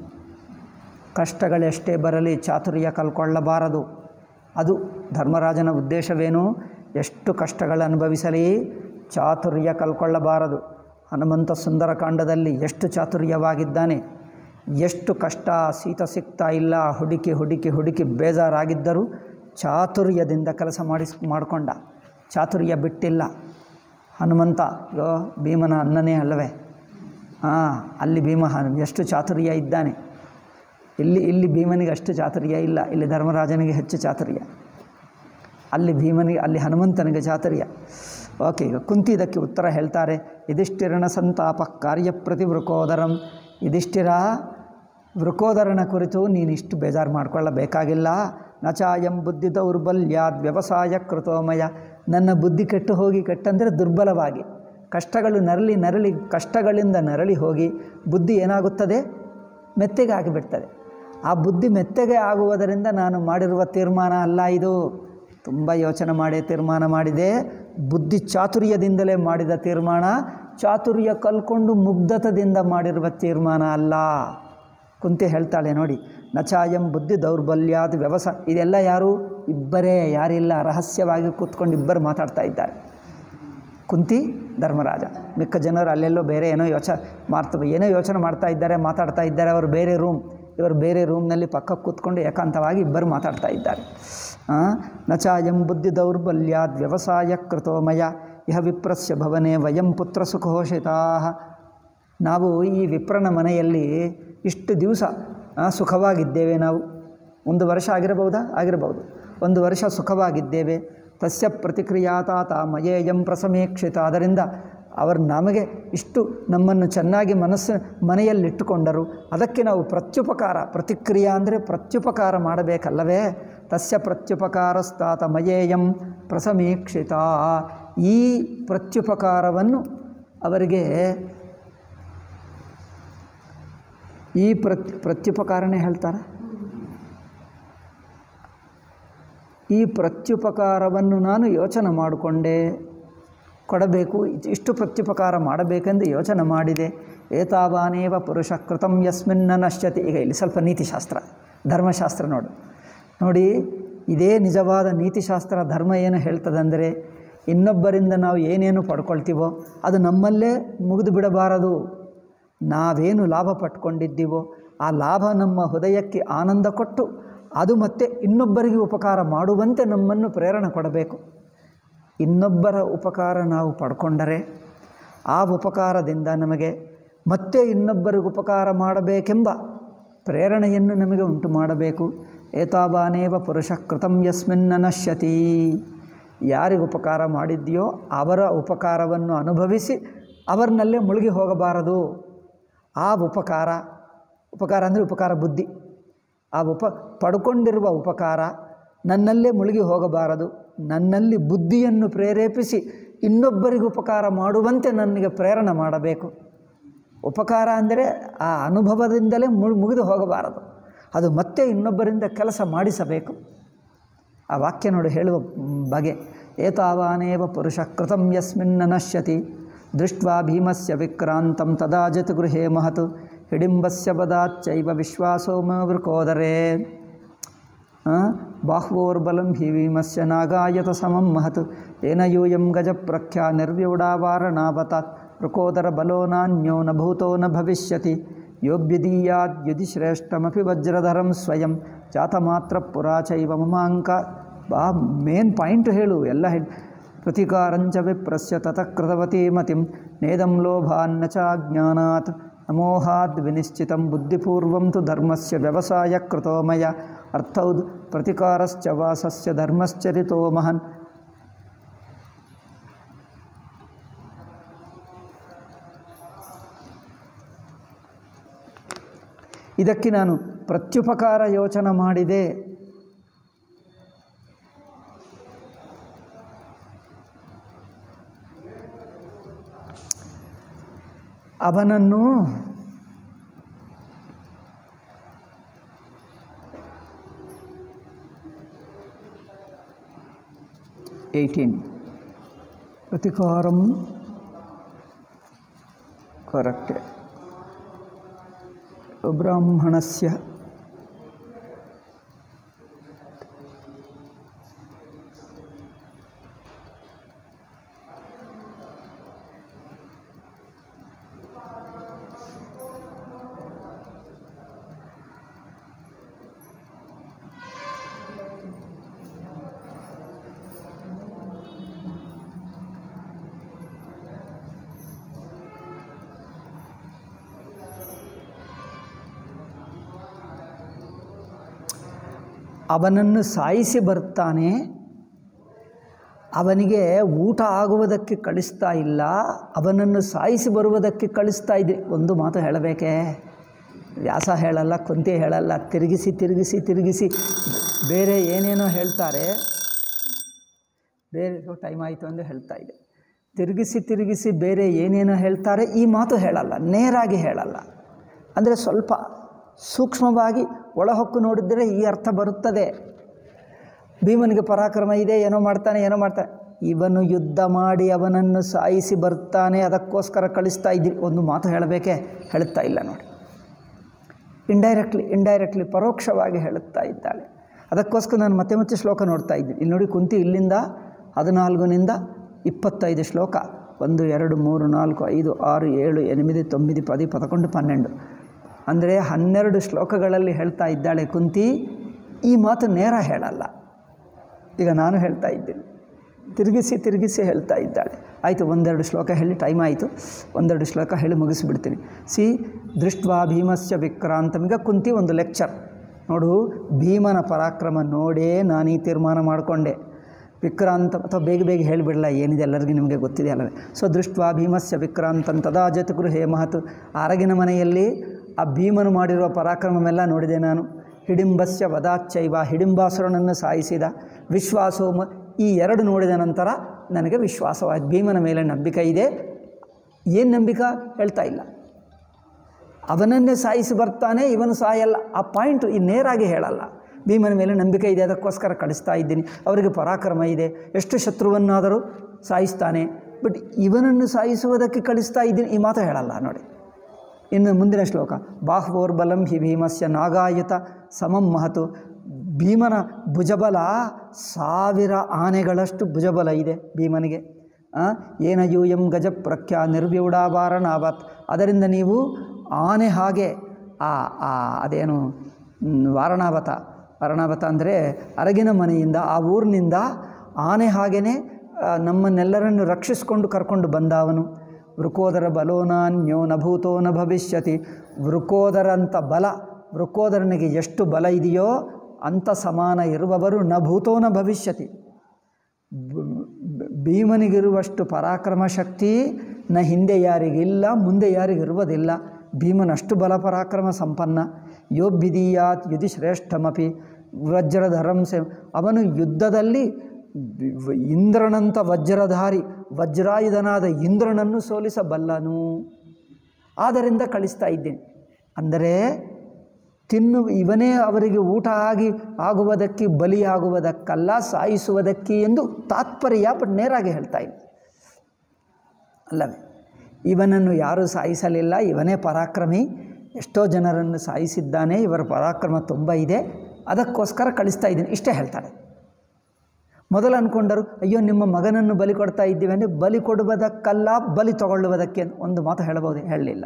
ಕಷ್ಟಗಳೆಷ್ಟೇ ಬರಲಿ ಚಾತುರ್ಯ ಕಲ್ಕೊಳ್ಳಬಾರದು ಅದು ಧರ್ಮರಾಜನ ಉದ್ದೇಶವೇನು ಎಷ್ಟು ಕಷ್ಟಗಳು ಅನುಭವಿಸಲಿ ಚಾತುರ್ಯ ಕಲ್ಕೊಳ್ಳಬಾರದು ಹನುಮಂತ ಸುಂದರಕಾಂಡದಲ್ಲಿ ಎಷ್ಟು ಚಾತುರ್ಯವಾಗಿದ್ದಾನೆ ಎಷ್ಟು ಕಷ್ಟ ಶೀತ ಸಿಗ್ತಾ ಇಲ್ಲ ಹುಡುಕಿ ಹುಡುಕಿ ಹುಡುಕಿ ಬೇಜಾರಾಗಿದ್ದರೂ ಚಾತುರ್ಯದಿಂದ ಕೆಲಸ ಮಾಡಿಸ್ ಮಾಡಿಕೊಂಡ ಚಾತುರ್ಯ ಬಿಟ್ಟಿಲ್ಲ ಹನುಮಂತ ಯೋ ಭೀಮನ ಅನ್ನನೇ ಅಲ್ಲವೇ ಹಾಂ ಅಲ್ಲಿ ಭೀಮ ಹ- ಎಷ್ಟು ಚಾತುರ್ಯ ಇದ್ದಾನೆ ಇಲ್ಲಿ ಇಲ್ಲಿ ಭೀಮನಿಗೆ ಅಷ್ಟು ಚಾತುರ್ಯ ಇಲ್ಲ ಇಲ್ಲಿ ಧರ್ಮರಾಜನಿಗೆ ಹೆಚ್ಚು ಚಾತುರ್ಯ ಅಲ್ಲಿ ಭೀಮನಿಗೆ ಅಲ್ಲಿ ಹನುಮಂತನಿಗೆ ಚಾತುರ್ಯ ಓಕೆ ಈಗ ಕುಂತಿ ಇದಕ್ಕೆ ಉತ್ತರ ಹೇಳ್ತಾರೆ ಯುಧಿಷ್ಠಿರನ ಸಂತಾಪ ಕಾರ್ಯಪ್ರತಿ ವೃಕೋದರಂ ಯುಧಿಷ್ಠಿರ ವೃಕೋದರನ ಕುರಿತು ನೀನು ಇಷ್ಟು ಬೇಜಾರು ಮಾಡ್ಕೊಳ್ಳಬೇಕಾಗಿಲ್ಲ ನಚಾಯಂ ಬುದ್ಧಿ ದೌರ್ಬಲ್ಯಾದ್ ವ್ಯವಸಾಯ ಕೃತೋಮಯ ನನ್ನ ಬುದ್ಧಿ ಕೆಟ್ಟು ಹೋಗಿ ಕೆಟ್ಟಂದರೆ ದುರ್ಬಲವಾಗಿ ಕಷ್ಟಗಳು ನರಳಿ ನರಳಿ ಕಷ್ಟಗಳಿಂದ ನರಳಿ ಹೋಗಿ ಬುದ್ಧಿ ಏನಾಗುತ್ತದೆ ಮೆತ್ತಗೆ ಆಗಿಬಿಡ್ತದೆ ಆ ಬುದ್ಧಿ ಮೆತ್ತಗೆ ಆಗುವುದರಿಂದ ನಾನು ಮಾಡಿರುವ ತೀರ್ಮಾನ ಅಲ್ಲ ಇದು ತುಂಬ ಯೋಚನೆ ಮಾಡಿ ತೀರ್ಮಾನ ಮಾಡಿದೆ ಬುದ್ಧಿ ಚಾತುರ್ಯದಿಂದಲೇ ಮಾಡಿದ ತೀರ್ಮಾನ ಚಾತುರ್ಯ ಕಲ್ಕೊಂಡು ಮುಗ್ಧತದಿಂದ ಮಾಡಿರುವ ತೀರ್ಮಾನ ಅಲ್ಲ ಕುಂತಿ ಹೇಳ್ತಾಳೆ ನೋಡಿ ನಚಾಯಂ ಬುದ್ಧಿ ದೌರ್ಬಲ್ಯಾದ ವ್ಯವಸ ಇದೆಲ್ಲ ಯಾರು ಇಬ್ಬರೇ ಯಾರಿಲ್ಲ ರಹಸ್ಯವಾಗಿ ಕೂತ್ಕೊಂಡು ಇಬ್ಬರು ಮಾತಾಡ್ತಾ ಇದ್ದಾರೆ ಕುಂತಿ ಧರ್ಮರಾಜ ಮಿಕ್ಕ ಜನರು ಅಲ್ಲೆಲ್ಲೋ ಬೇರೆ ಏನೋ ಯೋಚನೆ ಮಾಡ್ತವೆ ಏನೋ ಯೋಚನೆ ಮಾಡ್ತಾ ಇದ್ದಾರೆ ಮಾತಾಡ್ತಾ ಇದ್ದಾರೆ ಅವರು ಬೇರೆ ರೂಮ್ ಇವರು ಬೇರೆ ರೂಮ್ನಲ್ಲಿ ಪಕ್ಕ ಕೂತ್ಕೊಂಡು ಏಕಾಂತವಾಗಿ ಇಬ್ಬರು ಮಾತಾಡ್ತಾ ಇದ್ದಾರೆ ಆ, ನಚಾಯಂ ಬುದ್ಧಿ ದೌರ್ಬಲ್ಯಾದ್ ವ್ಯವಸಾಯ ಕೃತೋಮಯ ಇಹ ವಿಪ್ರಸ್ಯ ಭವನೆ ವಯಂ ಪುತ್ರ ಸುಖೋಷಿತಾ ನಾವು ಈ ವಿಪ್ರನ ಮನೆಯಲ್ಲಿ ಇಷ್ಟು ದಿವಸ ಆ, ಸುಖವಾಗಿದ್ದೇವೆ ನಾವು ಒಂದು ವರ್ಷ ಆಗಿರಬಹುದಾ ಆಗಿರಬಹುದು ಒಂದು ವರ್ಷ ಸುಖವಾಗಿದ್ದೇವೆ ತಸ್ಯ ಪ್ರತಿಕ್ರಿಯಾತಾತ ಮಯೇಯಂ ಪ್ರಸಮೇಕ್ಷಿತ ಅದರಿಂದ ಅವರು ನಮಗೆ ಇಷ್ಟು ನಮ್ಮನ್ನು ಚೆನ್ನಾಗಿ ಮನಸ್ಸು ಮನೆಯಲ್ಲಿಟ್ಟುಕೊಂಡರು ಅದಕ್ಕೆ ನಾವು ಪ್ರತ್ಯುಪಕಾರ ಪ್ರತಿಕ್ರಿಯೆ ಅಂದರೆ ಪ್ರತ್ಯುಪಕಾರ ಮಾಡಬೇಕಲ್ಲವೇ ತಸ್ಯ ಪ್ರತ್ಯುಪಕಾರಸ್ತಾತ ಮಯೇಯಂ ಪ್ರಸಮೀಕ್ಷಿತ ಈ ಪ್ರತ್ಯುಪಕಾರವನ್ನು ಅವರಿಗೆ ಈ ಪ್ರತ್ ಪ್ರತ್ಯುಪಕಾರನೇ ಹೇಳ್ತಾರೆ ಈ ಪ್ರತ್ಯುಪಕಾರವನ್ನು ನಾನು ಯೋಚನೆ ಮಾಡಿಕೊಂಡೆ ಕೊಡಬೇಕು ಇದ್- ಇಷ್ಟು ಪ್ರತ್ಯುಪಕಾರ ಮಾಡಬೇಕೆಂದು ಯೋಚನೆ ಮಾಡಿದೆ ಏತಾವಾನೇವ ಪುರುಷ ಕೃತಂ ಯಸ್ಮಿನ್ನ ನಶ್ಯತಿ ಈಗ ಇಲ್ಲಿ ಸ್ವಲ್ಪ ನೀತಿಶಾಸ್ತ್ರ ಧರ್ಮಶಾಸ್ತ್ರ ನೋಡು ನೋಡಿ ಇದೇ ನಿಜವಾದ ನೀತಿಶಾಸ್ತ್ರ ಧರ್ಮ ಏನು ಹೇಳ್ತದಂದರೆ ಇನ್ನೊಬ್ಬರಿಂದ ನಾವು ಏನೇನು ಪಡ್ಕೊಳ್ತೀವೋ ಅದು ನಮ್ಮಲ್ಲೇ ಮುಗಿದು ಬಿಡಬಾರದು ನಾವೇನು ಲಾಭ ಪಟ್ಕೊಂಡಿದ್ದೀವೋ ಆ ಲಾಭ ನಮ್ಮ ಹೃದಯಕ್ಕೆ ಆನಂದ ಕೊಟ್ಟು ಅದು ಮತ್ತೆ ಇನ್ನೊಬ್ಬರಿಗೆ ಉಪಕಾರ ಮಾಡುವಂತೆ ನಮ್ಮನ್ನು ಪ್ರೇರಣೆ ಕೊಡಬೇಕು ಇನ್ನೊಬ್ಬರ ಉಪಕಾರ ನಾವು ಪಡ್ಕೊಂಡರೆ ಆ ಉಪಕಾರದಿಂದ ನಮಗೆ ಮತ್ತೆ ಇನ್ನೊಬ್ಬರಿಗೆ ಉಪಕಾರ ಮಾಡಬೇಕೆಂಬ ಪ್ರೇರಣೆಯನ್ನು ನಮಗೆ ಉಂಟು ಮಾಡಬೇಕು ಏತಾವಾನೇವ ಪುರುಷ ಕೃತಂ ಯಸ್ಮಿನ್ನ ನಶ್ಯತಿ ಯಾರಿಗೆ ಉಪಕಾರ ಮಾಡಿದೆಯೋ ಅವರ ಉಪಕಾರವನ್ನು ಅನುಭವಿಸಿ ಅವರನ್ನಲ್ಲೇ ಮುಳುಗಿ ಹೋಗಬಾರದು ಆ ಉಪಕಾರ ಉಪಕಾರ ಅಂದರೆ ಉಪಕಾರ ಬುದ್ಧಿ ಆ ಉಪ ಪಡ್ಕೊಂಡಿರುವ ಉಪಕಾರ ನನ್ನಲ್ಲೇ ಮುಳುಗಿ ಹೋಗಬಾರದು ನನ್ನಲ್ಲಿ ಬುದ್ಧಿಯನ್ನು ಪ್ರೇರೇಪಿಸಿ ಇನ್ನೊಬ್ಬರಿಗೆ ಉಪಕಾರ ಮಾಡುವಂತೆ ನನಗೆ ಪ್ರೇರಣೆ ಮಾಡಬೇಕು ಉಪಕಾರ ಅಂದರೆ ಆ ಅನುಭವದಿಂದಲೇ ಮು- ಮುಗಿದು ಹೋಗಬಾರದು ಅದು ಮತ್ತೆ ಇನ್ನೊಬ್ಬರಿಂದ ಕೆಲಸ ಮಾಡಿಸಬೇಕು ಆ ವಾಕ್ಯ ನೋಡಿ ಹೇಳುವ ಬಗೆ ಏತಾವಾನೇವ ಪುರುಷ ಕೃತಂ ಯಸ್ಮಿನ್ನ ನಶ್ಯತಿ ದೃಷ್ಟ್ವಾ ಭೀಮಸ್ಯ ವಿಕ್ರಾಂತಂ ತದಾ ಜತುಗೃಹೇ ಮಹತ್ ಹಿಡಿಂಬಸ್ಯ ಪದಾಚ್ಚೈವ ವಿಶ್ವಾಸೋ ವೃಕೋದರೇ ಬಾಹ್ವೋರ್ಬಲಂ ಹಿ ಭೀಮಸ್ಯ ನಾಗಾಯತ ಸಮಂ ಮಹತ್ ಏನ ಯೂಯಂ ಗಜ ಪ್ರಖ್ಯಾ ನಿರ್ವ್ಯೂಢಾವಾರಣಾವತಾತ್ ವೃಕೋದರ ಬಲೋ ನಾನ್ಯೋ ನ ಭೂತೋ ನ ಭವಿಷ್ಯತಿ ಯೋಭ್ಯದೀಯಾದ್ ಯುಧಿ ಶ್ರೇಷ್ಠಮಪಿ ವಜ್ರಧರಂ ಸ್ವಯಂ ಜಾತಮಾತ್ರ ಪುರಾ ಚೈವ ಮಮಾಂಕ ಬಾ ಮೇನ್ ಪಾಯಿಂಟ್ ಹೇಳು ಎಲ್ಲ ಹೇಳಿ ಪ್ರತಿಕಾರಂಚ ವಿಪ್ರಸ್ಯ ತತಃ ಕೃತವತಿ ಮತಿಂ ನೇದಂ ಲೋಭಾನ್ನ ಚ ಜ್ಞಾನಾತ್ ನಮೋಹಾದ್ ವಿನಿಶ್ಚಿತಂ ಬುದ್ಧಿಪೂರ್ವಂ ತು ಧರ್ಮಸ್ಯ ವ್ಯವಸಾಯ ಕೃತೋ ಮಯ ಅರ್ಥೌದ್ ಪ್ರತಿಕಾರಶ್ಚ ವಾಸಸ್ಯ ಧರ್ಮಶ್ಚರಿತೋ ಮಹನ್ ಇದಕ್ಕೆ ನಾನು ಪ್ರತ್ಯುಪಕಾರ ಯೋಚನೆ ಮಾಡಿದೆ ಅವನನ್ನು ಏಯ್ಟೀನ್ ಪ್ರತಿಕಾರಂ ಕರೆಕ್ಟ್ ಬ್ರಾಹ್ಮಣಸ್ಯ ಅವನನ್ನು ಸಾಯಿಸಿ ಬರ್ತಾನೆ ಅವನಿಗೆ ಊಟ ಆಗುವುದಕ್ಕೆ ಕಳಿಸ್ತಾ ಇಲ್ಲ ಅವನನ್ನು ಸಾಯಿಸಿ ಬರುವುದಕ್ಕೆ ಕಳಿಸ್ತಾ ಇದೆ ಒಂದು ಮಾತು ಹೇಳಬೇಕೇ ವ್ಯಾಸ ಹೇಳಲ್ಲ ಕುಂತಿ ಹೇಳಲ್ಲ ತಿರುಗಿಸಿ ತಿರುಗಿಸಿ ತಿರುಗಿಸಿ ಬೇರೆ ಏನೇನೋ ಹೇಳ್ತಾರೆ ಬೇರೆ ಟೈಮ್ ಆಯಿತು ಎಂದು ಹೇಳ್ತಾ ಇದೆ ತಿರುಗಿಸಿ ತಿರುಗಿಸಿ ಬೇರೆ ಏನೇನೋ ಹೇಳ್ತಾರೆ ಈ ಮಾತು ಹೇಳಲ್ಲ ನೇರಾಗಿ ಹೇಳಲ್ಲ ಅಂದರೆ ಸ್ವಲ್ಪ ಸೂಕ್ಷ್ಮವಾಗಿ ಒಳಹೊಕ್ಕು ನೋಡಿದರೆ ಈ ಅರ್ಥ ಬರುತ್ತದೆ ಭೀಮನಿಗೆ ಪರಾಕ್ರಮ ಇದೆ ಏನೋ ಮಾಡ್ತಾನೆ ಏನೋ ಮಾಡ್ತಾನೆ ಇವನು ಯುದ್ಧ ಮಾಡಿ ಅವನನ್ನು ಸಾಯಿಸಿ ಬರ್ತಾನೆ ಅದಕ್ಕೋಸ್ಕರ ಕಳಿಸ್ತಾ ಇದ್ದೀರಿ ಒಂದು ಮಾತು ಹೇಳಬೇಕೇ ಹೇಳುತ್ತಾ ಇಲ್ಲ ನೋಡಿ ಇಂಡೈರೆಕ್ಟ್ಲಿ ಇಂಡೈರೆಕ್ಟ್ಲಿ ಪರೋಕ್ಷವಾಗಿ ಹೇಳುತ್ತಾ ಇದ್ದಾಳೆ ಅದಕ್ಕೋಸ್ಕರ ನಾನು ಮತ್ತೆ ಮತ್ತೆ ಶ್ಲೋಕ ನೋಡ್ತಾ ಇದ್ದೀನಿ ಇಲ್ಲಿ ನೋಡಿ ಕುಂತಿ ಇಲ್ಲಿಂದ ಹದಿನಾಲ್ಕನಿಂದ ಇಪ್ಪತ್ತೈದು ಶ್ಲೋಕ ಒಂದು ಎರಡು ಮೂರು ನಾಲ್ಕು ಐದು ಆರು ಏಳು ಎನಿಮಿದಿ ತೊಂಬಿದಿ ಪದಿ ಪದಕೊಂಡು ಪನ್ನೆಂಡು ಅಂದರೆ ಹನ್ನೆರಡು ಶ್ಲೋಕಗಳಲ್ಲಿ ಹೇಳ್ತಾ ಇದ್ದಾಳೆ ಕುಂತಿ ಈ ಮಾತು ನೇರ ಹೇಳಲ್ಲ ಈಗ ನಾನು ಹೇಳ್ತಾ ಇದ್ದೀನಿ ತಿರುಗಿಸಿ ತಿರುಗಿಸಿ ಹೇಳ್ತಾ ಇದ್ದಾಳೆ ಆಯಿತು ಒಂದೆರಡು ಶ್ಲೋಕ ಹೇಳಿ ಟೈಮ್ ಆಯಿತು ಒಂದೆರಡು ಶ್ಲೋಕ ಹೇಳಿ ಮುಗಿಸಿಬಿಡ್ತೀನಿ ಸಿ ದೃಷ್ಟ್ವಾ ಭೀಮಸ್ಯ ವಿಕ್ರಾಂತಂ ಈಗ ಕುಂತಿ ಒಂದು ಲೆಕ್ಚರ್ ನೋಡು ಭೀಮನ ಪರಾಕ್ರಮ ನೋಡೇ ನಾನು ಈ ತೀರ್ಮಾನ ಮಾಡಿಕೊಂಡೆ ವಿಕ್ರಾಂತ ಅಥವಾ ಬೇಗ ಬೇಗ ಹೇಳಿಬಿಡಲ್ಲ ಏನಿದೆ ಎಲ್ಲರಿಗೂ ನಿಮಗೆ ಗೊತ್ತಿದೆ ಅಲ್ಲವೇ ಸೊ ದೃಷ್ಟ್ವಾ ಭೀಮಸ್ಯ ವಿಕ್ರಾಂತಂ ತದಾ ಜತುಗುರು ಹೇ ಮಹತ್ ಅರಗಿನ ಮನೆಯಲ್ಲಿ ಆ ಭೀಮನು ಮಾಡಿರುವ ಪರಾಕ್ರಮವೆಲ್ಲ ನೋಡಿದೆ ನಾನು ಹಿಡಿಂಬಸ್ಯ ವದಾಚ್ಚೈವ ಹಿಡಿಂಬಾಸುರನನ್ನು ಸಾಯಿಸಿದ ವಿಶ್ವಾಸೋಮ ಈ ಎರಡು ನೋಡಿದ ನಂತರ ನನಗೆ ವಿಶ್ವಾಸವಾಯ್ತು ಭೀಮನ ಮೇಲೆ ನಂಬಿಕೆ ಇದೆ ಏನು ನಂಬಿಕೆ ಹೇಳ್ತಾ ಇಲ್ಲ ಅವನನ್ನೇ ಸಾಯಿಸಿ ಬರ್ತಾನೆ ಇವನು ಸಾಯಲ್ಲ ಆ ಪಾಯಿಂಟ್ ಈ ನೇರಾಗಿ ಹೇಳಲ್ಲ ಭೀಮನ ಮೇಲೆ ನಂಬಿಕೆ ಇದೆ ಅದಕ್ಕೋಸ್ಕರ ಕಳಿಸ್ತಾ ಇದ್ದೀನಿ ಅವರಿಗೆ ಪರಾಕ್ರಮ ಇದೆ ಎಷ್ಟು ಶತ್ರುವನ್ನಾದರೂ ಸಾಯಿಸ್ತಾನೆ ಬಟ್ ಇವನನ್ನು ಸಾಯಿಸುವುದಕ್ಕೆ ಕಳಿಸ್ತಾ ಇದ್ದೀನಿ ಈ ಮಾತು ಹೇಳಲ್ಲ ನೋಡಿ ಇನ್ನು ಮುಂದಿನ ಶ್ಲೋಕ ಬಾಹ್ವೋರ್ಬಲಂ ಹಿ ಭೀಮಸ್ಯ ನಾಗಾಯುತ ಸಮಂ ಮಹತು ಭೀಮನ ಭುಜಬಲ ಸಾವಿರ ಆನೆಗಳಷ್ಟು ಭುಜಬಲ ಇದೆ ಭೀಮನಿಗೆ ಆ, ಏನ ಯೂಯಂ ಗಜ ಪ್ರಖ್ಯಾ ನಿರ್ವ್ಯೂಢಾಭಾರಣಾವತ್ ಅದರಿಂದ ನೀವು ಆನೆ ಹಾಗೆ ಆ ಆ ಅದೇನು ಮ್, ವಾರಣಾವತ ವಾರಣಾವತ ಅಂದರೆ ಅರಗಿನ ಮನೆಯಿಂದ ಆ ಊರಿನಿಂದ ಆನೆ ಹಾಗೆಯೇ ನಮ್ಮನ್ನೆಲ್ಲರನ್ನು ರಕ್ಷಿಸಿಕೊಂಡು ಕರ್ಕೊಂಡು ಬಂದ ಅವನು ವೃಕೋದರ ಬಲೋನಾನ್ಯೋ ನ ಭೂತೋ ನ ಭವಿಷ್ಯತಿ ವೃಕೋದರಂಥ ಬಲ ವೃಕೋದರನಿಗೆ ಎಷ್ಟು ಬಲ ಇದೆಯೋ ಅಂಥ ಸಮಾನ ಇರುವವರು ನ ಭೂತೋ ನ ಭವಿಷ್ಯತಿ ಬ- ಬ- ಭೀಮನಿಗಿರುವಷ್ಟು ಪರಾಕ್ರಮ ಶಕ್ತಿ ನ ಹಿಂದೆ ಯಾರಿಗಿಲ್ಲ ಮುಂದೆ ಯಾರಿಗಿರುವುದಿಲ್ಲ ಭೀಮನಷ್ಟು ಬಲ ಪರಾಕ್ರಮ ಸಂಪನ್ನ ಯೋಭಿದೀಯಾತ್ ಯುಧಿ ಶ್ರೇಷ್ಠಮಪಿ ವಜ್ರಧರಂ ಸೆ ಅವನು ಯುದ್ಧದಲ್ಲಿ ವ್- ಇಂದ್ರನಂಥ ವಜ್ರಧಾರಿ ವಜ್ರಾಯುಧನಾದ ಇಂದ್ರನನ್ನು ಸೋಲಿಸಬಲ್ಲನು ಆದ್ದರಿಂದ ಕಳಿಸ್ತಾ ಇದ್ದೇನೆ ಅಂದರೆ ತಿನ್ನು ಇವನೇ ಅವರಿಗೆ ಊಟ ಆಗಿ ಆಗುವುದಕ್ಕೆ ಬಲಿಯಾಗುವುದಕ್ಕಲ್ಲ ಸಾಯಿಸುವುದಕ್ಕೆ ಎಂದು ತಾತ್ಪರ್ಯ ಬಟ್ ನೇರಾಗಿ ಹೇಳ್ತಾ ಇಲ್ಲ ಅಲ್ಲವೇ ಇವನನ್ನು ಯಾರೂ ಸಾಯಿಸಲಿಲ್ಲ ಇವನೇ ಪರಾಕ್ರಮಿ ಎಷ್ಟೋ ಜನರನ್ನು ಸಾಯಿಸಿದ್ದಾನೆ ಇವರ ಪರಾಕ್ರಮ ತುಂಬ ಇದೆ ಅದಕ್ಕೋಸ್ಕರ ಕಳಿಸ್ತಾ ಇದ್ದೀನಿ ಇಷ್ಟೇ ಹೇಳ್ತಾಳೆ ಮೊದಲು ಅಂದ್ಕೊಂಡರು ಅಯ್ಯೋ ನಿಮ್ಮ ಮಗನನ್ನು ಬಲಿ ಕೊಡ್ತಾ ಇದ್ದೀವಿ ಅಂದರೆ ಬಲಿ ಕೊಡುವುದಕ್ಕಲ್ಲ ಬಲಿ ತಗೊಳ್ಳುವುದಕ್ಕೆ ಒಂದು ಮಾತು ಹೇಳಬಹುದು ಹೇಳಲಿಲ್ಲ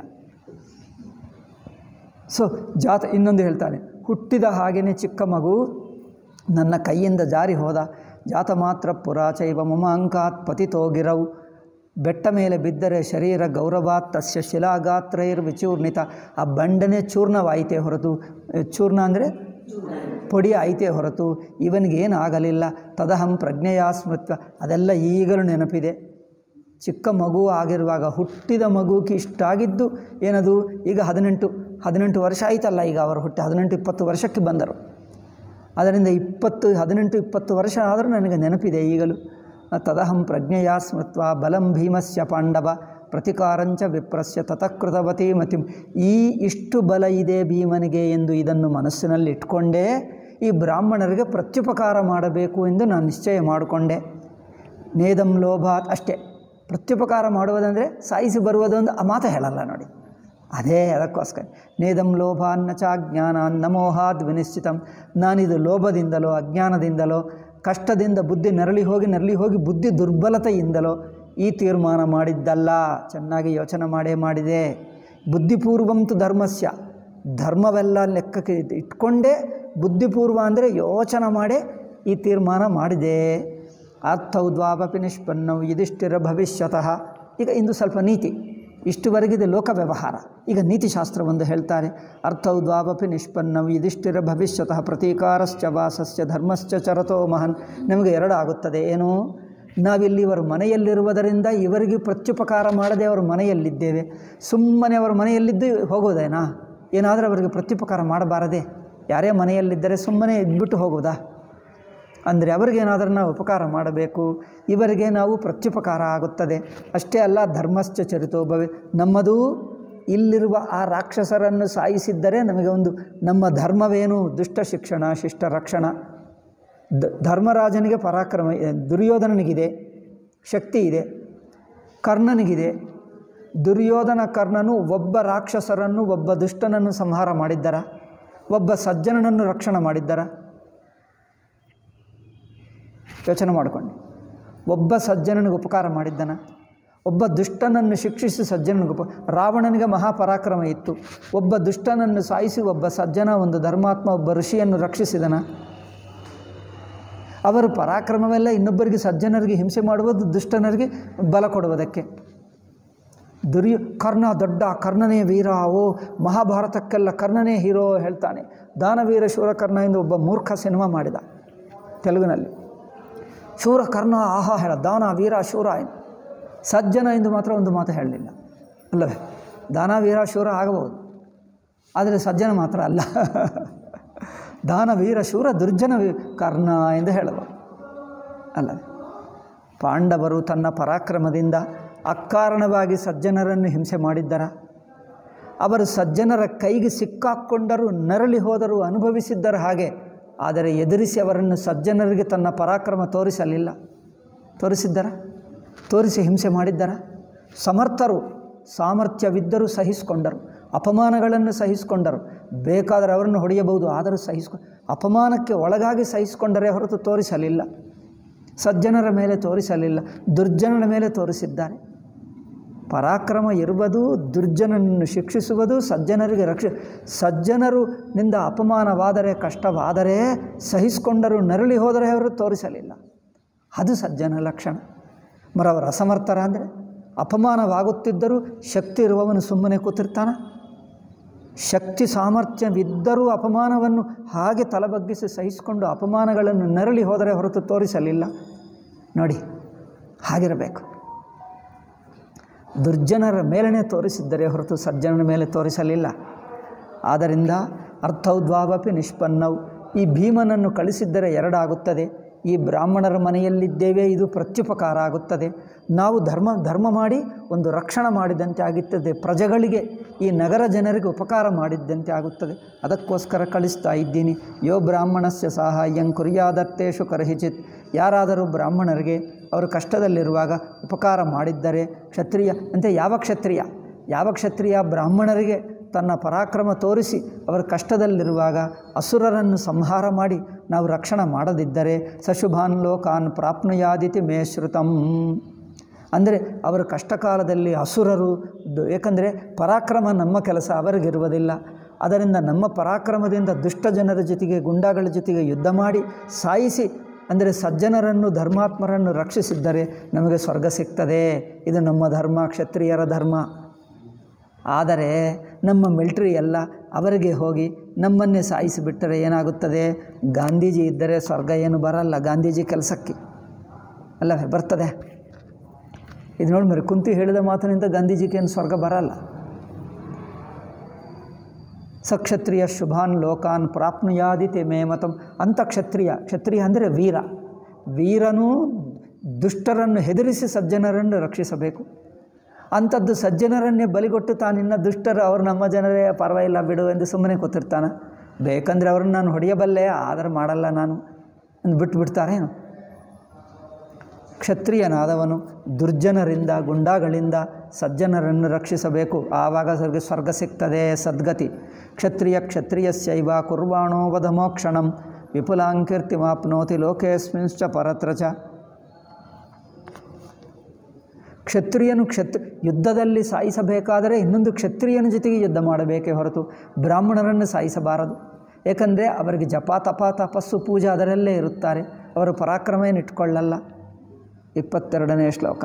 ಸೊ ಜಾತ ಇನ್ನೊಂದು ಹೇಳ್ತಾನೆ ಹುಟ್ಟಿದ ಹಾಗೆಯೇ ಚಿಕ್ಕ ಮಗು ನನ್ನ ಕೈಯಿಂದ ಜಾರಿ ಹೋದ ಜಾತ ಮಾತ್ರ ಪುರಾಚೈವ ಮಮ ಅಂಕಾತ್ ಪತಿತೋಗಿರವು ಬೆಟ್ಟ ಮೇಲೆ ಬಿದ್ದರೆ ಶರೀರ ಗೌರವಾತ್ ತಸ್ಯ ಶಿಲಾಗಾತ್ರೈರ್ ವಿಚೂರ್ಣಿತ ಆ ಬಂಡನೆ ಚೂರ್ಣವಾಯಿತೇ ಹೊರತು ಚೂರ್ಣ ಅಂದರೆ ಪೊಡಿ ಆಯಿತೇ ಹೊರತು ಇವನಿಗೇನು ಆಗಲಿಲ್ಲ ತದಹಂ ಪ್ರಜ್ಞೆಯ ಸ್ಮೃತ್ವ ಅದೆಲ್ಲ ಈಗಲೂ ನೆನಪಿದೆ ಚಿಕ್ಕ ಮಗು ಆಗಿರುವಾಗ ಹುಟ್ಟಿದ ಮಗುಕ್ಕೆ ಇಷ್ಟಾಗಿದ್ದು ಏನದು ಈಗ ಹದಿನೆಂಟು ಹದಿನೆಂಟು ವರ್ಷ ಆಯ್ತಲ್ಲ ಈಗ ಅವರು ಹುಟ್ಟಿ ಹದಿನೆಂಟು ಇಪ್ಪತ್ತು ವರ್ಷಕ್ಕೆ ಬಂದರು ಅದರಿಂದ ಇಪ್ಪತ್ತು ಹದಿನೆಂಟು ಇಪ್ಪತ್ತು ವರ್ಷ ಆದರೂ ನನಗೆ ನೆನಪಿದೆ ಈಗಲೂ ತದಹಂ ಪ್ರಜ್ಞೆಯ ಸ್ಮೃತ್ವ ಬಲಂ ಭೀಮಸ್ಯ ಪಾಂಡವ ಪ್ರತಿಕಾರಂಚ ವಿಪ್ರಸ್ಯ ತತಕೃತವತಿ ಮತಿಂ ಈ ಇಷ್ಟು ಬಲ ಇದೆ ಭೀಮನಿಗೆ ಎಂದು ಇದನ್ನು ಮನಸ್ಸಿನಲ್ಲಿ ಇಟ್ಕೊಂಡೇ ಈ ಬ್ರಾಹ್ಮಣರಿಗೆ ಪ್ರತ್ಯುಪಕಾರ ಮಾಡಬೇಕು ಎಂದು ನಾನು ನಿಶ್ಚಯ ಮಾಡಿಕೊಂಡೆ ನೇದಂ ಲೋಭಾತ್ ಅಷ್ಟೇ ಪ್ರತ್ಯುಪಕಾರ ಮಾಡುವುದಂದರೆ ಸಾಯಿಸಿ ಬರುವುದೊಂದು ಆ ಮಾತು ಹೇಳಲ್ಲ ನೋಡಿ ಅದೇ ಅದಕ್ಕೋಸ್ಕರ ನೇದಂ ಲೋಭಾನ್ನ ಚ ಜ್ಞಾನಾನ್ನ ಮೋಹಾದ್ ವಿನಿಶ್ಚಿತಂ ನಾನಿದು ಲೋಭದಿಂದಲೋ ಅಜ್ಞಾನದಿಂದಲೋ ಕಷ್ಟದಿಂದ ಬುದ್ಧಿ ನರಳಿ ಹೋಗಿ ನರಳಿ ಹೋಗಿ ಬುದ್ಧಿ ದುರ್ಬಲತೆಯಿಂದಲೋ ಈ ತೀರ್ಮಾನ ಮಾಡಿದ್ದಲ್ಲ ಚೆನ್ನಾಗಿ ಯೋಚನೆ ಮಾಡೇ ಮಾಡಿದೆ ಬುದ್ಧಿಪೂರ್ವಂತು ಧರ್ಮಸ್ಯ ಧರ್ಮವೆಲ್ಲ ಲೆಕ್ಕಕ್ಕೆ ಇಟ್ಕೊಂಡೇ ಬುದ್ಧಿಪೂರ್ವ ಅಂದರೆ ಯೋಚನೆ ಮಾಡೇ ಈ ತೀರ್ಮಾನ ಮಾಡಿದೆ ಅರ್ಥೌದ್ವಾಪಿ ನಿಷ್ಪನ್ನವು ಇದಿಷ್ಟಿರ ಭವಿಷ್ಯತಃ ಈಗ ಇಂದು ಸ್ವಲ್ಪ ನೀತಿ ಇಷ್ಟುವರೆಗಿದೆ ಲೋಕ ವ್ಯವಹಾರ ಈಗ ನೀತಿಶಾಸ್ತ್ರವೊಂದು ಹೇಳ್ತಾರೆ ಅರ್ಥೌದ್ವಾಪಿ ನಿಷ್ಪನ್ನವು ಇದಿಷ್ಟಿರ ಭವಿಷ್ಯತಃ ಪ್ರತೀಕಾರಶ್ಚ ವಾಸಸ್ಯ ಧರ್ಮಶ್ಚ ಚರತೋ ಮಹನ್ ನಮಗೆ ಎರಡು ಆಗುತ್ತದೆ ಏನು ನಾವಿಲ್ಲಿ ಇವರು ಮನೆಯಲ್ಲಿರುವುದರಿಂದ ಇವರಿಗೆ ಪ್ರತ್ಯುಪಕಾರ ಮಾಡದೆ ಅವರು ಮನೆಯಲ್ಲಿದ್ದೇವೆ ಸುಮ್ಮನೆ ಅವರ ಮನೆಯಲ್ಲಿದ್ದು ಹೋಗೋದೇನಾ ಏನಾದರೂ ಅವರಿಗೆ ಪ್ರತ್ಯುಪಕಾರ ಮಾಡಬಾರದೆ ಯಾರೇ ಮನೆಯಲ್ಲಿದ್ದರೆ ಸುಮ್ಮನೆ ಇದ್ಬಿಟ್ಟು ಹೋಗೋದಾ ಅಂದರೆ ಅವರಿಗೇನಾದರೂ ನಾವು ಉಪಕಾರ ಮಾಡಬೇಕು ಇವರಿಗೆ ನಾವು ಪ್ರತ್ಯುಪಕಾರ ಆಗುತ್ತದೆ ಅಷ್ಟೇ ಅಲ್ಲ ಧರ್ಮಶ್ಚ ಚರಿತೋ ಭವೆ ನಮ್ಮದು ಇಲ್ಲಿರುವ ಆ ರಾಕ್ಷಸರನ್ನು ಸಾಯಿಸಿದ್ದರೆ ನಮಗೆ ಒಂದು ನಮ್ಮ ಧರ್ಮವೇನು ದುಷ್ಟ ಶಿಕ್ಷಣ ಶಿಷ್ಟ ರಕ್ಷಣ ದ ಧರ್ಮರಾಜನಿಗೆ ಪರಾಕ್ರಮ ಇದೆ, ದುರ್ಯೋಧನನಿಗಿದೆ ಶಕ್ತಿ ಇದೆ ಕರ್ಣನಿಗಿದೆ ದುರ್ಯೋಧನ ಕರ್ಣನು ಒಬ್ಬ ರಾಕ್ಷಸರನ್ನು ಒಬ್ಬ ದುಷ್ಟನನ್ನು ಸಂಹಾರ ಮಾಡಿದ್ದರ ಒಬ್ಬ ಸಜ್ಜನನನ್ನು ರಕ್ಷಣೆ ಮಾಡಿದ್ದರ ಯೋಚನೆ ಮಾಡಿಕೊಂಡು ಒಬ್ಬ ಸಜ್ಜನನಿಗೆ ಉಪಕಾರ ಮಾಡಿದ್ದನ ಒಬ್ಬ ದುಷ್ಟನನ್ನು ಶಿಕ್ಷಿಸಿ ಸಜ್ಜನನಿಗೆ ಉಪ ರಾವಣನಿಗೆ ಮಹಾಪರಾಕ್ರಮ ಇತ್ತು ಒಬ್ಬ ದುಷ್ಟನನ್ನು ಸಾಯಿಸಿ ಒಬ್ಬ ಸಜ್ಜನ ಒಂದು ಧರ್ಮಾತ್ಮ ಒಬ್ಬ ಋಷಿಯನ್ನು ರಕ್ಷಿಸಿದನ ಅವರು ಪರಾಕ್ರಮವೆಲ್ಲ ಇನ್ನೊಬ್ಬರಿಗೆ ಸಜ್ಜನರಿಗೆ ಹಿಂಸೆ ಮಾಡುವುದು ದುಷ್ಟನರಿಗೆ ಬಲ ಕೊಡುವುದಕ್ಕೆ ದುರ್ಯೋ ಕರ್ಣ ದೊಡ್ಡ ಕರ್ಣನೇ ವೀರ ಓ ಮಹಾಭಾರತಕ್ಕೆಲ್ಲ ಕರ್ಣನೇ ಹೀರೋ ಹೇಳ್ತಾನೆ ದಾನವೀರ ಶೂರಕರ್ಣ ಎಂದು ಒಬ್ಬ ಮೂರ್ಖ ಸಿನಿಮಾ ಮಾಡಿದ ತೆಲುಗಿನಲ್ಲಿ ಶೂರ ಕರ್ಣ ಆಹಾ ಹೇಳ ದಾನ ವೀರ ಶೂರ ಎಂದು ಸಜ್ಜನ ಎಂದು ಮಾತ್ರ ಒಂದು ಮಾತು ಹೇಳಲಿಲ್ಲ ಅಲ್ಲವೇ ದಾನ ವೀರ ಶೂರ ಆಗಬಹುದು ಆದರೆ ಸಜ್ಜನ ಮಾತ್ರ ಅಲ್ಲ ದಾನ ವೀರ ಶೂರ ದುರ್ಜನ ವಿ- ಕರ್ಣ ಎಂದು ಹೇಳಬಹುದು ಅಲ್ಲವೇ ಪಾಂಡವರು ತನ್ನ ಪರಾಕ್ರಮದಿಂದ ಅಕಾರಣವಾಗಿ ಸಜ್ಜನರನ್ನು ಹಿಂಸೆ ಮಾಡಿದ್ದರ ಅವರು ಸಜ್ಜನರ ಕೈಗೆ ಸಿಕ್ಕಾಕ್ಕೊಂಡರೂ ನರಳಿ ಹೋದರೂ ಅನುಭವಿಸಿದ್ದರ ಹಾಗೆ ಆದರೆ ಎದುರಿಸಿ ಅವರನ್ನು ಸಜ್ಜನರಿಗೆ ತನ್ನ ಪರಾಕ್ರಮ ತೋರಿಸಲಿಲ್ಲ ತೋರಿಸಿದ್ದರ ತೋರಿಸಿ ಹಿಂಸೆ ಮಾಡಿದ್ದರ ಸಮರ್ಥರು ಸಾಮರ್ಥ್ಯವಿದ್ದರೂ ಸಹಿಸಿಕೊಂಡರು ಅಪಮಾನಗಳನ್ನು ಸಹಿಸಿಕೊಂಡರು ಬೇಕಾದರೆ ಅವರನ್ನು ಹೊಡೆಯಬಹುದು ಆದರೂ ಸಹಿಸ್ಕೊ ಅಪಮಾನಕ್ಕೆ ಒಳಗಾಗಿ ಸಹಿಸಿಕೊಂಡರೆ ಹೊರತು ತೋರಿಸಲಿಲ್ಲ ಸಜ್ಜನರ ಮೇಲೆ ತೋರಿಸಲಿಲ್ಲ ದುರ್ಜನರ ಮೇಲೆ ತೋರಿಸಿದ್ದಾರೆ ಪರಾಕ್ರಮ ಇರುವುದು ದುರ್ಜನನನ್ನು ಶಿಕ್ಷಿಸುವುದು ಸಜ್ಜನರಿಗೆ ರಕ್ಷ ಸಜ್ಜನರು ನಿಂದ ಅಪಮಾನವಾದರೆ ಕಷ್ಟವಾದರೆ ಸಹಿಸಿಕೊಂಡರು ನರಳಿ ಹೋದರೆ ಅವರು ತೋರಿಸಲಿಲ್ಲ ಅದು ಸಜ್ಜನ ಲಕ್ಷಣ ಮರವರು ಅಸಮರ್ಥರ ಅಂದರೆ ಅಪಮಾನವಾಗುತ್ತಿದ್ದರೂ ಶಕ್ತಿ ಇರುವವನು ಸುಮ್ಮನೆ ಕೂತಿರ್ತಾನ ಶಕ್ತಿ ಸಾಮರ್ಥ್ಯವಿದ್ದರೂ ಅಪಮಾನವನ್ನು ಹಾಗೆ ತಲೆಬಗ್ಗಿಸಿ ಸಹಿಸಿಕೊಂಡು ಅಪಮಾನಗಳನ್ನು ನರಳಿ ಹೋದರೆ ಹೊರತು ತೋರಿಸಲಿಲ್ಲ ನೋಡಿ ಹಾಗಿರಬೇಕು ದುರ್ಜನರ ಮೇಲನೆ ತೋರಿಸಿದ್ದರೆ ಹೊರತು ಸಜ್ಜನರ ಮೇಲೆ ತೋರಿಸಲಿಲ್ಲ ಆದ್ದರಿಂದ ಅರ್ಥೌದ್ವಾವಪಿ ನಿಷ್ಪನ್ನವು ಈ ಭೀಮನನ್ನು ಕಳಿಸಿದ್ದರೆ ಎರಡಾಗುತ್ತದೆ ಈ ಬ್ರಾಹ್ಮಣರ ಮನೆಯಲ್ಲಿದ್ದೇವೆ ಇದು ಪ್ರತ್ಯುಪಕಾರ ಆಗುತ್ತದೆ ನಾವು ಧರ್ಮ ಧರ್ಮ ಮಾಡಿ ಒಂದು ರಕ್ಷಣೆ ಮಾಡಿದಂತೆ ಆಗುತ್ತದೆ ಪ್ರಜೆಗಳಿಗೆ ಈ ನಗರ ಜನರಿಗೆ ಉಪಕಾರ ಮಾಡಿದ್ದಂತೆ ಆಗುತ್ತದೆ ಅದಕ್ಕೋಸ್ಕರ ಕಳಿಸ್ತಾ ಇದ್ದೀನಿ ಯೋ ಬ್ರಾಹ್ಮಣಸ್ಯ ಸಹಾಯಂ ಕುರಿಯಾದತ್ತೇಶು ಕರಹಿಚಿತ್ ಯಾರಾದರೂ ಬ್ರಾಹ್ಮಣರಿಗೆ ಅವರು ಕಷ್ಟದಲ್ಲಿರುವಾಗ ಉಪಕಾರ ಮಾಡಿದ್ದರೆ ಕ್ಷತ್ರಿಯ ಅಂತೆ ಯಾವ ಕ್ಷತ್ರಿಯ ಯಾವ ಕ್ಷತ್ರಿಯ ಬ್ರಾಹ್ಮಣರಿಗೆ ತನ್ನ ಪರಾಕ್ರಮ ತೋರಿಸಿ ಅವರ ಕಷ್ಟದಲ್ಲಿರುವಾಗ ಅಸುರರನ್ನು ಸಂಹಾರ ಮಾಡಿ ನಾವು ರಕ್ಷಣೆ ಮಾಡದಿದ್ದರೆ ಸಶುಭಾನ್ ಲೋಕಾನ್ ಪ್ರಾಪ್ನುಯಾದಿತಿ ಮೇ ಶ್ರುತಂ ಅಂದರೆ ಅವರ ಕಷ್ಟಕಾಲದಲ್ಲಿ ಅಸುರರು ದು- ಏಕೆಂದರೆ ಪರಾಕ್ರಮ ನಮ್ಮ ಕೆಲಸ ಅವರಿಗಿರುವುದಿಲ್ಲ ಅದರಿಂದ ನಮ್ಮ ಪರಾಕ್ರಮದಿಂದ ದುಷ್ಟ ಜನರ ಜೊತೆಗೆ ಗುಂಡಾಗಳ ಜೊತೆಗೆ ಯುದ್ಧ ಮಾಡಿ ಸಾಯಿಸಿ ಅಂದರೆ ಸಜ್ಜನರನ್ನು ಧರ್ಮಾತ್ಮರನ್ನು ರಕ್ಷಿಸಿದ್ದರೆ ನಮಗೆ ಸ್ವರ್ಗ ಸಿಗ್ತದೆ ಇದು ನಮ್ಮ ಧರ್ಮ ಕ್ಷತ್ರಿಯರ ಧರ್ಮ ಆದರೆ ನಮ್ಮ ಮಿಲ್ಟ್ರಿ ಎಲ್ಲ ಅವರಿಗೆ ಹೋಗಿ ನಮ್ಮನ್ನೇ ಸಾಯಿಸಿಬಿಟ್ಟರೆ ಏನಾಗುತ್ತದೆ ಗಾಂಧೀಜಿ ಇದ್ದರೆ ಸ್ವರ್ಗ ಏನು ಬರಲ್ಲ ಗಾಂಧೀಜಿ ಕೆಲಸಕ್ಕೆ ಅಲ್ಲವೇ ಬರ್ತದೆ ಇದು ನೋಡಿ ಮರಿ ಕುಂತಿ ಹೇಳಿದ ಮಾತಿನಿಂದ ಗಾಂಧೀಜಿಗೆ ಏನು ಸ್ವರ್ಗ ಬರಲ್ಲ ಸಕ್ಷತ್ರಿಯ ಶುಭಾನ್ ಲೋಕಾನ್ ಪ್ರಾಪ್ನುಯಾದಿತೆ ಮೇ ಮತಂ ಅಂಥ ಕ್ಷತ್ರಿಯ ಕ್ಷತ್ರಿಯ ಅಂದರೆ ವೀರ ವೀರನೂ ದುಷ್ಟರನ್ನು ಹೆದರಿಸಿ ಸಜ್ಜನರನ್ನು ರಕ್ಷಿಸಬೇಕು ಅಂಥದ್ದು ಸಜ್ಜನರನ್ನೇ ಬಲಿಗೊಟ್ಟು ತಾನಿನ್ನ ದುಷ್ಟರು ಅವರು ನಮ್ಮ ಜನರೇ ಪರವಾಗಿಲ್ಲ ಬಿಡು ಎಂದು ಸುಮ್ಮನೆ ಕೂತಿರ್ತಾನೆ ಬೇಕಂದರೆ ಅವ್ರನ್ನ ನಾನು ಹೊಡೆಯಬಲ್ಲೆ ಆದರೆ ಮಾಡಲ್ಲ ನಾನು ಅಂದು ಬಿಟ್ಟು ಬಿಡ್ತಾರೇನು ಕ್ಷತ್ರಿಯನಾದವನು ದುರ್ಜನರಿಂದ ಗುಂಡಾಗಳಿಂದ ಸಜ್ಜನರನ್ನು ರಕ್ಷಿಸಬೇಕು ಆವಾಗ ಅವರಿಗೆ ಸ್ವರ್ಗ ಸಿಗ್ತದೆ ಸದ್ಗತಿ ಕ್ಷತ್ರಿಯ ಕ್ಷತ್ರಿಯಸ್ಯೈವ ಕುರ್ವಾಣೋ ವಧ ಮೋಕ್ಷಣಂ ವಿಪುಲಾಂಕೀರ್ತಿಮಾಪ್ನೋತಿ ಲೋಕೇಸ್ಮಿಂಶ್ಚ ಪರತ್ರ ಚ ಕ್ಷತ್ರಿಯನು ಕ್ಷತ್ ಯುದ್ಧದಲ್ಲಿ ಸಾಯಿಸಬೇಕಾದರೆ ಇನ್ನೊಂದು ಕ್ಷತ್ರಿಯನ ಜೊತೆಗೆ ಯುದ್ಧ ಮಾಡಬೇಕೇ ಹೊರತು ಬ್ರಾಹ್ಮಣರನ್ನು ಸಾಯಿಸಬಾರದು ಏಕೆಂದರೆ ಅವರಿಗೆ ಜಪ ತಪ ತಪಸ್ಸು ಪೂಜೆ ಅದರಲ್ಲೇ ಇರುತ್ತಾರೆ ಅವರು ಪರಾಕ್ರಮ ಏನು ಇಟ್ಕೊಳ್ಳಲ್ಲ ಇಪ್ಪತ್ತೆರಡನೇ ಶ್ಲೋಕ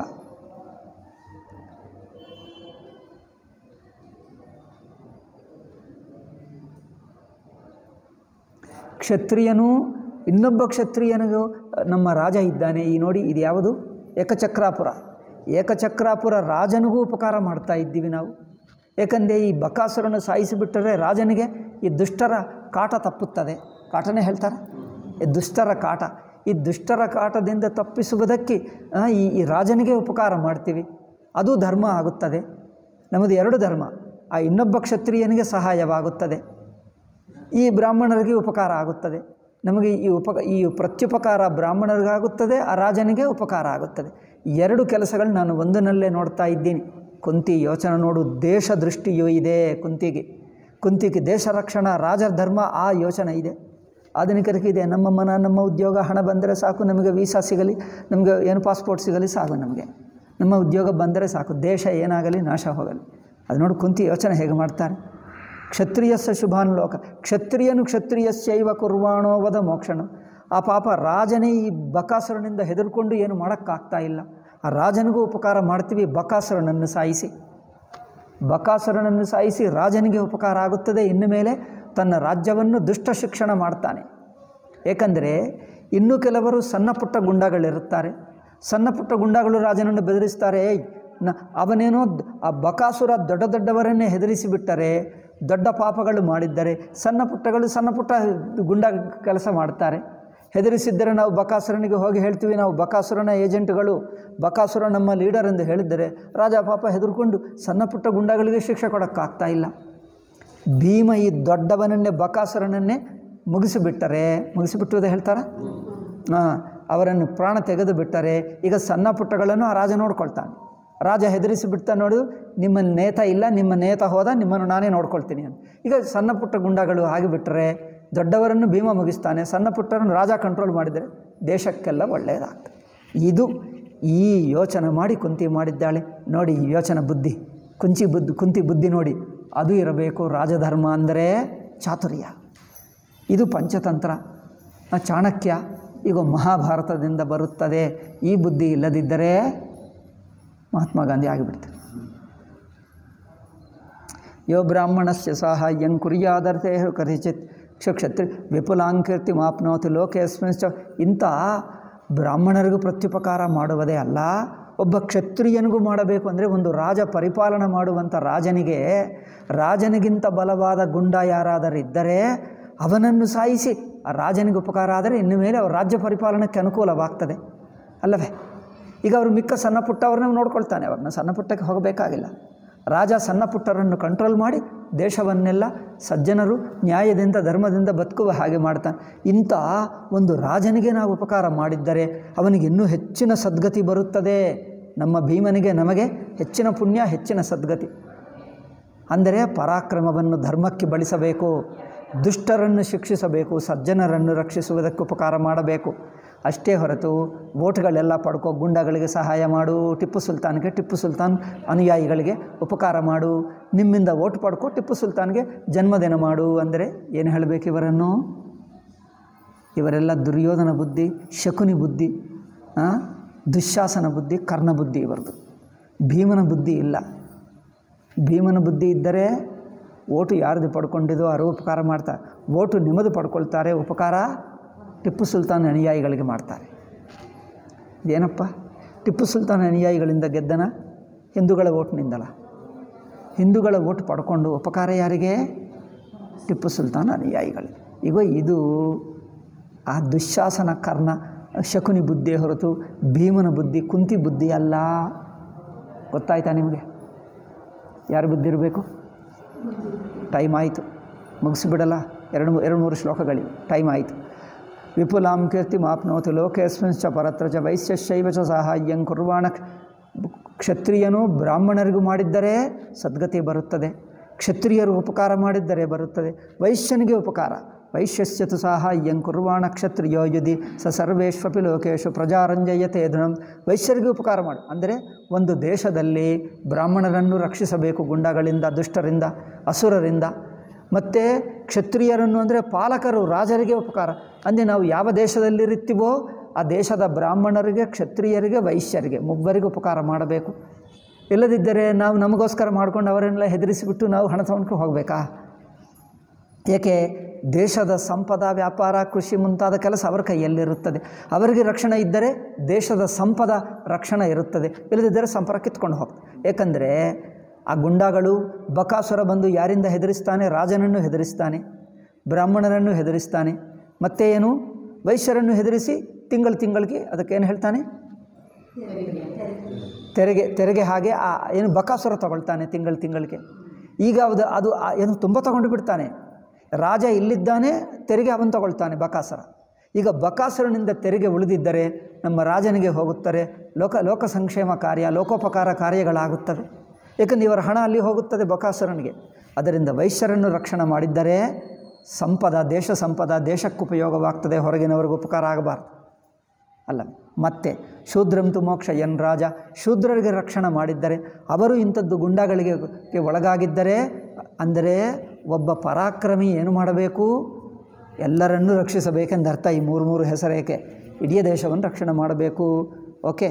ಕ್ಷತ್ರಿಯನು ಇನ್ನೊಬ್ಬ ಕ್ಷತ್ರಿಯನಿಗೂ ನಮ್ಮ ರಾಜ ಇದ್ದಾನೆ ಈ ನೋಡಿ ಇದು ಯಾವುದು ಏಕಚಕ್ರಾಪುರ ಏಕಚಕ್ರಾಪುರ ರಾಜನಿಗೂ ಉಪಕಾರ ಮಾಡ್ತಾ ಇದ್ದೀವಿ ನಾವು ಏಕೆಂದರೆ ಈ ಬಕಾಸುರನ್ನು ಸಾಯಿಸಿಬಿಟ್ಟರೆ ರಾಜನಿಗೆ ಈ ದುಷ್ಟರ ಕಾಟ ತಪ್ಪುತ್ತದೆ ಕಾಟನೇ ಹೇಳ್ತಾರೆ ಈ ದುಷ್ಟರ ಕಾಟ ಈ ದುಷ್ಟರ ಕಾಟದಿಂದ ತಪ್ಪಿಸುವುದಕ್ಕೆ ಆ, ಈ ಈ ರಾಜನಿಗೆ ಉಪಕಾರ ಮಾಡ್ತೀವಿ ಅದು ಧರ್ಮ ಆಗುತ್ತದೆ ನಮ್ಮದು ಎರಡು ಧರ್ಮ ಆ ಇನ್ನೊಬ್ಬ ಕ್ಷತ್ರಿಯನಿಗೆ ಸಹಾಯವಾಗುತ್ತದೆ ಈ ಬ್ರಾಹ್ಮಣರಿಗೆ ಉಪಕಾರ ಆಗುತ್ತದೆ ನಮಗೆ ಈ ಉಪ ಈ ಪ್ರತ್ಯುಪಕಾರ ಬ್ರಾಹ್ಮಣರಿಗಾಗುತ್ತದೆ ಆ ರಾಜನಿಗೆ ಉಪಕಾರ ಆಗುತ್ತದೆ ಎರಡು ಕೆಲಸಗಳು ನಾನು ಒಂದನಲ್ಲೇ ನೋಡ್ತಾ ಇದ್ದೀನಿ ಕುಂತಿ ಯೋಚನೆ ನೋಡು ದೇಶ ದೃಷ್ಟಿಯೂ ಇದೆ ಕುಂತಿಗೆ ಕುಂತಿಗೆ ದೇಶ ರಕ್ಷಣಾ ರಾಜ ಧರ್ಮ ಆ ಯೋಚನೆ ಇದೆ ಆಧುನಿಕರಿಗೆ ಇದೆ ನಮ್ಮ ಮನ ನಮ್ಮ ಉದ್ಯೋಗ ಹಣ ಬಂದರೆ ಸಾಕು ನಮಗೆ ವೀಸಾ ಸಿಗಲಿ ನಮಗೆ ಏನು ಪಾಸ್ಪೋರ್ಟ್ ಸಿಗಲಿ ಸಾಕು ನಮಗೆ ನಮ್ಮ ಉದ್ಯೋಗ ಬಂದರೆ ಸಾಕು ದೇಶ ಏನಾಗಲಿ ನಾಶ ಹೋಗಲಿ ಅದು ನೋಡಿ ಕುಂತಿ ಯೋಚನೆ ಹೇಗೆ ಮಾಡ್ತಾರೆ ಕ್ಷತ್ರಿಯಸ್ಸ ಶುಭಾನ್ ಲೋಕ ಕ್ಷತ್ರಿಯನು ಕ್ಷತ್ರಿಯಸ್ಯೈವ ಕುರ್ವಾಣೋ ವದ ಮೋಕ್ಷಣ ಆ ಪಾಪ ರಾಜನೇ ಈ ಬಕಾಸುರನಿಂದ ಹೆದರ್ಕೊಂಡು ಏನು ಮಾಡೋಕ್ಕಾಗ್ತಾ ಇಲ್ಲ ಆ ರಾಜನಿಗೂ ಉಪಕಾರ ಮಾಡ್ತೀವಿ ಬಕಾಸುರನನ್ನು ಸಾಯಿಸಿ ಬಕಾಸುರನನ್ನು ಸಾಯಿಸಿ ರಾಜನಿಗೆ ಉಪಕಾರ ಆಗುತ್ತದೆ ಇನ್ನು ಮೇಲೆ ತನ್ನ ರಾಜ್ಯವನ್ನು ದುಷ್ಟ ಶಿಕ್ಷಣ ಮಾಡ್ತಾನೆ ಏಕೆಂದರೆ ಇನ್ನೂ ಕೆಲವರು ಸಣ್ಣ ಪುಟ್ಟ ಗುಂಡಗಳಿರುತ್ತಾರೆ ಸಣ್ಣ ಪುಟ್ಟ ಗುಂಡಗಳು ರಾಜನನ್ನು ಬೆದರಿಸ್ತಾರೆ ಏಯ್ ನ ಅವನೇನೋ ದ್- ಆ ಬಕಾಸುರ ದೊಡ್ಡ ದೊಡ್ಡವರನ್ನೇ ಹೆದರಿಸಿ ಬಿಟ್ಟರೆ ದೊಡ್ಡ ಪಾಪಗಳು ಮಾಡಿದ್ದರೆ ಸಣ್ಣ ಪುಟ್ಟಗಳು ಸಣ್ಣ ಪುಟ್ಟ ಗುಂಡ ಕೆಲಸ ಮಾಡ್ತಾರೆ ಹೆದರಿಸಿದ್ದರೆ ನಾವು ಬಕಾಸುರನಿಗೆ ಹೋಗಿ ಹೇಳ್ತೀವಿ ನಾವು ಬಕಾಸುರನ ಏಜೆಂಟ್ಗಳು ಬಕಾಸುರ ನಮ್ಮ ಲೀಡರ್ ಎಂದು ಹೇಳಿದ್ದರೆ ರಾಜ ಪಾಪ ಹೆದರ್ಕೊಂಡು ಸಣ್ಣ ಪುಟ್ಟ ಗುಂಡಗಳಿಗೆ ಶಿಕ್ಷೆ ಕೊಡೋಕ್ಕಾಗ್ತಾ ಇಲ್ಲ ಭೀಮ ಈ ದೊಡ್ಡವನನ್ನೇ ಬಕಾಸುರನನ್ನೇ ಮುಗಿಸಿಬಿಟ್ಟರೆ ಮುಗಿಸಿಬಿಟ್ಟುವುದೇ ಹೇಳ್ತಾರಾ ಹಾಂ ಅವರನ್ನು ಪ್ರಾಣ ತೆಗೆದು ಬಿಟ್ಟರೆ ಈಗ ಸಣ್ಣ ಪುಟ್ಟಗಳನ್ನು ಆ ರಾಜ ನೋಡ್ಕೊಳ್ತಾನೆ ರಾಜ ಹೆದರಿಸಿ ಬಿಡ್ತಾ ನೋಡು ನಿಮ್ಮ ನೇತ ಇಲ್ಲ ನಿಮ್ಮ ನೇತ ಹೋದ ನಿಮ್ಮನ್ನು ನಾನೇ ನೋಡ್ಕೊಳ್ತೀನಿ ಅಂತ ಈಗ ಸಣ್ಣ ಪುಟ್ಟ ಗುಂಡಗಳು ಆಗಿಬಿಟ್ಟರೆ ದೊಡ್ಡವರನ್ನು ಭೀಮ ಮುಗಿಸ್ತಾನೆ ಸಣ್ಣ ಪುಟ್ಟರನ್ನು ರಾಜ ಕಂಟ್ರೋಲ್ ಮಾಡಿದರೆ ದೇಶಕ್ಕೆಲ್ಲ ಒಳ್ಳೆಯದಾಗ್ತದೆ ಇದು ಈ ಯೋಚನೆ ಮಾಡಿ ಕುಂತಿ ಮಾಡಿದ್ದಾಳೆ ನೋಡಿ ಈ ಯೋಚನೆ ಬುದ್ಧಿ ಕುಂಚಿ ಬುದ್ಧಿ ಕುಂತಿ ಬುದ್ಧಿ ನೋಡಿ ಅದು ಇರಬೇಕು ರಾಜಧರ್ಮ ಅಂದರೆ ಚಾತುರ್ಯ ಇದು ಪಂಚತಂತ್ರ ಆ ಚಾಣಕ್ಯ ಈಗ ಮಹಾಭಾರತದಿಂದ ಬರುತ್ತದೆ ಈ ಬುದ್ಧಿ ಇಲ್ಲದಿದ್ದರೆ ಮಹಾತ್ಮ ಗಾಂಧಿ ಆಗಿಬಿಡ್ತಾರೆ ಯೋ ಬ್ರಾಹ್ಮಣಸ್ಯ ಸಾಹಾಯ್ಯಂ ಕುರಿಯಾದರ್ಥೇ ಕರಿಚಿತ್ ಕ್ಷಕ್ಷತ್ರಿ ವಿಪುಲಾಂಕೀರ್ತಿ ಮಾಪ್ನೋತಿ ಲೋಕೇಸ್ಮಿಂಶ್ಚ ಇಂಥ ಬ್ರಾಹ್ಮಣರಿಗೂ ಪ್ರತ್ಯುಪಕಾರ ಮಾಡುವುದೇ ಅಲ್ಲ ಒಬ್ಬ ಕ್ಷತ್ರಿಯನಿಗೂ ಮಾಡಬೇಕು ಅಂದರೆ ಒಂದು ರಾಜ ಪರಿಪಾಲನೆ ಮಾಡುವಂಥ ರಾಜನಿಗೆ ರಾಜನಿಗಿಂತ ಬಲವಾದ ಗುಂಡ ಯಾರಾದರೂ ಇದ್ದರೆ ಅವನನ್ನು ಸಾಯಿಸಿ ಆ ರಾಜನಿಗೆ ಉಪಕಾರ ಆದರೆ ಇನ್ನು ಮೇಲೆ ಅವರ ರಾಜ್ಯ ಪರಿಪಾಲನಕ್ಕೆ ಅನುಕೂಲವಾಗ್ತದೆ ಅಲ್ಲವೇ ಈಗ ಅವರು ಮಿಕ್ಕ ಸಣ್ಣ ಪುಟ್ಟ ಅವ್ರನ್ನ ನೋಡ್ಕೊಳ್ತಾನೆ ಅವ್ರನ್ನ ಸಣ್ಣ ಪುಟ್ಟಕ್ಕೆ ಹೋಗಬೇಕಾಗಿಲ್ಲ ರಾಜ ಸಣ್ಣ ಪುಟ್ಟರನ್ನು ಕಂಟ್ರೋಲ್ ಮಾಡಿ ದೇಶವನ್ನೆಲ್ಲ ಸಜ್ಜನರು ನ್ಯಾಯದಿಂದ ಧರ್ಮದಿಂದ ಬದುಕುವ ಹಾಗೆ ಮಾಡ್ತಾನೆ ಇಂಥ ಒಂದು ರಾಜನಿಗೆ ನಾವು ಉಪಕಾರ ಮಾಡಿದ್ದರೆ ಅವನಿಗೆ ಇನ್ನೂ ಹೆಚ್ಚಿನ ಸದ್ಗತಿ ಬರುತ್ತದೆ ನಮ್ಮ ಭೀಮನಿಗೆ ನಮಗೆ ಹೆಚ್ಚಿನ ಪುಣ್ಯ ಹೆಚ್ಚಿನ ಸದ್ಗತಿ ಅಂದರೆ ಪರಾಕ್ರಮವನ್ನು ಧರ್ಮಕ್ಕೆ ಬಳಸಬೇಕು ದುಷ್ಟರನ್ನು ಶಿಕ್ಷಿಸಬೇಕು ಸಜ್ಜನರನ್ನು ರಕ್ಷಿಸುವುದಕ್ಕೆ ಉಪಕಾರ ಮಾಡಬೇಕು ಅಷ್ಟೇ ಹೊರತು ವೋಟ್ಗಳೆಲ್ಲ ಪಡ್ಕೋ ಗುಂಡಗಳಿಗೆ ಸಹಾಯ ಮಾಡು ಟಿಪ್ಪು ಸುಲ್ತಾನ್ಗೆ ಟಿಪ್ಪು ಸುಲ್ತಾನ್ ಅನುಯಾಯಿಗಳಿಗೆ ಉಪಕಾರ ಮಾಡು ನಿಮ್ಮಿಂದ ವೋಟ್ ಪಡ್ಕೋ ಟಿಪ್ಪು ಸುಲ್ತಾನ್ಗೆ ಜನ್ಮದಿನ ಮಾಡು ಅಂದರೆ ಏನು ಹೇಳಬೇಕು ಇವರನ್ನು ಇವರೆಲ್ಲ ದುರ್ಯೋಧನ ಬುದ್ಧಿ ಶಕುನಿ ಬುದ್ಧಿ ಆ, ದುಶ್ಯಾಸನ ಬುದ್ಧಿ ಕರ್ಣ ಬುದ್ಧಿ ಇವರದು ಭೀಮನ ಬುದ್ಧಿ ಇಲ್ಲ ಭೀಮನ ಬುದ್ಧಿ ಇದ್ದರೆ ಓಟು ಯಾರ್ದು ಪಡ್ಕೊಂಡಿದೋ ಅವರು ಉಪಕಾರ ಮಾಡ್ತಾರೆ ಓಟು ನಿಮ್ಮದು ಪಡ್ಕೊಳ್ತಾರೆ ಉಪಕಾರ ಟಿಪ್ಪು ಸುಲ್ತಾನ್ ಅನುಯಾಯಿಗಳಿಗೆ ಮಾಡ್ತಾರೆ ಇದೇನಪ್ಪ ಟಿಪ್ಪು ಸುಲ್ತಾನ್ ಅನುಯಾಯಿಗಳಿಂದ ಗೆದ್ದನ ಹಿಂದೂಗಳ ಓಟ್ನಿಂದಲ ಹಿಂದೂಗಳ ಓಟ್ ಪಡ್ಕೊಂಡು ಉಪಕಾರ ಯಾರಿಗೆ ಟಿಪ್ಪು ಸುಲ್ತಾನ್ ಅನುಯಾಯಿಗಳಿಗೆ ಈಗ ಇದು ಆ ದುಶ್ಯಾಸನ ಕರ್ಣ ಶಕುನಿ ಬುದ್ಧಿ ಹೊರತು ಭೀಮನ ಬುದ್ಧಿ ಕುಂತಿ ಬುದ್ಧಿ ಅಲ್ಲ ಗೊತ್ತಾಯ್ತಾ ನಿಮಗೆ ಯಾರು ಬುದ್ಧಿ ಇರಬೇಕು ಟೈಮ್ ಆಯಿತು ಮುಗಿಸಿಬಿಡಲ್ಲ ಎರಡು ಎರಡು ಮೂರು ಶ್ಲೋಕಗಳಿವೆ ಟೈಮ್ ಆಯಿತು ವಿಪುಲಾಂ ಕೀರ್ತಿ ಮಾಪ್ನೋತಿ ಲೋಕೇಸ್ಮಿಂಚ ಪರತ್ರ ಚ ವೈಶ್ಯಶೈವ ಚ ಸಹಾಯಂ ಕುರ್ವಾಣ ಕ್ಷತ್ರಿಯನು ಬ್ರಾಹ್ಮಣರಿಗೂ ಮಾಡಿದ್ದರೆ ಸದ್ಗತಿ ಬರುತ್ತದೆ ಕ್ಷತ್ರಿಯರು ಉಪಕಾರ ಮಾಡಿದ್ದರೆ ಬರುತ್ತದೆ ವೈಶ್ಯನಿಗೆ ಉಪಕಾರ ವೈಶ್ಯಸ್ಯತು ಸಾಹಾಯ್ಯಂ ಕುರ್ವಾಣ ಕ್ಷತ್ರಿಯೋ ಯದಿ ಸ ಸರ್ವೇಶ್ವಪಿ ಲೋಕೇಶು ಪ್ರಜಾರಂಜಯತೆ ಧೃಣಂ ವೈಶ್ಯರಿಗೆ ಉಪಕಾರ ಮಾಡು ಅಂದರೆ ಒಂದು ದೇಶದಲ್ಲಿ ಬ್ರಾಹ್ಮಣರನ್ನು ರಕ್ಷಿಸಬೇಕು ಗುಂಡಗಳಿಂದ ದುಷ್ಟರಿಂದ ಅಸುರರಿಂದ ಮತ್ತು ಕ್ಷತ್ರಿಯರನ್ನು ಅಂದರೆ ಪಾಲಕರು ರಾಜರಿಗೆ ಉಪಕಾರ ಅಂದರೆ ನಾವು ಯಾವ ದೇಶದಲ್ಲಿರುತ್ತೀವೋ ಆ ದೇಶದ ಬ್ರಾಹ್ಮಣರಿಗೆ ಕ್ಷತ್ರಿಯರಿಗೆ ವೈಶ್ಯರಿಗೆ ಮುಗ್ಗರಿಗೆ ಉಪಕಾರ ಮಾಡಬೇಕು ಇಲ್ಲದಿದ್ದರೆ ನಾವು ನಮಗೋಸ್ಕರ ಮಾಡ್ಕೊಂಡು ಅವರನ್ನೆಲ್ಲ ಹೆದರಿಸಿಬಿಟ್ಟು ನಾವು ಹಣ ತಗೊಂಡು ಹೋಗಬೇಕಾ ಏಕೆ ದೇಶದ ಸಂಪದ ವ್ಯಾಪಾರ ಕೃಷಿ ಮುಂತಾದ ಕೆಲಸ ಅವರ ಕೈಯಲ್ಲಿರುತ್ತದೆ ಅವರಿಗೆ ರಕ್ಷಣೆ ಇದ್ದರೆ ದೇಶದ ಸಂಪದ ರಕ್ಷಣೆ ಇರುತ್ತದೆ ಇಲ್ಲದಿದ್ದರೆ ಸಂಪರ್ಕ ಕಿತ್ಕೊಂಡು ಹೋಗ್ತದೆ ಏಕೆಂದರೆ ಆ ಗುಂಡಾಗಳು ಬಕಾಸುರ ಬಂದು ಯಾರಿಂದ ಹೆದರಿಸ್ತಾನೆ ರಾಜನನ್ನು ಹೆದರಿಸ್ತಾನೆ ಬ್ರಾಹ್ಮಣರನ್ನು ಹೆದರಿಸ್ತಾನೆ ಮತ್ತೆ ಏನು ವೈಶ್ಯರನ್ನು ಹೆದರಿಸಿ ತಿಂಗಳು ತಿಂಗಳಿಗೆ ಅದಕ್ಕೇನು ಹೇಳ್ತಾನೆ ತೆರಿಗೆ ತೆರಿಗೆ ಹಾಗೆ ಆ ಏನು ಬಕಾಸುರ ತಗೊಳ್ತಾನೆ ತಿಂಗಳು ತಿಂಗಳಿಗೆ ಈಗ ಅದು ಅದು ಆ- ಏನು ತುಂಬ ತಗೊಂಡು ಬಿಡ್ತಾನೆ ರಾಜ ಇಲ್ಲಿದ್ದಾನೆ ತೆರಿಗೆ ಅವನು ತಗೊಳ್ತಾನೆ ಬಕಾಸುರ ಈಗ ಬಕಾಸುರನಿಂದ ತೆರಿಗೆ ಉಳಿದಿದ್ದರೆ ನಮ್ಮ ರಾಜನಿಗೆ ಹೋಗುತ್ತಾರೆ ಲೋಕ ಲೋಕ ಸಂಕ್ಷೇಮ ಕಾರ್ಯ ಲೋಕೋಪಕಾರ ಕಾರ್ಯಗಳಾಗುತ್ತವೆ ಏಕೆಂದರೆ ಇವರ ಹಣ ಅಲ್ಲಿ ಹೋಗುತ್ತದೆ ಬಕಾಸುರನಿಗೆ ಅದರಿಂದ ವೈಶ್ಯರನ್ನು ರಕ್ಷಣೆ ಮಾಡಿದ್ದರೆ ಸಂಪದ ದೇಶ ಸಂಪದ ದೇಶಕ್ಕೆ ಉಪಯೋಗವಾಗ್ತದೆ ಹೊರಗಿನವರಿಗೂ ಉಪಕಾರ ಆಗಬಾರ್ದು ಅಲ್ಲ ಮತ್ತೆ ಶೂದ್ರಂತು ಮೋಕ್ಷ ಎನ್ ರಾಜ ಶೂದ್ರರಿಗೆ ರಕ್ಷಣೆ ಮಾಡಿದ್ದರೆ ಅವರು ಇಂಥದ್ದು ಗುಂಡಗಳಿಗೆ ಗೆ ಒಳಗಾಗಿದ್ದರೆ ಅಂದರೆ ಒಬ್ಬ ಪರಾಕ್ರಮಿ ಏನು ಮಾಡಬೇಕು ಎಲ್ಲರನ್ನೂ ರಕ್ಷಿಸಬೇಕೆಂದು ಅರ್ಥ ಈ ಮೂರು ಮೂರು ಹೆಸರೇಕೆ ಇಡೀ ದೇಶವನ್ನು ರಕ್ಷಣೆ ಮಾಡಬೇಕು ಓಕೆ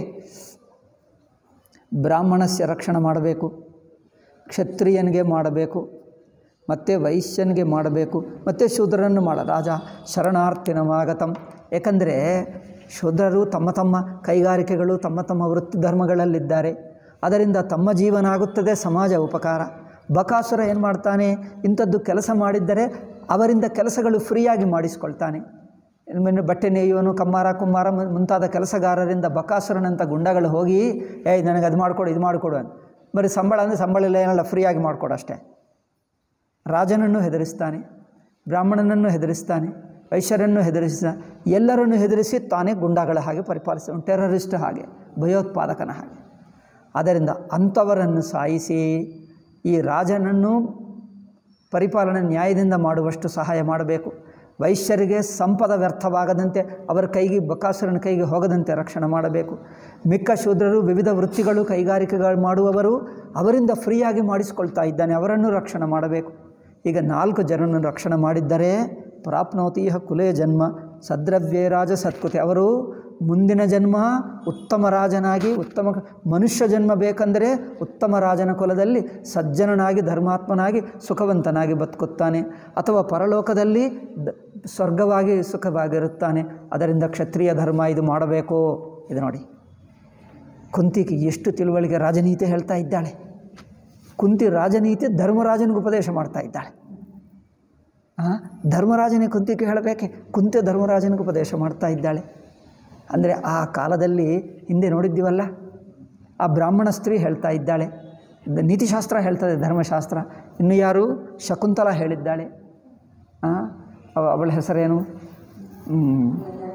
ಬ್ರಾಹ್ಮಣಸ್ಯ ರಕ್ಷಣೆ ಮಾಡಬೇಕು ಕ್ಷತ್ರಿಯನಿಗೆ ಮಾಡಬೇಕು ಮತ್ತು ವೈಶ್ಯನಿಗೆ ಮಾಡಬೇಕು ಮತ್ತು ಶೂದ್ರರನ್ನು ಮಾಡ ರಾಜ ಶರಣಾರ್ಥಿನಮಾಗತಂ ಏಕೆಂದರೆ ಶೂದ್ರರು ತಮ್ಮ ತಮ್ಮ ಕೈಗಾರಿಕೆಗಳು ತಮ್ಮ ತಮ್ಮ ವೃತ್ತಿ ಧರ್ಮಗಳಲ್ಲಿದ್ದಾರೆ ಅದರಿಂದ ತಮ್ಮ ಜೀವನ ಆಗುತ್ತದೆ ಸಮಾಜ ಉಪಕಾರ ಬಕಾಸುರ ಏನು ಮಾಡ್ತಾನೆ ಇಂಥದ್ದು ಕೆಲಸ ಮಾಡಿದ್ದರೆ ಅವರಿಂದ ಕೆಲಸಗಳು ಫ್ರೀಯಾಗಿ ಮಾಡಿಸ್ಕೊಳ್ತಾನೆ ಇನ್ನು ಬಟ್ಟೆ ನೇಯುವನು ಕಮ್ಮಾರ ಕುಮ್ಮಾರ ಮು- ಮುಂತಾದ ಕೆಲಸಗಾರರಿಂದ ಬಕಾಸುರನಂಥ ಗುಂಡಗಳು ಹೋಗಿ ಏಯ್ ನನಗೆ ಅದು ಮಾಡಿಕೊಡು ಇದು ಮಾಡಿಕೊಡು ಅಂತ ಬರೀ ಸಂಬಳ ಅಂದರೆ ಸಂಬಳ ಇಲ್ಲ ಏನಲ್ಲ ಫ್ರೀಯಾಗಿ ಮಾಡಿಕೊಡು ಅಷ್ಟೇ ರಾಜನನ್ನು ಹೆದರಿಸ್ತಾನೆ ಬ್ರಾಹ್ಮಣನನ್ನು ಹೆದರಿಸ್ತಾನೆ ವೈಶ್ಯರನ್ನು ಹೆದರಿಸಿದ ಎಲ್ಲರನ್ನು ಹೆದರಿಸಿ ತಾನೇ ಗುಂಡಾಗಳ ಹಾಗೆ ಪರಿಪಾಲಿಸ ಟೆರರಿಸ್ಟ್ ಹಾಗೆ ಭಯೋತ್ಪಾದಕನ ಹಾಗೆ ಆದ್ದರಿಂದ ಅಂಥವರನ್ನು ಸಾಯಿಸಿ ಈ ರಾಜನನ್ನು ಪರಿಪಾಲನೆ ನ್ಯಾಯದಿಂದ ಮಾಡುವಷ್ಟು ಸಹಾಯ ಮಾಡಬೇಕು ವೈಶ್ಯರಿಗೆ ಸಂಪದ ವ್ಯರ್ಥವಾಗದಂತೆ ಅವರ ಕೈಗೆ ಬಕಾಸುರನ ಕೈಗೆ ಹೋಗದಂತೆ ರಕ್ಷಣೆ ಮಾಡಬೇಕು ಮಿಕ್ಕ ಶೂದ್ರರು ವಿವಿಧ ವೃತ್ತಿಗಳು ಕೈಗಾರಿಕೆಗಳು ಮಾಡುವವರು ಅವರಿಂದ ಫ್ರೀಯಾಗಿ ಮಾಡಿಸಿಕೊಳ್ತಾ ಇದ್ದಾನೆ ಅವರನ್ನು ರಕ್ಷಣೆ ಮಾಡಬೇಕು ಈಗ ನಾಲ್ಕು ಜನರನ್ನು ರಕ್ಷಣೆ ಮಾಡಿದ್ದರೆ ಪ್ರಾಪ್ನೋತೀಹ ಕುಲೇ ಜನ್ಮ ಸದ್ರವ್ಯೇ ರಾಜ ಸತ್ಕುತೆ ಅವರು ಮುಂದಿನ ಜನ್ಮ ಉತ್ತಮ ರಾಜನಾಗಿ ಉತ್ತಮ ಮನುಷ್ಯ ಜನ್ಮ ಬೇಕೆಂದರೆ ಉತ್ತಮ ರಾಜನ ಕುಲದಲ್ಲಿ ಸಜ್ಜನನಾಗಿ ಧರ್ಮಾತ್ಮನಾಗಿ ಸುಖವಂತನಾಗಿ ಬದುಕುತ್ತಾನೆ ಅಥವಾ ಪರಲೋಕದಲ್ಲಿ ದ- ಸ್ವರ್ಗವಾಗಿ ಸುಖವಾಗಿರುತ್ತಾನೆ ಅದರಿಂದ ಕ್ಷತ್ರಿಯ ಧರ್ಮ ಇದು ಮಾಡಬೇಕು ಇದು ನೋಡಿ ಕುಂತಿಗೆ ಎಷ್ಟು ತಿಳುವಳಿಕೆ ರಾಜನೀತಿ ಹೇಳ್ತಾ ಇದ್ದಾಳೆ ಕುಂತಿ ರಾಜನೀತಿ ಧರ್ಮರಾಜನಿಗೆ ಉಪದೇಶ ಮಾಡ್ತಾ ಇದ್ದಾಳೆ ಆ, ಧರ್ಮರಾಜನಿಗೆ ಕುಂತಿಗೆ ಹೇಳಬೇಕೆ ಕುಂತೆ ಧರ್ಮರಾಜನಿಗೆ ಉಪದೇಶ ಮಾಡ್ತಾ ಇದ್ದಾಳೆ ಅಂದರೆ ಆ ಕಾಲದಲ್ಲಿ ಹಿಂದೆ ನೋಡಿದ್ದೀವಲ್ಲ ಆ ಬ್ರಾಹ್ಮಣ ಸ್ತ್ರೀ ಹೇಳ್ತಾ ಇದ್ದಾಳೆ ದ- ನೀತಿಶಾಸ್ತ್ರ ಹೇಳ್ತದೆ ಧರ್ಮಶಾಸ್ತ್ರ ಇನ್ನು ಯಾರು ಶಕುಂತಲ ಹೇಳಿದ್ದಾಳೆ ಆ, ಅವ- ಅವಳ ಹೆಸರೇನು ಹ್ಮ್.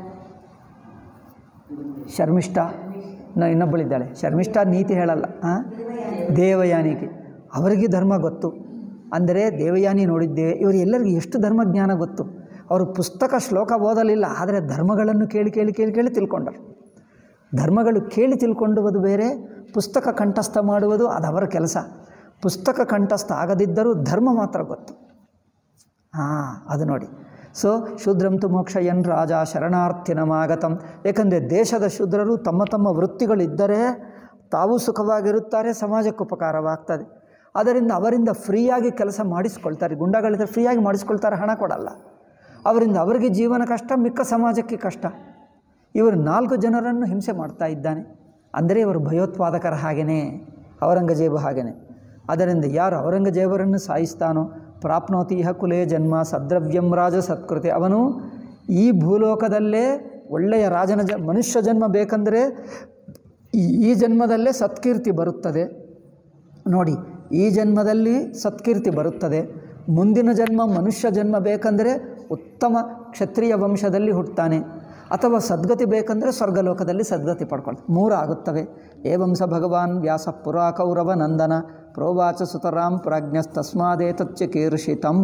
ಶರ್ಮಿಷ್ಠ ನ ಇನ್ನೊಬ್ಬಳಿದ್ದಾಳೆ ಶರ್ಮಿಷ್ಠ ನೀತಿ ಹೇಳಲ್ಲ ಆ? ದೇವಯಾನಿಗೆ ಅವರಿಗೆ ಧರ್ಮ ಗೊತ್ತು ಅಂದರೆ ದೇವಯಾನಿ ನೋಡಿದ್ದೇವೆ ಇವರು ಎಲ್ಲರಿಗೂ ಎಷ್ಟು ಧರ್ಮಜ್ಞಾನ ಗೊತ್ತು ಅವರು ಪುಸ್ತಕ ಶ್ಲೋಕ ಓದಲಿಲ್ಲ ಆದರೆ ಧರ್ಮಗಳನ್ನು ಕೇಳಿ ಕೇಳಿ ಕೇಳಿ ಕೇಳಿ ತಿಳ್ಕೊಂಡರು ಧರ್ಮಗಳು ಕೇಳಿ ತಿಳ್ಕೊಂಡುವುದು ಬೇರೆ ಪುಸ್ತಕ ಕಂಠಸ್ಥ ಮಾಡುವುದು ಅದು ಅವರ ಕೆಲಸ ಪುಸ್ತಕ ಕಂಠಸ್ಥ ಆಗದಿದ್ದರೂ ಧರ್ಮ ಮಾತ್ರ ಗೊತ್ತು ಹಾಂ ಅದು ನೋಡಿ ಸೊ ಶೂದ್ರಂತು ಮೋಕ್ಷಯನ್ ರಾಜ ಶರಣಾರ್ಥಿನಮಾಗತಂ ಏಕೆಂದರೆ ದೇಶದ ಶೂದ್ರರು ತಮ್ಮ ತಮ್ಮ ವೃತ್ತಿಗಳಿದ್ದರೆ ತಾವು ಸುಖವಾಗಿರುತ್ತಾರೆ ಸಮಾಜಕ್ಕೆ ಉಪಕಾರವಾಗ್ತದೆ ಅದರಿಂದ ಅವರಿಂದ ಫ್ರೀಯಾಗಿ ಕೆಲಸ ಮಾಡಿಸ್ಕೊಳ್ತಾರೆ ಗುಂಡಗಳಿದ್ರೆ ಫ್ರೀಯಾಗಿ ಮಾಡಿಸ್ಕೊಳ್ತಾರೆ ಹಣ ಕೊಡಲ್ಲ ಅವರಿಂದ ಅವರಿಗೆ ಜೀವನ ಕಷ್ಟ ಮಿಕ್ಕ ಸಮಾಜಕ್ಕೆ ಕಷ್ಟ ಇವರು ನಾಲ್ಕು ಜನರನ್ನು ಹಿಂಸೆ ಮಾಡ್ತಾ ಇದ್ದಾನೆ ಅಂದರೆ ಇವರು ಭಯೋತ್ಪಾದಕರ ಹಾಗೆಯೇ ಔರಂಗಜೇಬು ಹಾಗೆಯೇ ಅದರಿಂದ ಯಾರು ಔರಂಗಜೇಬರನ್ನು ಸಾಯಿಸ್ತಾನೋ ಪ್ರಾಪ್ನೋತಿ ಇಹ ಕುಲೇ ಜನ್ಮ ಸದ್ರವ್ಯಂ ರಾಜ ಸತ್ಕೃತಿ ಅವನು ಈ ಭೂಲೋಕದಲ್ಲೇ ಒಳ್ಳೆಯ ರಾಜನ ಜ ಮನುಷ್ಯ ಜನ್ಮ ಬೇಕಂದರೆ ಈ- ಈ ಜನ್ಮದಲ್ಲೇ ಸತ್ಕೀರ್ತಿ ಬರುತ್ತದೆ ನೋಡಿ ಈ ಜನ್ಮದಲ್ಲಿ ಸತ್ಕೀರ್ತಿ ಬರುತ್ತದೆ ಮುಂದಿನ ಜನ್ಮ ಮನುಷ್ಯ ಜನ್ಮ ಬೇಕಂದರೆ ಉತ್ತಮ ಕ್ಷತ್ರಿಯ ವಂಶದಲ್ಲಿ ಹುಟ್ಟುತ್ತಾನೆ ಅಥವಾ ಸದ್ಗತಿ ಬೇಕಂದರೆ ಸ್ವರ್ಗಲೋಕದಲ್ಲಿ ಸದ್ಗತಿ ಪಡ್ಕೊಳ್ತಾನೆ ಮೂರು ಆಗುತ್ತವೆ ಏವಂಸ ಭಗವಾನ್ ವ್ಯಾಸ ಪುರಾ ಕೌರವ ನಂದನ ಪ್ರೋವಾಚ ಸುತರಾಂ ಪ್ರಾಜ್ಞಸ್ತಸ್ಮಾದೇತಚ್ಚ ಕೀರ್ಷಿತಂ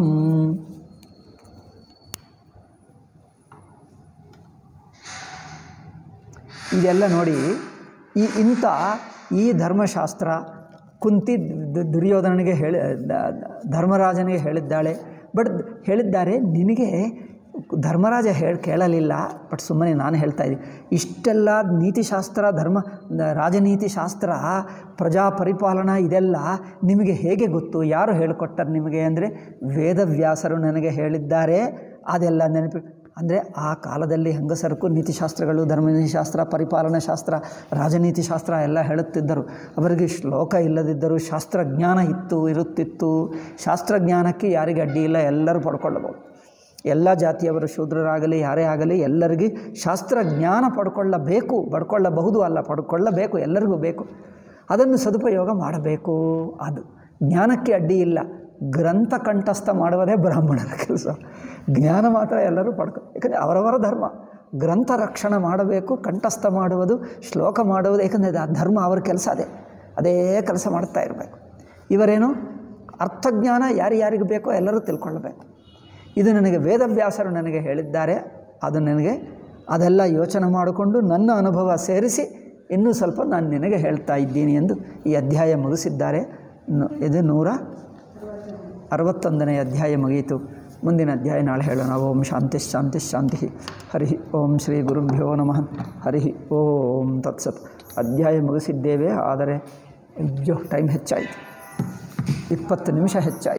ಇದೆಲ್ಲ ನೋಡಿ ಈ ಇಂಥ ಈ ಧರ್ಮಶಾಸ್ತ್ರ ಕುಂತಿ ದ- ದುರ್ಯೋಧನನಿಗೆ ಹೇಳಿ ದ- ಧರ್ಮರಾಜನಿಗೆ ಹೇಳಿದ್ದಾಳೆ ಬಟ್ ಹೇಳಿದ್ದಾರೆ ನಿನಗೆ ಧರ್ಮರಾಜ ಹೇಳಿ ಕೇಳಲಿಲ್ಲ ಬಟ್ ಸುಮ್ಮನೆ ನಾನು ಹೇಳ್ತಾ ಇದ್ದೀನಿ ಇಷ್ಟೆಲ್ಲ ನೀತಿಶಾಸ್ತ್ರ ಧರ್ಮ ರಾಜನೀತಿ ಶಾಸ್ತ್ರ ಪ್ರಜಾ ಪರಿಪಾಲನಾ ಇದೆಲ್ಲ ನಿಮಗೆ ಹೇಗೆ ಗೊತ್ತು ಯಾರು ಹೇಳಿಕೊಟ್ಟರು ನಿಮಗೆ ಅಂದರೆ ವೇದವ್ಯಾಸರು ನನಗೆ ಹೇಳಿದ್ದಾರೆ ಅದೆಲ್ಲ ನೆನಪಿ ಅಂದರೆ ಆ ಕಾಲದಲ್ಲಿ ಹೆಂಗಸರಕ್ಕೂ ನೀತಿಶಾಸ್ತ್ರಗಳು ಧರ್ಮನೀತಿಶಾಸ್ತ್ರ ಪರಿಪಾಲನಾ ಶಾಸ್ತ್ರ ರಾಜನೀತಿ ಶಾಸ್ತ್ರ ಎಲ್ಲ ಹೇಳುತ್ತಿದ್ದರು ಅವರಿಗೆ ಶ್ಲೋಕ ಇಲ್ಲದಿದ್ದರೂ ಶಾಸ್ತ್ರಜ್ಞಾನ ಇತ್ತು ಇರುತ್ತಿತ್ತು ಶಾಸ್ತ್ರಜ್ಞಾನಕ್ಕೆ ಯಾರಿಗೆ ಅಡ್ಡಿ ಇಲ್ಲ ಎಲ್ಲರೂ ಪಡ್ಕೊಳ್ಳಬಹುದು ಎಲ್ಲ ಜಾತಿಯವರು ಶೂದ್ರರಾಗಲಿ ಯಾರೇ ಆಗಲಿ ಎಲ್ಲರಿಗೆ ಶಾಸ್ತ್ರಜ್ಞಾನ ಪಡ್ಕೊಳ್ಳಬೇಕು ಪಡ್ಕೊಳ್ಳಬಹುದು ಅಲ್ಲ ಪಡ್ಕೊಳ್ಳಬೇಕು ಎಲ್ಲರಿಗೂ ಬೇಕು ಅದನ್ನು ಸದುಪಯೋಗ ಮಾಡಬೇಕು ಅದು ಜ್ಞಾನಕ್ಕೆ ಅಡ್ಡಿ ಇಲ್ಲ ಗ್ರಂಥ ಕಂಠಸ್ಥ ಮಾಡುವುದೇ ಬ್ರಾಹ್ಮಣರ ಕೆಲಸ ಜ್ಞಾನ ಮಾತ್ರ ಎಲ್ಲರೂ ಪಡ್ಕೊ ಯಾಕಂದರೆ ಅವರವರ ಧರ್ಮ ಗ್ರಂಥ ರಕ್ಷಣೆ ಮಾಡಬೇಕು ಕಂಠಸ್ಥ ಮಾಡುವುದು ಶ್ಲೋಕ ಮಾಡುವುದು ಏಕೆಂದರೆ ಆ ಧರ್ಮ ಅವರ ಕೆಲಸ ಅದೇ ಅದೇ ಕೆಲಸ ಮಾಡ್ತಾ ಇರಬೇಕು ಇವರೇನು ಅರ್ಥಜ್ಞಾನ ಯಾರ್ಯಾರಿಗೆ ಬೇಕೋ ಎಲ್ಲರೂ ತಿಳ್ಕೊಳ್ಳಬೇಕು ಇದು ನನಗೆ ವೇದವ್ಯಾಸರು ನನಗೆ ಹೇಳಿದ್ದಾರೆ ಅದು ನನಗೆ ಅದೆಲ್ಲ ಯೋಚನೆ ಮಾಡಿಕೊಂಡು ನನ್ನ ಅನುಭವ ಸೇರಿಸಿ ಇನ್ನೂ ಸ್ವಲ್ಪ ನಾನು ನಿನಗೆ ಹೇಳ್ತಾ ಇದ್ದೀನಿ ಎಂದು ಈ ಅಧ್ಯಾಯ ಮುಗಿಸಿದ್ದಾರೆ ನು- ಇದು ನೂರ ಅರವತ್ತೊಂದನೇ ಅಧ್ಯಾಯ ಮುಗಿಯಿತು ಮುಂದಿನ ಅಧ್ಯಾಯ ನಾಳೆ ಹೇಳೋಣ ಓಂ ಶಾಂತಿ ಶಾಂತಿ ಶಾಂತಿ ಹರಿ ಓಂ ಶ್ರೀ ಗುರುಭ್ಯೋ ನಮಃ ಹರಿ ಓಂ ತತ್ಸತ್ ಅಧ್ಯಾಯ ಮುಗಿಸಿದ್ದೇವೆ ಆದರೆ ಅಯ್ಯೋ ಟೈಮ್ ಹೆಚ್ಚಾಯಿತು ಇಪ್ಪತ್ತು ನಿಮಿಷ ಹೆಚ್ಚಾಯಿತು